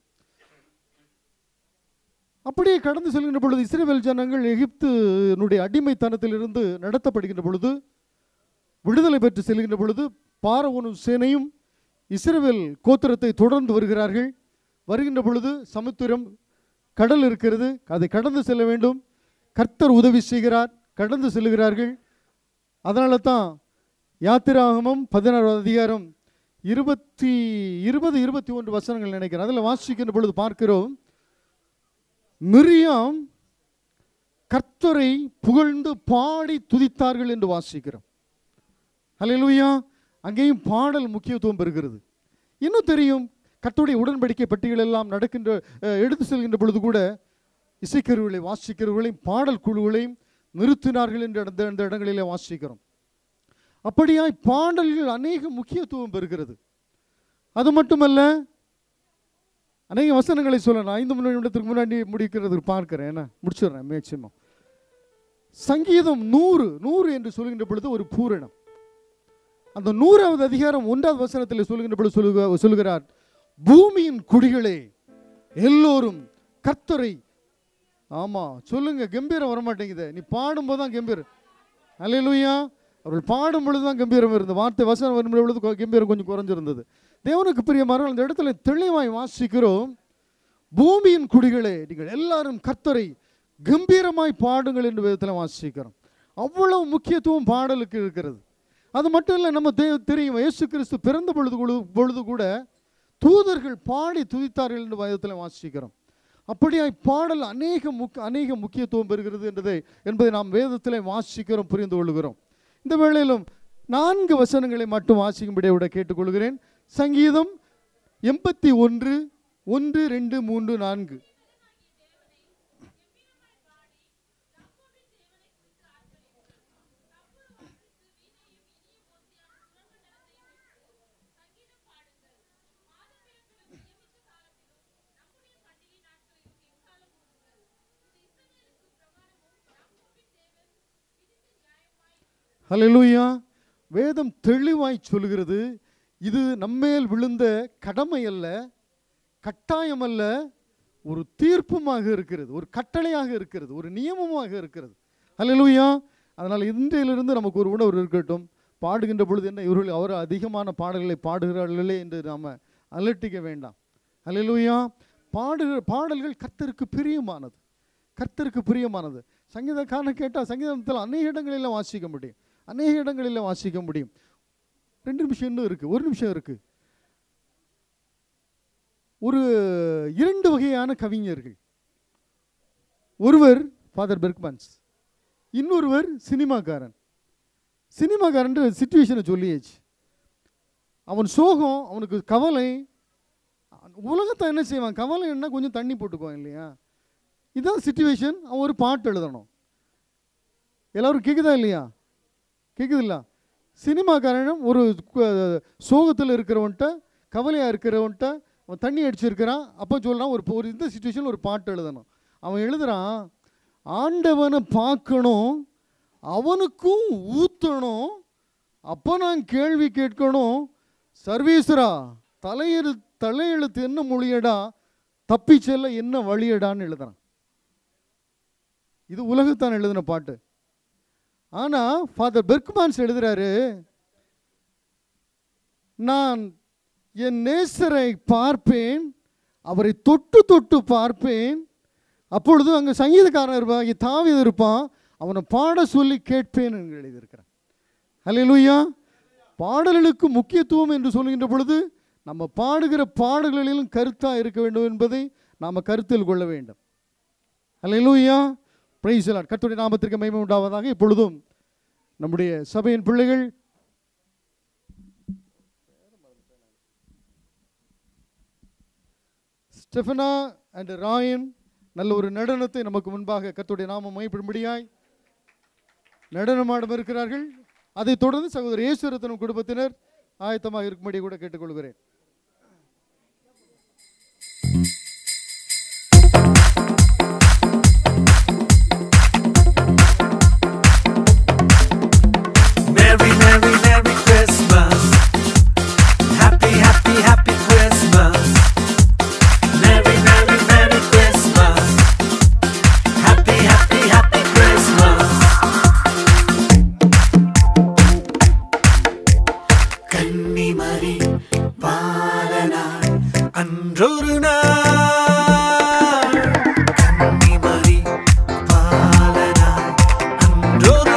Speaker 1: அப்படியே கடந்து செல்கின்ற பொழுது இஸ்ரேல் ஜனங்கள் எகிப்தினுடைய அடிமைத்தனத்திலிருந்து நடத்தப்படுகின்ற பொழுது விடுதலை பெற்று செல்கின்ற பொழுது பார்வோனும் சேனையும் இஸ்ரவேல் கோத்திரத்தை தொடர்ந்து வருகிறார்கள் வருகின்ற பொழுது சமுத்திரம் கடல் இருக்கிறது அதை கடந்து செல்ல வேண்டும் கர்த்தர் உதவி செய்கிறார் கடந்து செல்கிறார்கள் அதனால தான் யாத்திராகமம் பதினாறாவது அதிகாரம் இருபத்தி இருபது இருபத்தி ஒன்று வசனங்கள் நினைக்கிறேன் அதில் வாசிக்கின்ற பொழுது பார்க்கிறோம் மிரியாம் கர்த்தரை புகழ்ந்து பாடி துதித்தார்கள் என்று வாசிக்கிறோம் ஹalleluya அங்கேயும் பாடல் முக்கியத்துவம் பெறுகிறது இன்னும் தெரியும் கர்த்தருடைய உடன்படிக்கை பட்டியல் எல்லாம் நடக்கின்ற அஹ், எடுத்து செல்கின்ற பொழுது கூட இசைக்கருவிகளை வாசிக்கிறவர்களையும் பாடல் குழுக்களையும் நிறுத்தினார்கள் என்ற அந்த அந்த இடங்களிலே வாசிக்கிறோம் அப்படியாய் பாடல்கள் அநேக முக்கியத்துவம் பெறுகிறது அது மட்டுமல்ல அநேக வசனங்களை சொல்ல நான் ஐந்து மணி நிமிடத்துக்கு முன்னாடி முடிக்கிறதுக்கு பார்க்கிறேன் என்ன முடிச்சிடுறேன் மேக்சிமம் சங்கீதம் நூறு நூறு என்று சொல்கின்ற பொழுது ஒரு பூரணம் அந்த நூறாவது அதிகாரம் ஒன்றாவது வசனத்தில் சொல்கின்ற பொழுது சொல்லுக சொல்லுகிறார் பூமியின் குடிகளே எல்லோரும் கர்த்தரை ஆமா சொல்லுங்க கம்பீரம் வரமாட்டேங்குது நீ பாடும்போது தான் கம்பீரம் அல்லேலூயா அவர்கள் பாடும் பொழுது தான் கம்பீரம் இருந்தது வார்த்தை வசனம் வரும் பொழுது கொ- கம்பீரம் கொஞ்சம் குறைஞ்சிருந்தது தேவனுக்கு பிரியமானவர்கள் அந்த இடத்துல தெளிவாய் வாசிக்கிறோம் பூமியின் குடிகளே நீங்கள் எல்லாரும் கர்த்தரை கம்பீரமாய் பாடுங்கள் என்று விதத்தில் வாசிக்கிறோம் அவ்வளவு முக்கியத்துவம் பாடலுக்கு இருக்கிறது அது மட்டும் இல்லை நம்ம தே- தெரியும் இயேசு கிறிஸ்து பிறந்த பொழுது கூட- பொழுது கூட தூதர்கள் பாடி துதித்தார்கள் என்று விதத்தில் வாசிக்கிறோம் அப்படியாய் பாடல் அநேக முக் அநேக முக்கியத்துவம் பெறுகிறது என்றதை என்பதை நாம் வேதத்தில் வாசிக்கிறோம் புரிந்து கொள்கிறோம் இந்த வேளையிலும் நான்கு வசனங்களை மட்டும் வாசிக்கும்படியே விட கேட்டுக்கொள்கிறேன் சங்கீதம் எண்பத்தி ஒன்று ஒன்று ரெண்டு மூன்று நான்கு ஹalleluya வேதம் தெளிவாய் சொல்கிறது இது நம்மேல் விழுந்த கடமை அல்ல கட்டாயம் அல்ல ஒரு தீர்ப்புமாக இருக்கிறது ஒரு கட்டளையாக இருக்கிறது ஒரு நியமமாக இருக்கிறது ஹalleluya அதனால் இன்றையிலிருந்து நமக்கு ஒரு உணர்வு இருக்கட்டும் பாடுகின்ற பொழுது என்ன இவர்கள் அவர் அதிகமான பாடல்களை பாடுகிறார்களே என்று நாம் அலட்டிக்க வேண்டாம் ஹalleluya பாடுகிற பாடல்கள் கர்த்தருக்கு பிரியமானது கர்த்தருக்கு பிரியமானது சங்கீதக்காரன் கேட்டால் சங்கீதத்தில் அநேக இடங்களில் வாசிக்க முடியும் அநேக இடங்களில் வாசிக்க முடியும் ரெண்டு நிமிஷம் இன்னும் இருக்குது ஒரு நிமிஷம் இருக்குது ஒரு இரண்டு வகையான கவிஞர்கள் ஒருவர் ஃபாதர் பெர்க்மன்ஸ் இன்னொருவர் சினிமாக்காரன் சினிமாக்காரன் சுச்சுவேஷனை சொல்லியாச்சு அவன் சோகம் அவனுக்கு கவலை உலகத்தை என்ன செய்வான் கவலை என்ன கொஞ்சம் தண்ணி போட்டுக்குவான் இல்லையா இதான் சுச்சுவேஷன் அவன் ஒரு பாட்டு எழுதணும் எல்லாரும் கேட்குதா இல்லையா கேட்குதுல்ல சினிமாக்காரனும் ஒரு சோகத்தில் இருக்கிறவன்ட்ட கவலையாக இருக்கிறவன்ட்ட அவன் தண்ணி அடிச்சிருக்கிறான் அப்போ சொல்கிறான் ஒரு ஒரு இந்த சுச்சுவேஷன் ஒரு பாட்டு எழுதணும் அவன் எழுதுறான் ஆண்டவனை பார்க்கணும் அவனுக்கும் ஊற்றணும் அப்போ நான் கேள்வி கேட்கணும் சர்வீஸ்ரா தலையெழு தலையெழுத்து என்ன மொழியடா தப்பி செல்ல என்ன வழியடான்னு எழுதுறான் இது உலகத்தான் எழுதின பாட்டு ஆனால் ஃபாதர் பெர்க்மான்ஸ் எழுதுறாரு நான் என் நேசரை பார்ப்பேன் அவரை தொட்டு தொட்டு பார்ப்பேன் அப்பொழுது அங்கே சங்கீதக்காரன் இருப்பான் இங்கே தாவித இருப்பான் அவனை பாட சொல்லி கேட்பேன் என்று எழுதியிருக்கிறான் ஹalleluya பாடல்களுக்கு முக்கியத்துவம் என்று சொல்கின்ற பொழுது நம்ம பாடுகிற பாடல்களிலும் கருத்தாக இருக்க வேண்டும் என்பதை நாம் கருத்தில் கொள்ள வேண்டும் ஹalleluya பிரைஸ் லார்ட் கர்த்தருடைய நாமத்திற்கு மகிமை உண்டாவதாக இப்பொழுதும் நம்முடைய சபையின் பிள்ளைகள் ஸ்டெஃபனா அண்ட் ராயன் நல்ல ஒரு நடனத்தை நமக்கு முன்பாக கர்த்தருடைய நாமம் மையப்படும்படியாய் நடனமாடம் இருக்கிறார்கள் அதைத் தொடர்ந்து சகோதரர் ஈஸ்வரத்தனம் குடும்பத்தினர் ஆயத்தமாக இருக்கும்படி கூட கேட்டுக்கொள்கிறேன்
Speaker 13: Merry, merry, merry Christmas. Happy, happy, happy Christmas. Merry, merry, merry Christmas. Happy, happy, happy Christmas. கன்னிமரி பா
Speaker 21: அன்றொரு நாள் கன்னிமரி பாலனாய் அன்றொரு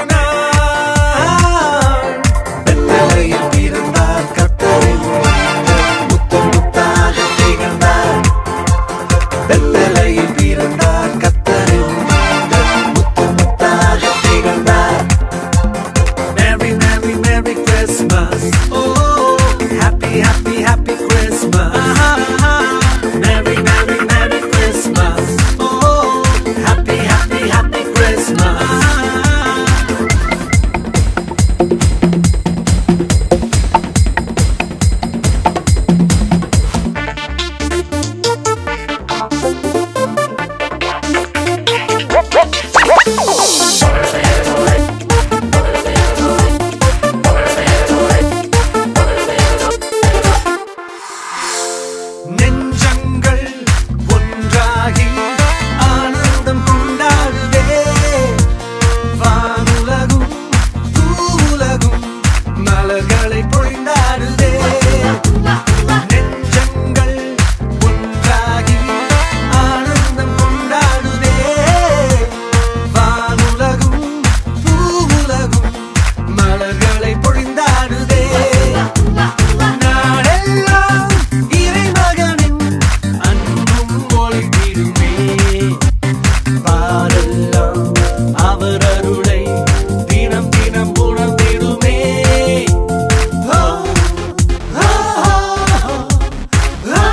Speaker 21: நாள் பெத்தலையில் பிறந்தார் கத்தரில் முத்து முத்தாக திகழ்ந்தார் பெத்தலையில் பிறந்தார் கத்தரில் முத்து முத்தாக திகழ்ந்தார் Merry, Merry, Merry Christmas. Oh, happy, happy, happy Christmas. Merry, Merry, Merry Christmas. Oh, happy, happy, happy Christmas. நெஞ்சங்கள் ஒன்றாகி ஆனந்தம் கொண்டாடுதே வானுலகும் பூவுலகும் மலர்களை பொழிந்தாடுதே நெஞ்சங்கள் ஒன்றாகி ஆனந்தம் கொண்டாடுதே வானுலகும் பூவுலகும் மலர்களை பொழிந்தாடுதே நாடெல்லாம் இறைமகனின் அன்பும் ஒளித்திடுமே பாரெல்லாம் அவர் அருளை தினம் தினம் உணர்ந்திடுமே ஓ, ஓ, ஓ, ஓ,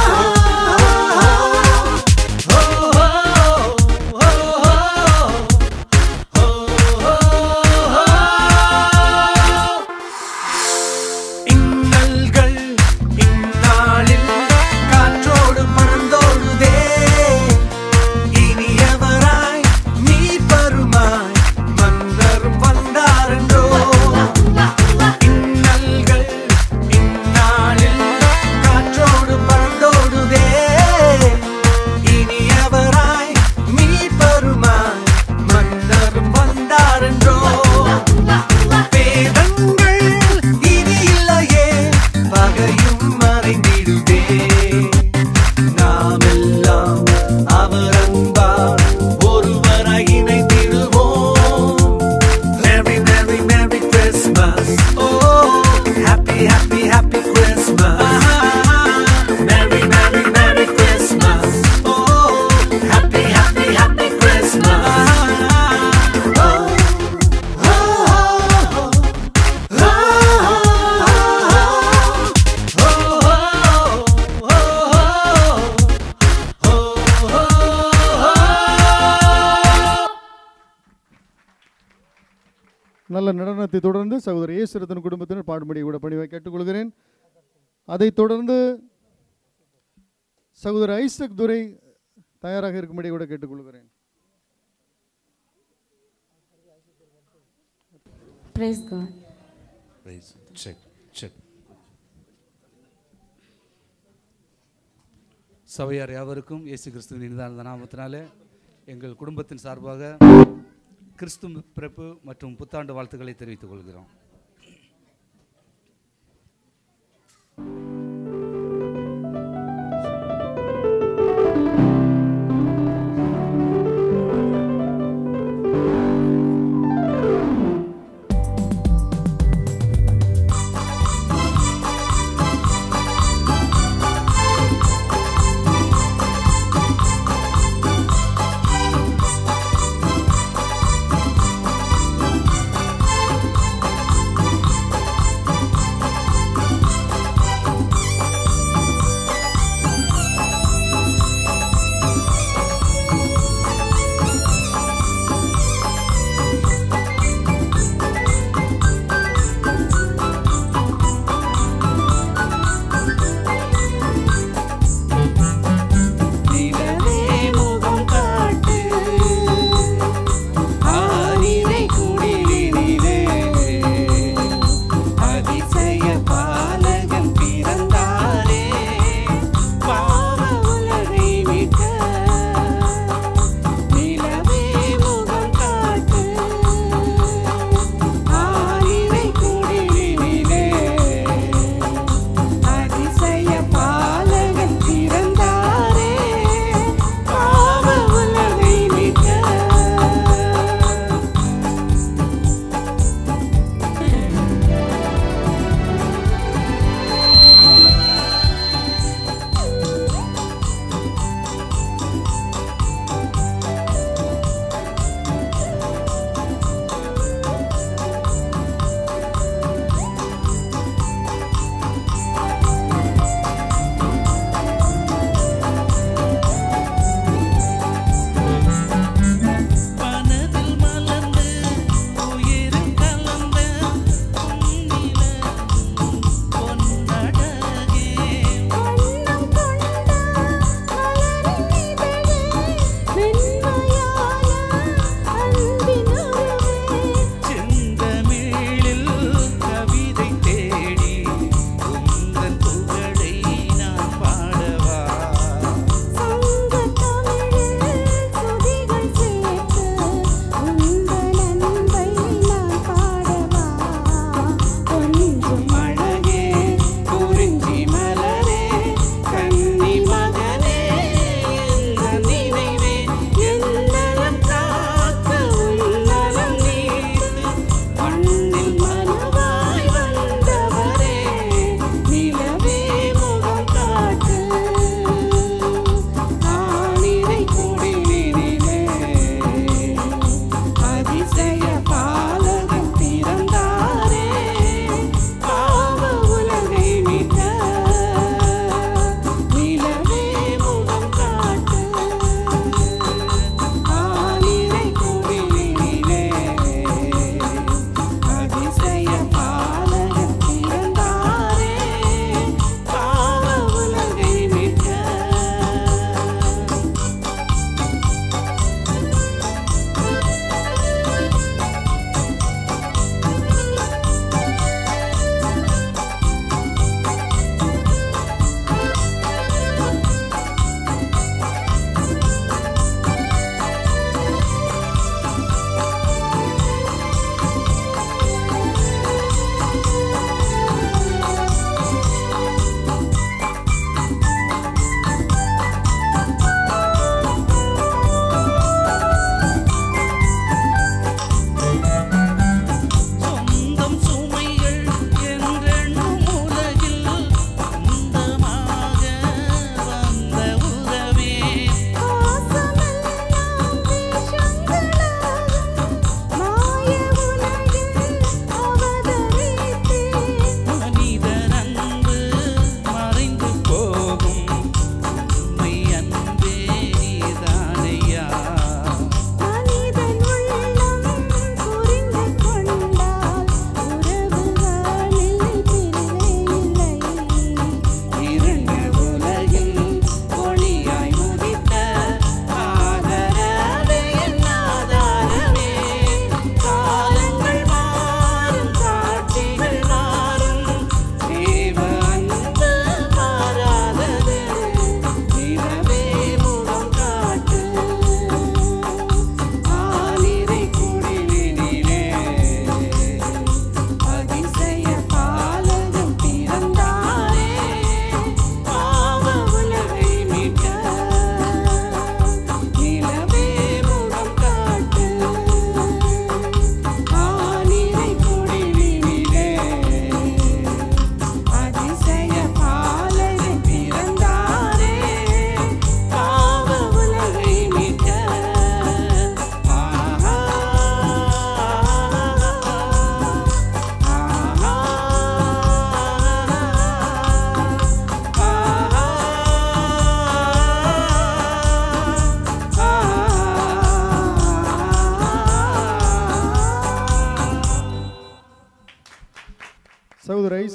Speaker 21: இன்னல்கள் இந்நாளில் காற்றோடு பறந்தோடுதே இனியவராய் நீ பருமாய் மன்னரும் வந்தாரென்றோ இன்னல்கள் இந்நாளில் காற்றோடு பறந்தோடுதே இனியவராய் நீ பருமாய் மன்னரும் வந்தாரென்றோ வேதங்கள் இனி இல்லையே பகையும் மறைந்திடுதே நாமெல்லாம் அவர் அன்பால் ஒருவராய் இணைந்திடுவோம் Merry, Merry, Merry Christmas. Oh, happy, happy, happy Christmas. Merry, Merry, Merry Christmas. Oh, happy, happy, happy Christmas. Oh,
Speaker 1: நல்ல நடனத்தை தொடர்ந்து சகோதரர் இயேசுரத்தன் குடும்பத்தினர் பாடுபடி கூட பணிவை கேட்டுக்கொள்கிறேன் அதைத் தொடர்ந்து சகோதரர் ஐசக் துரை தயாராக இருக்கும்படி கூட கேட்டுக்கொள்கிறேன்
Speaker 22: Praise God.
Speaker 23: Praise. Check, check. சபையார் யாவருக்கும் இயேசு கிறிஸ்துவின் இனிதான நாமத்தினாலே எங்கள் குடும்பத்தின் சார்பாக கிறிஸ்து பிறப்பு மற்றும் புத்தாண்டு வாழ்த்துக்களை தெரிவித்துக் கொள்கிறோம்
Speaker 21: Merry,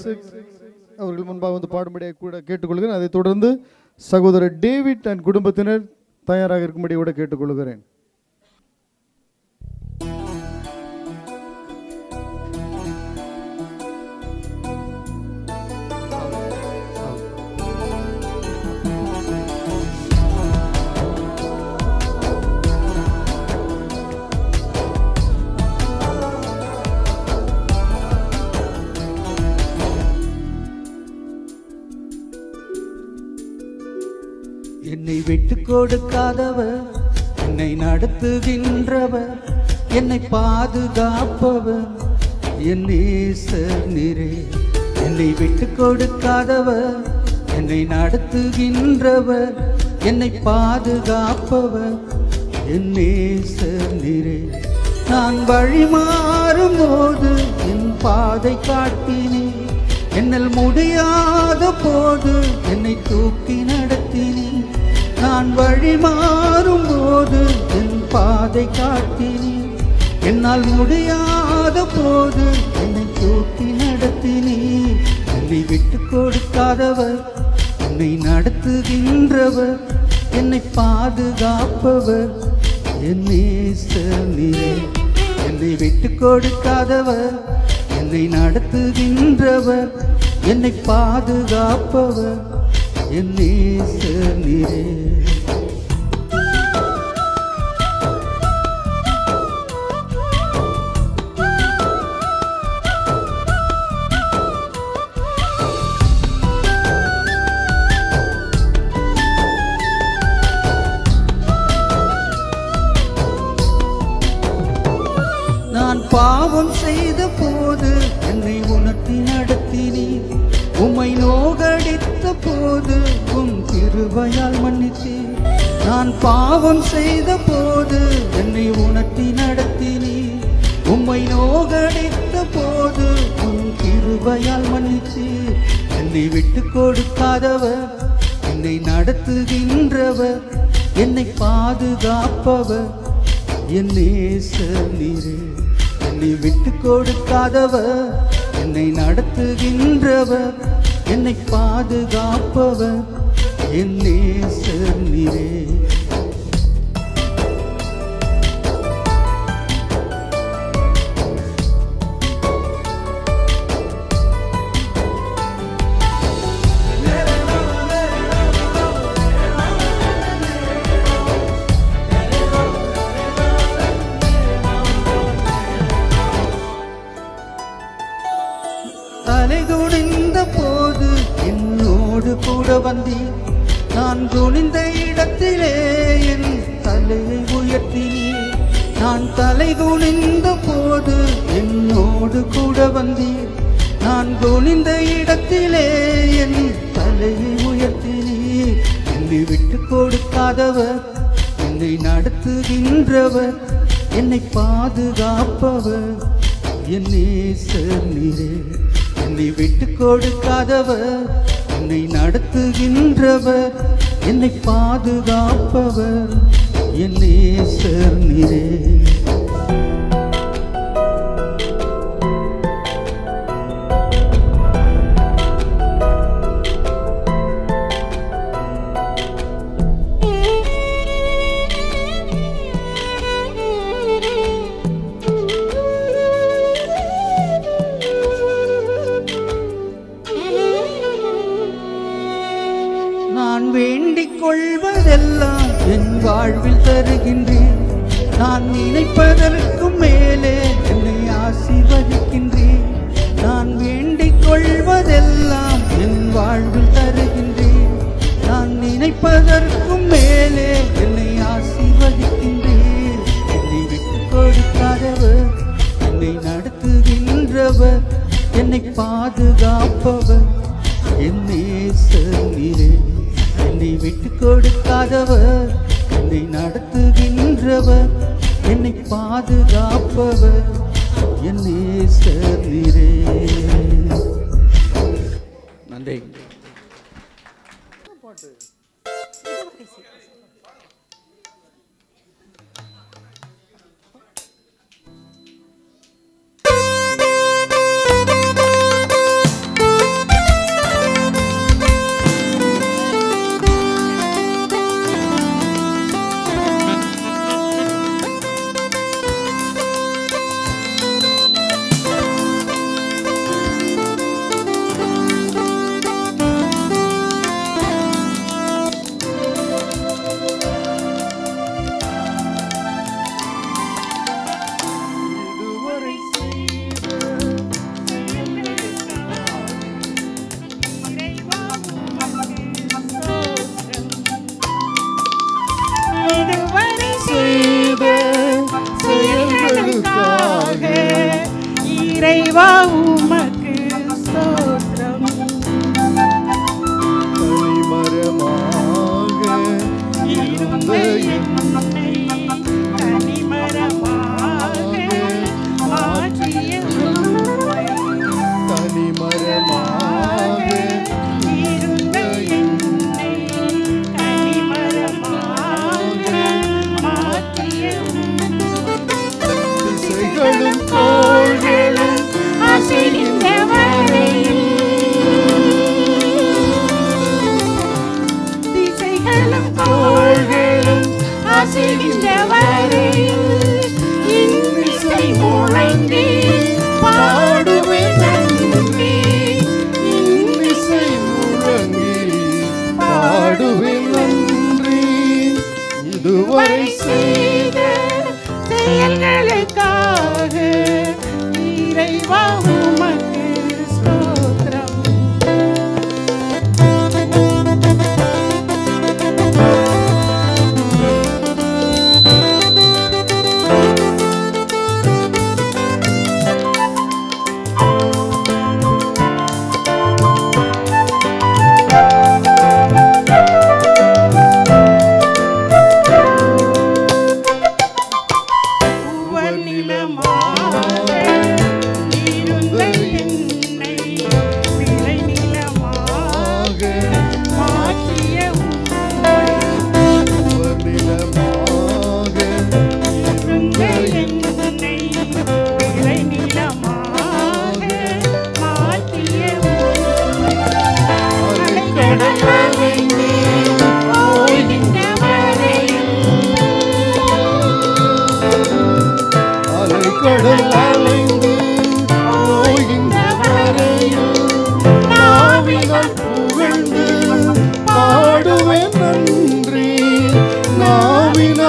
Speaker 1: ஐசக் அவர்கள் முன்பாக வந்து பாடும்படியாக கூட கேட்டுக்கொள்கிறேன் அதைத் தொடர்ந்து சகோதரர் டேவிட் அண்ட் குடும்பத்தினர் தயாராக இருக்கும்படி கூட கேட்டுக்கொள்கிறேன்
Speaker 2: என்னை விட்டு கொடுக்காதவர் என்னை நடத்துகின்றவர் என்னை பாதுகாப்பவர் என் நேசர் நீரே என்னை விட்டு கொடுக்காதவர் என்னை நடத்துகின்றவர் என்னை பாதுகாப்பவர் என் நேசர் நீரே நான் வழி மாறும் போது என் பாதை காட்டினேன் என்னல் முடியாத போது என்னை தூக்கி நடத்தினேன் நான் வழி மாறும் போது என் பாதை காட்டினேன் என்னால் முடியாத போது என்னை தூக்கி நடத்தினேன் என்னை விட்டு கொடுக்காதவர் என்னை நடத்துகின்றவர் என்னை பாதுகாப்பவர் என் நேசர் நீரே என்னை விட்டு கொடுக்காதவர் என்னை நடத்துகின்றவர் என்னை பாதுகாப்பவர் என் நேசர் நீரே நான் பாவம் செய்த போது என்னை உணர்த்தி நடத்தினீர் உம்மை நோகடித்த போது உம் கிருபையால் மன்னித்தீர் நான் பாவம் செய்த போது என்னை உணர்த்தி நடத்தினீர் உம்மை நோகடித்த போது உம் கிருபையால் மன்னித்தீர் என்னை விட்டு கொடுக்காதவர் என்னை நடத்துகின்றவர் என்னை பாதுகாப்பவர் என் நேசர் நீரே என்னை விட்டு கொடுக்காதவர் என்னை நடத்துகின்றவர் என்னை பாதுகாப்பவர் என் நேசர் நீரே தலை குனிந்த போது என்னோடு கூட வந்தீர் நான் குனிந்த இடத்திலே என் தலையை உயர்த்தினீர் நான் தலை குனிந்த போது என்னோடு கூட வந்தீர் நான் குனிந்த இடத்திலே என் தலையை உயர்த்தினீர் என்னை விட்டு கொடுக்காதவர் என்னை நடத்துகின்றவர் என்னை பாதுகாப்பவர் என் நேசர் நீரே என்னை விட்டு கொடுக்காதவர் என்னை நடத்துகின்றவர் என்னை பாதுகாப்பவர் என் நேசர் நீரே நான் வேண்டிக் கொள்வதெல்லாம் என் வாழ்வில் தருகின்றேன் நான் நினைப்பதற்கும் மேலே என்னை ஆசீர்வதிக்கின்றேன் நான் வேண்டிக் கொள்வதெல்லாம் என் வாழ்வில் தருகின்றேன் நான் நினைப்பதற்கும் மேலே என்னை ஆசீர்வதிக்கின்றேன் என்னை விட்டு கொடுக்காதவர் என்னை நடத்துகின்றவர் என்னை பாதுகாப்பவர் என் நேசர் நீரே என்னை விட்டு கொடுக்காதவர் என்னை நடத்துகின்றவர் என்னை பாதுகாப்பவர் என் நேசர் நீரே நன்றி
Speaker 12: Thank you.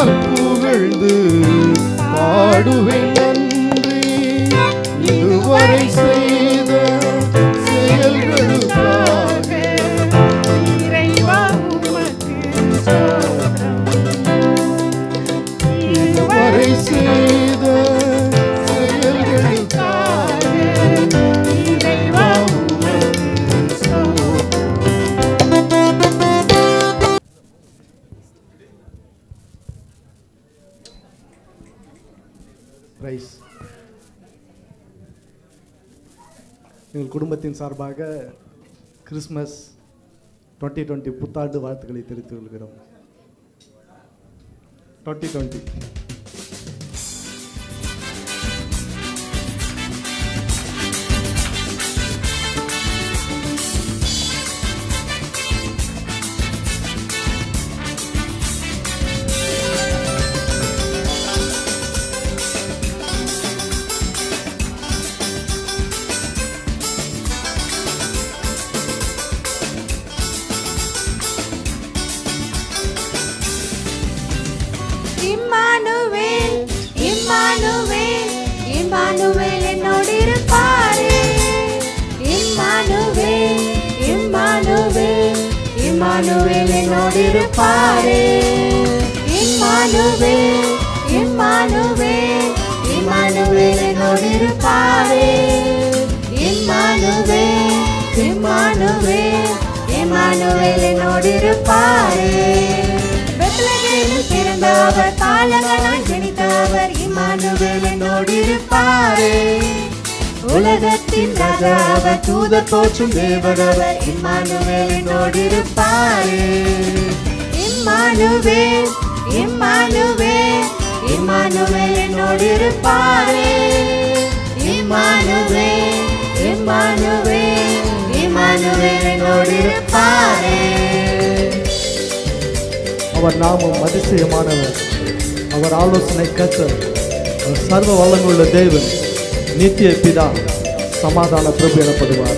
Speaker 1: புகழ்ந்து பாடுவேன் நன்றி இதுவரை செய்த செயல்களுக்காக
Speaker 6: இறைவா உமக்கு ஸ்தோத்திரம்.
Speaker 1: இதுவரை செய்த செயல்களுக்காக
Speaker 6: இறைவா உமக்கு ஸ்தோத்திரம்.
Speaker 1: பிரைஸ் எங்கள் குடும்பத்தின் சார்பாக கிறிஸ்மஸ் டுவெண்ட்டி டுவெண்ட்டி புத்தாண்டு வாழ்த்துக்களை தெரிவித்துக் கொள்கிறோம் twenty twenty
Speaker 6: Emmanuel Emmanuel Emmanuel என்னோடு இருப்பாரே இம்மானுவேல் இம்மானுவேல் இம்மானுவேல் என்னோடு இருப்பாரே இம்மானுவேல் இம்மானுவேல் இம்மானுவேல் என்னோடு இருப்பாரே இம்மானுவேல் இம்மானுவேல் இம்மானுவேல் என்னோடு இருப்பாரே பெத்லகேமில் பிறந்த அவர் காலங்களாய் ஜனித்த அவர் இம்மானுவேல் என்னோடு இருப்பாரே உலகத்தின் ராஜா அவர் தூதர் போற்றும் தேவர் அவர் இம்மானுவேல் என்னோடு இருப்பாரே இம்மானுவேல் இம்மானுவேல் இம்மானுவேல் என்னோடு இருப்பாரே இம்மானுவேல் இம்மானுவேல் இம்மானுவேல் என்னோடு இருப்பாரே
Speaker 3: அவர் நாமம் அதிசயமானவர் அவர் ஆலோசனை கத்தர் அவர் சர்வ வல்லமுள்ள தேவன் நித்திய பிதா சமாதான பிரபு எனப்படுவார்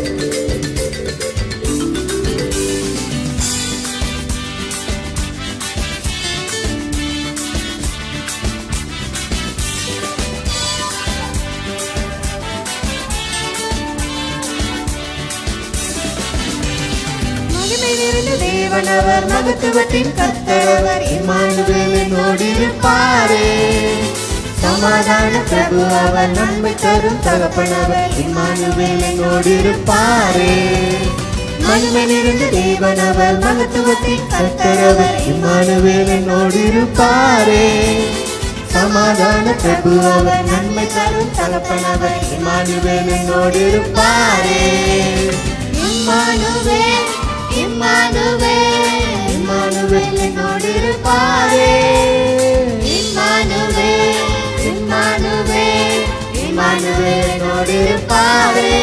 Speaker 6: மகிமை நிறைந்த தேவனவர் மகத்துவத்தின் கர்த்தரவர் இம்மானுவேல் என்னோடு இருப்பாரே சமாதான பிரபு அவர் நன்மை தரும் தகப்பனவர் இம்மானுவேல் என்னோடு இருப்பாரே மகிமை நிறைந்த தேவனவர் மகத்துவத்தின் கர்த்தரவர் இம்மானுவேல் என்னோடு இருப்பாரே சமாதான பிரபு அவர் நன்மை தரும் தகப்பனவர் இம்மானுவேல் என்னோடு இருப்பாரே இம்மானுவேல் இம்மானுவேல் இம்மானுவேல் என்னோடு இருப்பாரே இம்மானுவேல் இம்மானுவேல் இம்மானுவேல் என்னோடு இருப்பாரே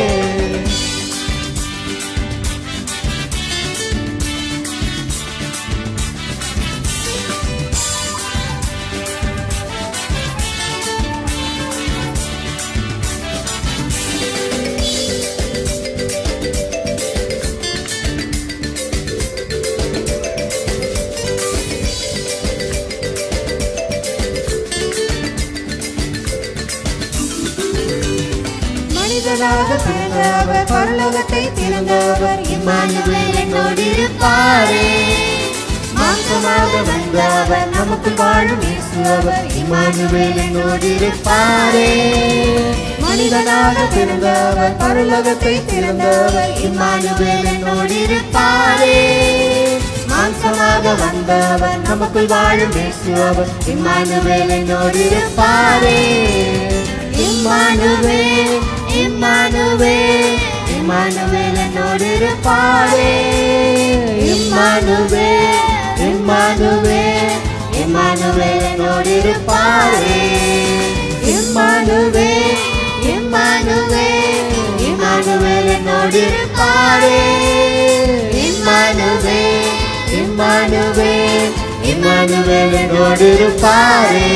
Speaker 6: மனிதனாக பிறந்தவர் பரலோகத்தை திறந்தவர் இம்மானுவேல் என்னோடு இருப்பாரே மாம்சமாக வந்தவர் நமக்குள் வாழும் இயேசு அவர் இம்மானுவேல் என்னோடு இருப்பாரே மனிதனாக பிறந்தவர் பரலோகத்தை திறந்தவர் இம்மானுவேல் என்னோடு இருப்பாரே மாம்சமாக வந்தவர் நமக்குள் வாழும் இயேசு அவர் இம்மானுவேல் என்னோடு இருப்பாரே இம்மானுவேல் இம்மானுவேல் இம்மானுவேல் என்னோடு இருப்பாரே இம்மானுவேல் இம்மானுவேல் இம்மானுவேல் என்னோடு இருப்பாரே இம்மானுவேல் இம்மானுவேல் இம்மானுவேல் என்னோடு இருப்பாரே இம்மானுவேல் இம்மானுவேல் இம்மானுவேல் என்னோடு இருப்பாரே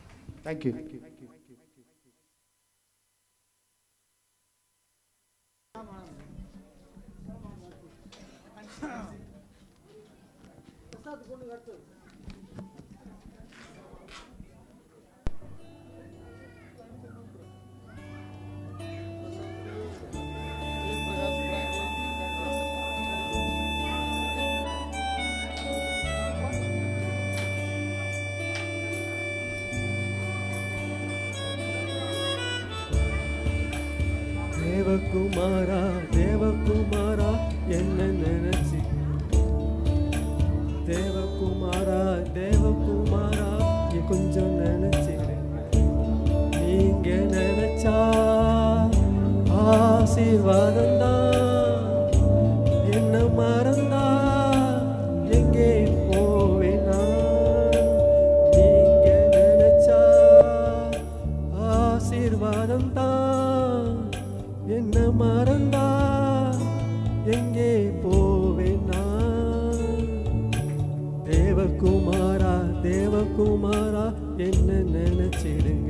Speaker 1: தேங்க்யூ
Speaker 9: தேவகுமாரா தேவகுமாரா என்ன நினைச்சு தேவகுமாரா தேவகுமாரா நீ கொஞ்சம் நினைச்சிடு நீங்க நினைச்சா ஆசீர்வாதம் தான் என்ன மறந்தா எங்கே போவேனா நீங்க நினைச்சா ஆசீர்வாதம் தான் என்ன மறந்தா எங்கே போவேனா தேவகுமாரா தேவகுமாரா என்ன நினைச்சிடுங்க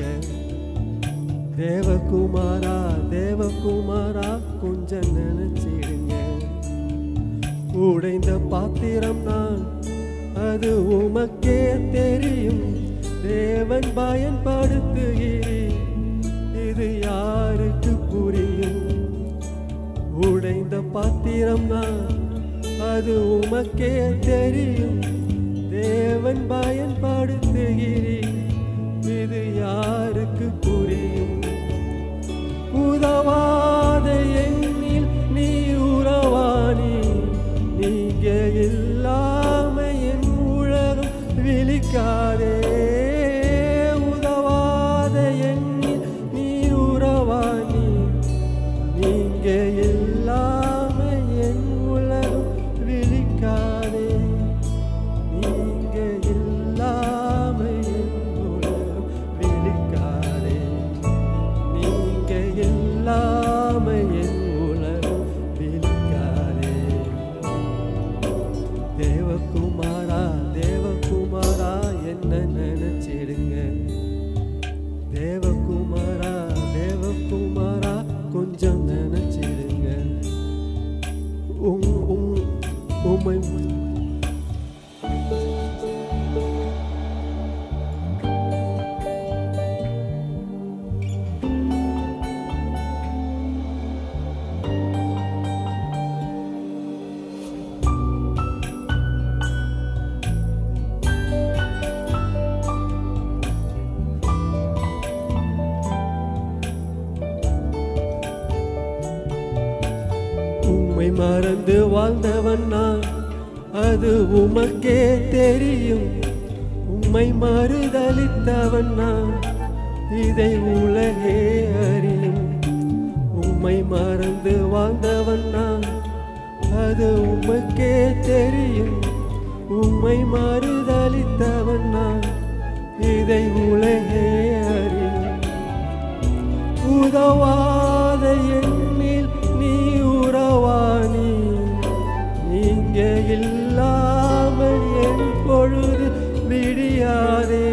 Speaker 9: தேவகுமாரா தேவகுமாரா கொஞ்சம் நினைச்சிடுங்க உடைந்த பாத்திரம் நான் அது உமக்கே தெரியும் தேவன் பயன்படுத்துகிறேன் இது யாருக்கு புரியும் உடைந்த பாத்திரம் நான் அது உமக்கே தெரியும் தேவன் பயன்படுத்துகிறேன் இது யாருக்கு புரியும் உதவாத எண்ணில் நீ உறவானி நீங்க இல்லாம என் உலகம் விழிக்காதே உதவாத எண்ணில் நீ உறவானி நீங்க இல்லாம என் உலகம் விழிக்காதே நீங்க இல்லாம என் உலகம் விழிக்காதே நீங்க இல்லாம என் உலகம் விழிக்காதே தேவகுமாரா தேவகுமாரா என்ன நினைச்சிடுங்க தேவகுமாரா தேவகுமாரா கொஞ்சம் நினைச்சிடுங்க உம் உம் உமை உம்மை மறந்து வாழ்ந்தவன் நான் அது உமக்கே தெரியும் உம்மை மறுதலித்தவன் நான் இதை உலகே அறியும் உம்மை மறந்து வாழ்ந்தவன் நான் அது உமக்கே தெரியும் உம்மை மறுதலித்தவன் நான் இதை உலகே அறியும் உதவாத எண்ணில் நீ உறவானி நீங்க இல்லாமல் என் பொழுது விடியாதே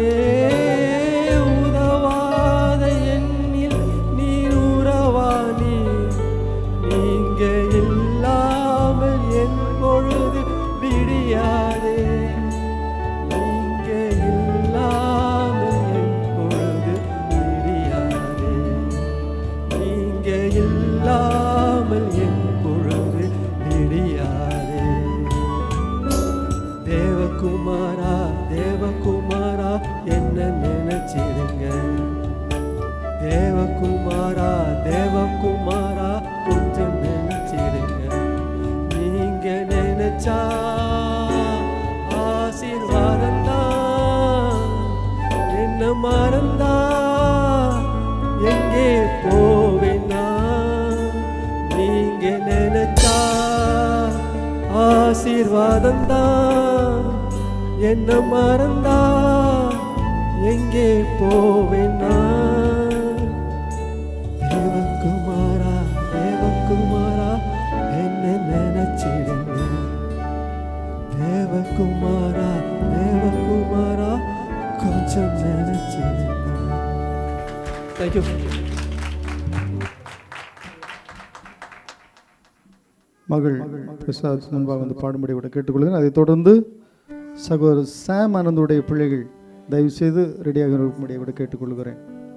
Speaker 9: உதவாத எண்ணில் நீ உறவானி நீங்க இல்லாமல் என் பொழுது விடியாதே நீங்க இல்லாமல் என் பொழுது விடியாதே நீங்க இல்லாமல் என் பொழுது விடியாதே தேவகுமாரா தேவகுமாரா என்ன நினைச்சிடுங்க தேவகுமாரா தேவகுமாரா கொஞ்சம் நினைச்சிடுங்க நீங்க நினைச்சா ஆசீர்வாதம் தான் என்ன மறந்தா எங்கே போவேனா நீங்க நினைச்சா ஆசீர்வாதம் தான் என்ன மறந்தா எங்கே போவேனா தேவகுமாரா தேவகுமாரா என்ன நினைச்சிடுங்க தேவகுமாரா தேவகுமாரா கொஞ்சம் நினைச்சிடுங்க தேங்க்யூ
Speaker 1: மகள் பிரசாத் முன்பாக வந்து பாடும்படி கூட கேட்டுக்கொள்கிறேன் அதைத் தொடர்ந்து சகோதரர் சாம் ஆனந்துடைய பிள்ளைகள் தயவு செய்து ரெடியாக இருக்கும்படி கூட கேட்டுக்கொள்கிறேன்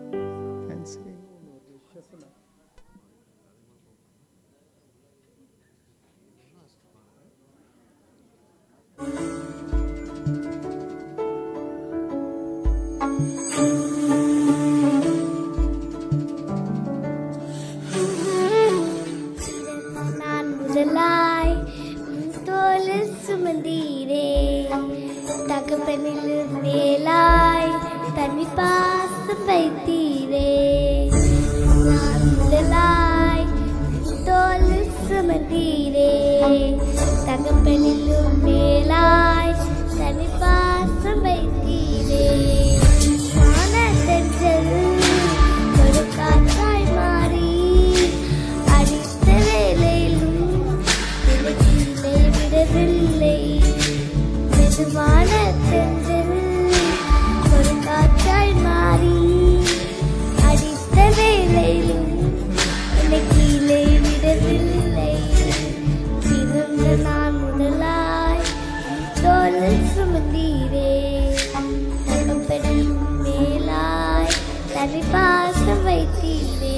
Speaker 8: நான் முதலாய் உன் தோளில் சுமந்தீரே தகப்பனில் மேலாய் தனி பாசம் வைத்தீரே நான் முதலாய் உன் தோளில் சுமந்தீரே தகப்பனிலும் மேலாய் தனி பாசம் வைத்தீரே வானத்தென்றல் ஒரு காற்றாய் மாறி அடித்த வேலையிலும் விலகிலே விடவில்லை மெதுவான தென்றல் ஒரு காற்றாய் மாறி அடித்த வேலையிலும் என்னை கீழே விடவில்லை பிறந்த நான் முதலாய் தோளில் சுமந்தீரே தகப்பனின் மேலாய் தனி பாசம் வைத்தீரே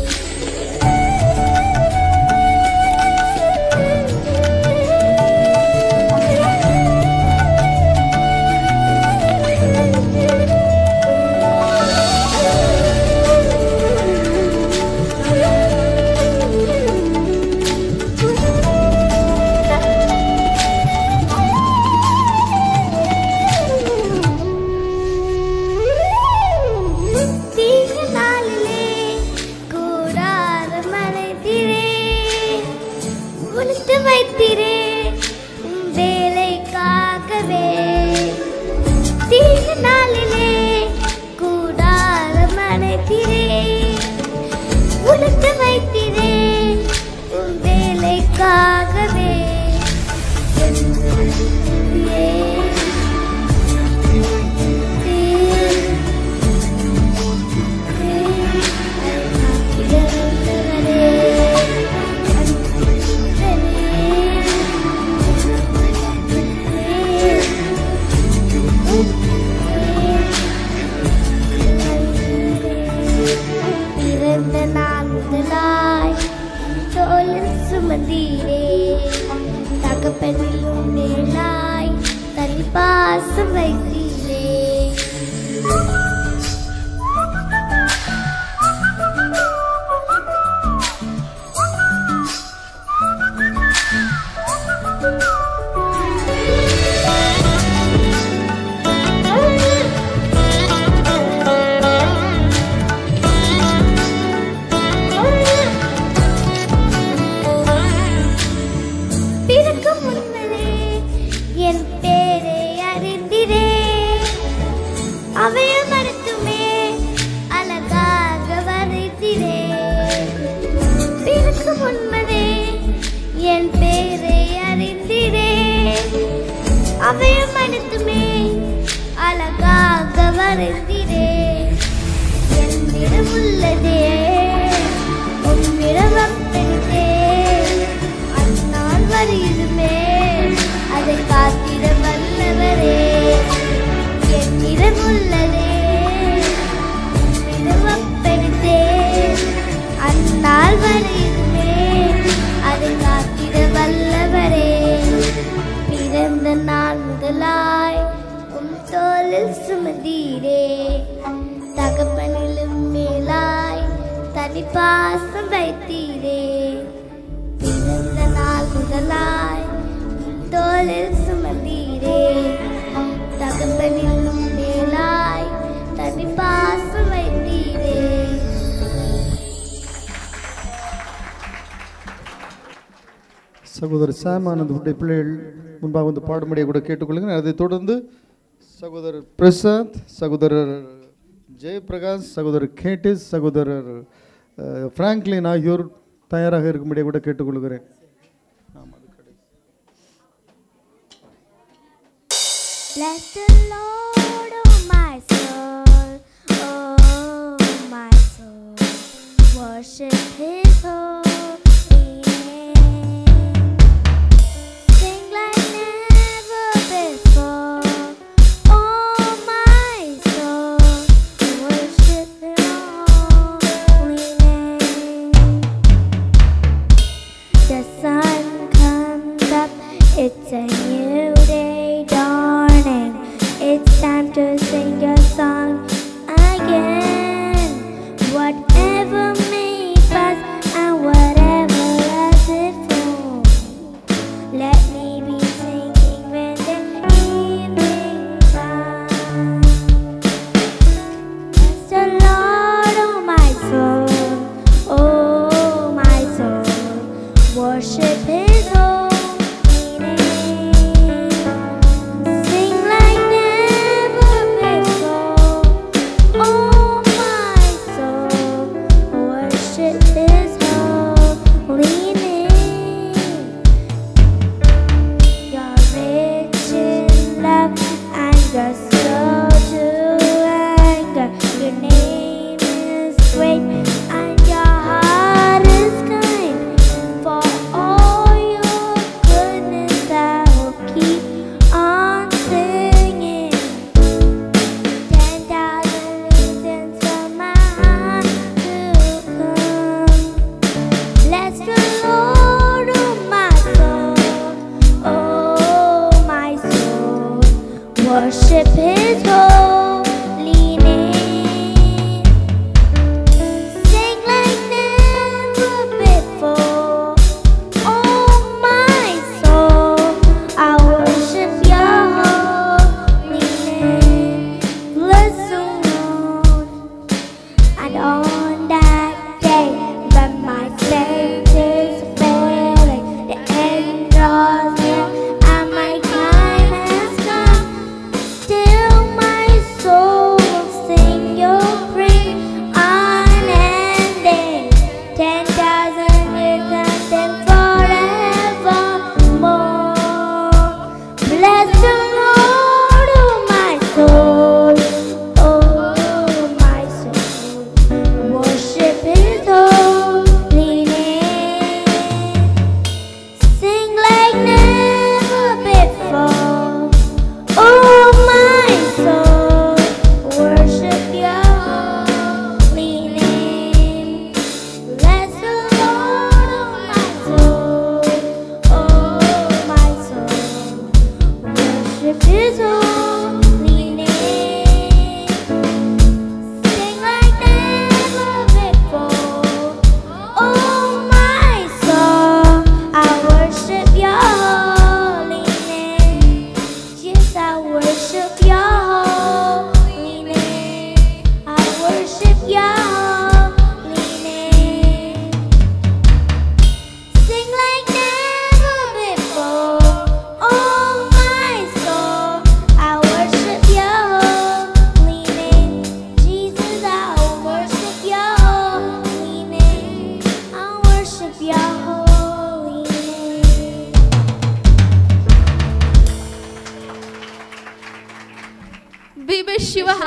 Speaker 8: தீய நாளிலே கூடாரம் அணைத்திரே உளுத்து வைத்திரே உன் வேலைக்காகவே தீய நாளிலே கூடாரம் அணைத்திரே உளுத்து வைத்திரே உன் வேலைக்காகவே ஏன் பிறந்த நாள் முதலாய் தோளில் சுமந்தீரே தகப்பனிலும் மேலாய் தனி பாசம் வைத்தீரே பிறக்கும் முன்னரே என் பேரை அறிந்திரே அவைய மறுத்துமே அழகாக வரைத்திரே பிறக்கும் முன்னரே என் பேரை அறிந்திரே அவைய மறுத்துமே அழகாக வரைந்திரே என்னிடம் உள்ளதே உம்மிடம் அப்பெடுத்தே அந்நாள் வருகிறமே அதை காத்திட வல்லவரே என்னிடம் உள்ளதே உம்மிடம் அப்பெடுத்தே அந்நாள் வருகிறமே அதை காத்திட வல்லவரே பிறந்த நாள் முதலாய் உம் தோளில் சுமந்தீரே தகப்பனிலும் மேலாய் தனி பாசம் வைத்தீரே பிறந்த நாள் முதலாய் உம் தோளில் சுமந்தீரே தகப்பனிலும் மேலாய் தனி பாசம் வைத்தீரே
Speaker 1: சகோதரர் சாம் ஆனந்துடைய பிள்ளைகள் முன்பாக வந்து பாடும்படியை கூட கேட்டுக்கொள்ளுங்க அதைத் தொடர்ந்து சகோதரர் பிரசாத் சகோதரர் ஜெயபிரகாஷ் சகோதரர் கேட்டிஸ் சகோதரர் அஹ், பிராங்க்லின் ஆகியோர் தயாராக இருக்கும்படியை கூட கேட்டுக்கொள்கிறேன்
Speaker 8: Bless the Lord, oh my soul, oh my soul. Worship His holy name.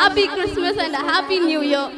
Speaker 4: happy Christmas and a happy New Year.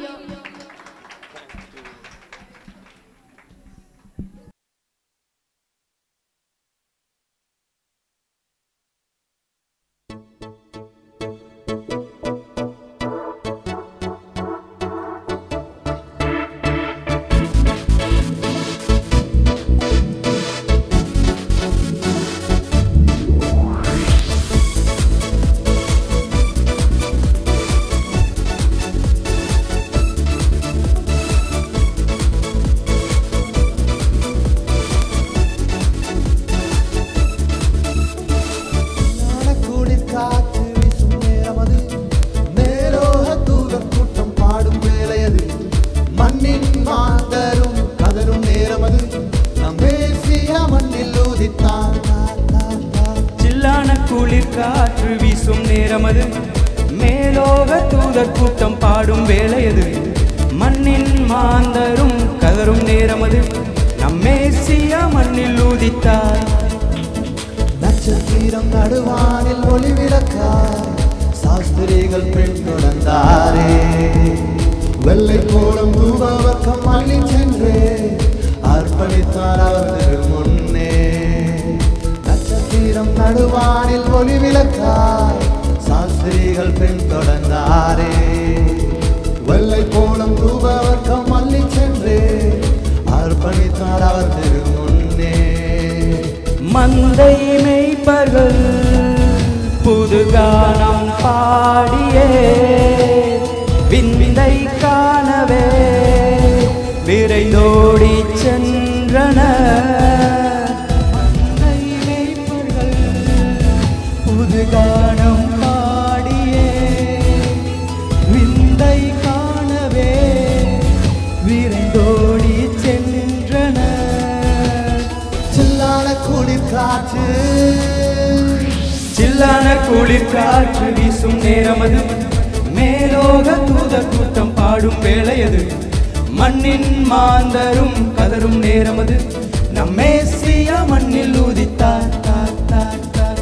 Speaker 6: குளிர் காற்று வீசும் நேரம் அது மேலோக தூதர் கூட்டம் பாடும் வேலை அது மண்ணின் மாந்தரும் கதரும் நேரம் அது நம் தேசிய மண்ணில் ஊதித்தான்
Speaker 5: சில்லான குளிர் காற்று வீசும் நேரம் அது மேலோக தூதர் கூட்டம் பாடும் வேலை அது மண்ணின் மாந்தரும் கதரும் நேரம் அது நம்மேசிய மண்ணில் ஊதித்தார்
Speaker 6: நட்சத்திரம் நடுவானில் ஒளி விளக்காய் சாஸ்திரிகள் பெண் தொடர்ந்தாரே வெள்ளை கோலம் தூபவக்கம் அள்ளி சென்றே அர்ப்பணித்தார் அவர் திரு முன்னே நட்சத்திரம் நடுவானில் ஒளி விளக்காய் சாஸ்திரிகள் பெண் தொடர்ந்தாரே வெள்ளை கோலம் தூபவக்கம் அள்ளி சென்றே அர்ப்பணித்தார் அவர் திரு முன்னே
Speaker 5: மந்தை மேய்ப்பர்கள் புது கானம் பாடியே விந்தை காணவே விரைந்தோடி சென்றன மந்தை மேய்ப்பர்கள் புது கானம் பாடியே விந்தை காணவே விரைந்தோடி சென்றன
Speaker 6: சில்லான குளிர் காற்று
Speaker 5: சில்லான குளிர் காற்று வீசும் நேரம் அது மேலோக தூதர் கூட்டம் பாடும் வேலை அது மண்ணின் மாந்தரும் கதரும் நேரம் அது நம்மேசிய மண்ணில் ஊதித்தார் தார் தார் தார்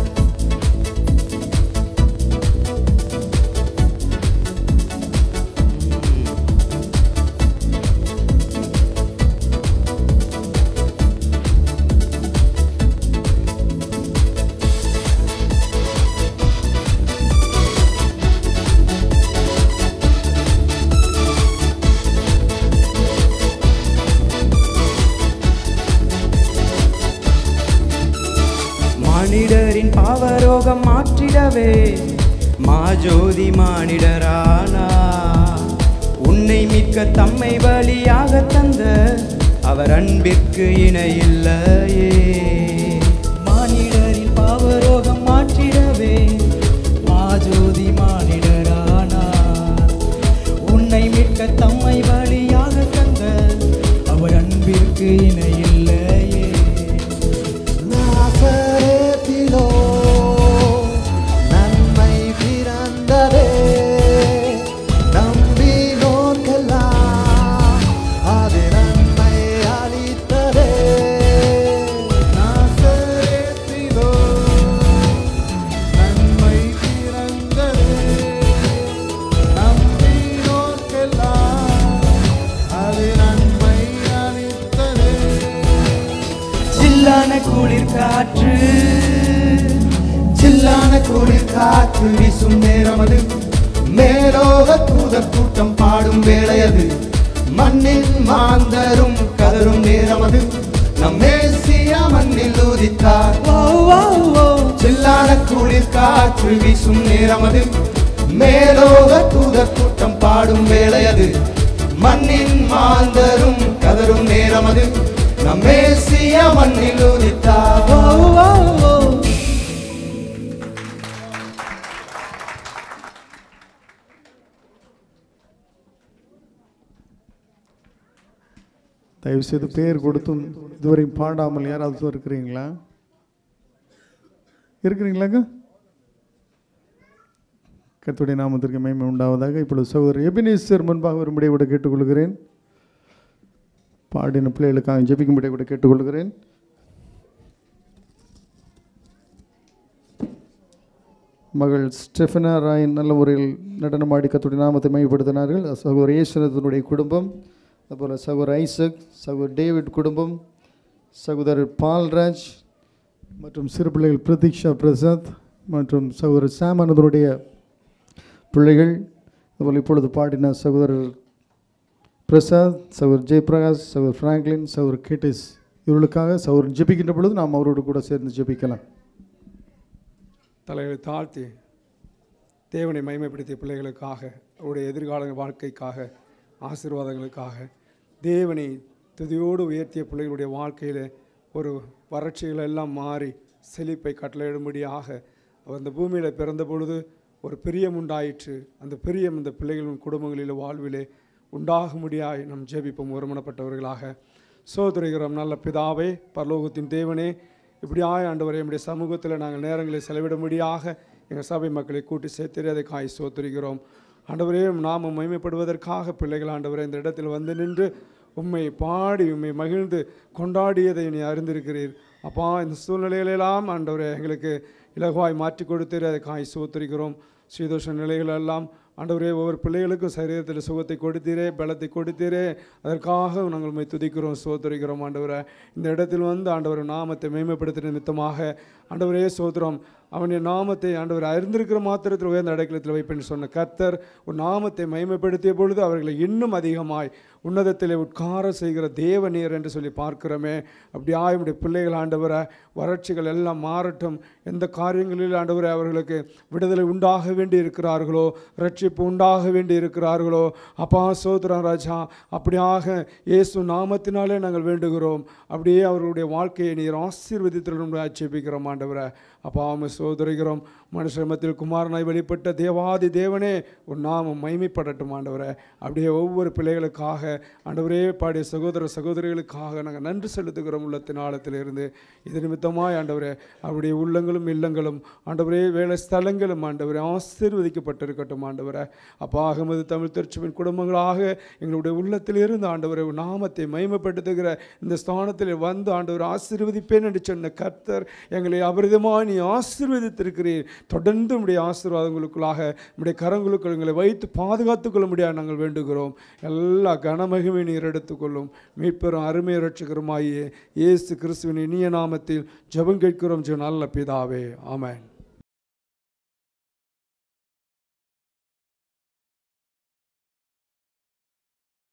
Speaker 5: மானிடரின் பாவரோகம் மாற்றிடவே மாஜோதி மானிடரானா உன்னை மீட்க தம்மை பலியாக தந்த அவர் அன்பிற்கு இணையில்லையே மானிடரின் பாவரோகம் மாற்றிடவே மாஜோதி மானிடரானா உன்னை மீட்க தம்மை பலியாக தந்த அவர் அன்பிற்கு இணையில்லையே
Speaker 6: நாசரேத்திலோ நன்மை பிறந்ததே நம்பினோர்க்கெல்லாம் அது நன்மை அளித்ததே நாசரேத்திலோ நன்மை பிறந்ததே நம்பினோர்க்கெல்லாம் அது நன்மை அளித்ததே
Speaker 5: சில்லான குளிர் காற்று
Speaker 6: சில்லான குளிர் காற்று வீசும் நேரம் அது மேலோக தூதர் கூட்டம் பாடும் வேலை அது மண்ணின் மாந்தரும் கதரும் நேரம் அது நம் மேசிய மண்ணில் ஊதித்தார் சில்லான குளிர் காற்று வீசும் நேரம் அது மேலோக தூதர் கூட்டம் பாடும் வேலை அது மண்ணின் மாந்தரும் கதரும் நேரம் அது நம் மேசிய மண்ணில் ஊதித்தார்
Speaker 1: தயவுசெய்து பேர் கொடுத்தும் இதுவரை பாடாமல் யாராவது இருக்கிறீங்களா இருக்கிறீங்களாங்க கர்த்தருடைய நாமத்திற்கு மேன்மை உண்டாவதாக இப்பொழுது சகோதரர் எபினேஸ்வர் முன்பாக வரும்படியை கூட கேட்டுக்கொள்கிறேன் பாடின பிள்ளைகளுக்காக ஜெபிக்கும்படியை கூட கேட்டுக்கொள்கிறேன் மகள் ஸ்டெஃபனா ராய் நல்ல முறையில் நடனமாடி கத்துடைய நாமத்தை மையப்படுத்தினார்கள் சகோதர ஈஸ்வரத்தினுடைய குடும்பம் அதுபோல் சகோதர ஐசக் சகோதர டேவிட் குடும்பம் சகோதரர் பால்ராஜ் மற்றும் சிறு பிள்ளைகள் பிரதீக்ஷா பிரசாத் மற்றும் சகோதரர் சாமானந்தனுடைய பிள்ளைகள் அதுபோல் இப்பொழுது பாடின சகோதரர் பிரசாத் சகோதரர் ஜெயபிரகாஷ் சகோதரர் ஃப்ராங்க்லின் சகோதரர் கேட்டிஸ் இவர்களுக்காக சகோதரர் ஜெபிக்கின்ற பொழுது நாம் அவரோடு கூட சேர்ந்து ஜெபிக்கலாம்
Speaker 10: தலைகளை தாழ்த்தி தேவனை மைமைப்படுத்திய பிள்ளைகளுக்காக அவருடைய எதிர்கால வாழ்க்கைக்காக ஆசீர்வாதங்களுக்காக தேவனை துதியோடு உயர்த்திய பிள்ளைகளுடைய வாழ்க்கையில் ஒரு வறட்சிகள் எல்லாம் மாறி செழிப்பை கட்டளையிடும்படியாக அவர் அந்த பூமியில் பிறந்த பொழுது ஒரு பிரியம் உண்டாயிற்று அந்த பிரியம் இந்த பிள்ளைகளின் குடும்பங்களில் வாழ்விலே உண்டாகும்படியாய் நம் ஜெபிப்போம் ஒருமனப்பட்டவர்களாக சோதரிகிறோம் நல்ல பிதாவே பரலோகத்தின் தேவனே இப்படியாய் ஆண்டவரே நம்முடைய சமூகத்தில் நாங்கள் நேரங்களை செலவிடும்படியாக எங்கள் சபை மக்களை கூட்டி சேர்த்து அதை காய் சோத்துரிக்கிறோம் ஆண்டவரே நாம மகிமைப்படுவதற்காக பிள்ளைகள் ஆண்டவரே இந்த இடத்தில் வந்து நின்று உம்மை பாடி உம்மை மகிழ்ந்து கொண்டாடியதை நீ அறிந்திருக்கிறீர் அப்பா இந்த சூழ்நிலைகளெல்லாம் ஆண்டவரே எங்களுக்கு இலகுவாய் மாற்றி கொடுத்தீர் அதை காய் சோத்துரிக்கிறோம் சீதோஷ நிலைகளெல்லாம் ஆண்டவரே ஒவ்வொரு பிள்ளைகளுக்கும் சரீரத்தில் சுகத்தை கொடுத்தீரே பலத்தை கொடுத்தீரே அதற்காக நாங்கள் உண்மை துதிக்கிறோம் சோதரிக்கிறோம் ஆண்டவரை இந்த இடத்தில் வந்து ஆண்டவர் நாமத்தை மேம்படுத்தின நிமித்தமாக ஆண்டவரே சோதரம் அவனுடைய நாமத்தை ஆண்டவர் அறிந்திருக்கிற மாத்திரத்தில் உயர்ந்த அடைக்கலத்தில் வைப்பேன் சொன்ன கர்த்தர் உன் நாமத்தை மகிமைப்படுத்திய பொழுது அவர்களை இன்னும் அதிகமாய் உன்னதத்தில் உட்கார செய்கிற தேவநீர் என்று சொல்லி பார்க்கிறோமே அப்படியே நம்முடைய பிள்ளைகள் ஆண்டவரை வறட்சிகள் எல்லாம் மாறட்டும் எந்த காரியங்களில் ஆண்டவரை அவர்களுக்கு விடுதலை உண்டாக வேண்டி இருக்கிறார்களோ ரட்சிப்பு உண்டாக வேண்டி இருக்கிறார்களோ அப்பா சோதரன் ராஜா அப்படியாக இயேசு நாமத்தினாலே நாங்கள் வேண்டுகிறோம் அப்படியே அவர்களுடைய வாழ்க்கையை நீர் ஆசீர்வதித்திலும் ஆட்சேபிக்கிறோம் ஆண்டவரை அப்பா ஆமை சோதரிகிறோம் மனுஷமத்தில் குமாரனாய் வெளிப்பட்ட தேவாதி தேவனே உன் நாமம் மைமைப்படட்டும் ஆண்டவரை அப்படியே ஒவ்வொரு பிள்ளைகளுக்காக ஆண்டவரே பாடிய சகோதர சகோதரிகளுக்காக நாங்கள் நன்றி செலுத்துகிறோம் உள்ளத்தின் ஆழத்திலிருந்து இது நிமித்தமாய் ஆண்டவரே அவருடைய உள்ளங்களும் இல்லங்களும் ஆண்டவரே வேலை ஸ்தலங்களும் ஆண்டவரே ஆசீர்வதிக்கப்பட்டிருக்கட்டும் ஆண்டவரை அப்பா அகமது தமிழ் திருச்சுவின் குடும்பங்களாக எங்களுடைய உள்ளத்திலிருந்து ஆண்டவரை உன் நாமத்தை மைமைப்படுத்துகிற இந்த ஸ்தானத்தில் வந்து ஆண்டவர் ஆசீர்வதிப்பேன் என்று சொன்ன கர்த்தர் எங்களை அபரிதமாக நீ ஆசீர்வதித்திருக்கிறீர் தொடர்ந்து உடைய ஆசீர்வாதங்களுக்குள்ளாக உடைய கரங்களுக்குள் எங்களை வைத்து பாதுகாத்துக் கொள்ள முடியாது நாங்கள் வேண்டுகிறோம் எல்லா கனமகிமை நீர் எடுத்துக்கொள்ளும் மீட்பெறும் அருமை ரட்சகருமாயே இயேசு கிறிஸ்துவின் இனிய நாமத்தில் ஜெபம் கேட்கிறோம் ஜெ நல்ல பிதாவே ஆமென்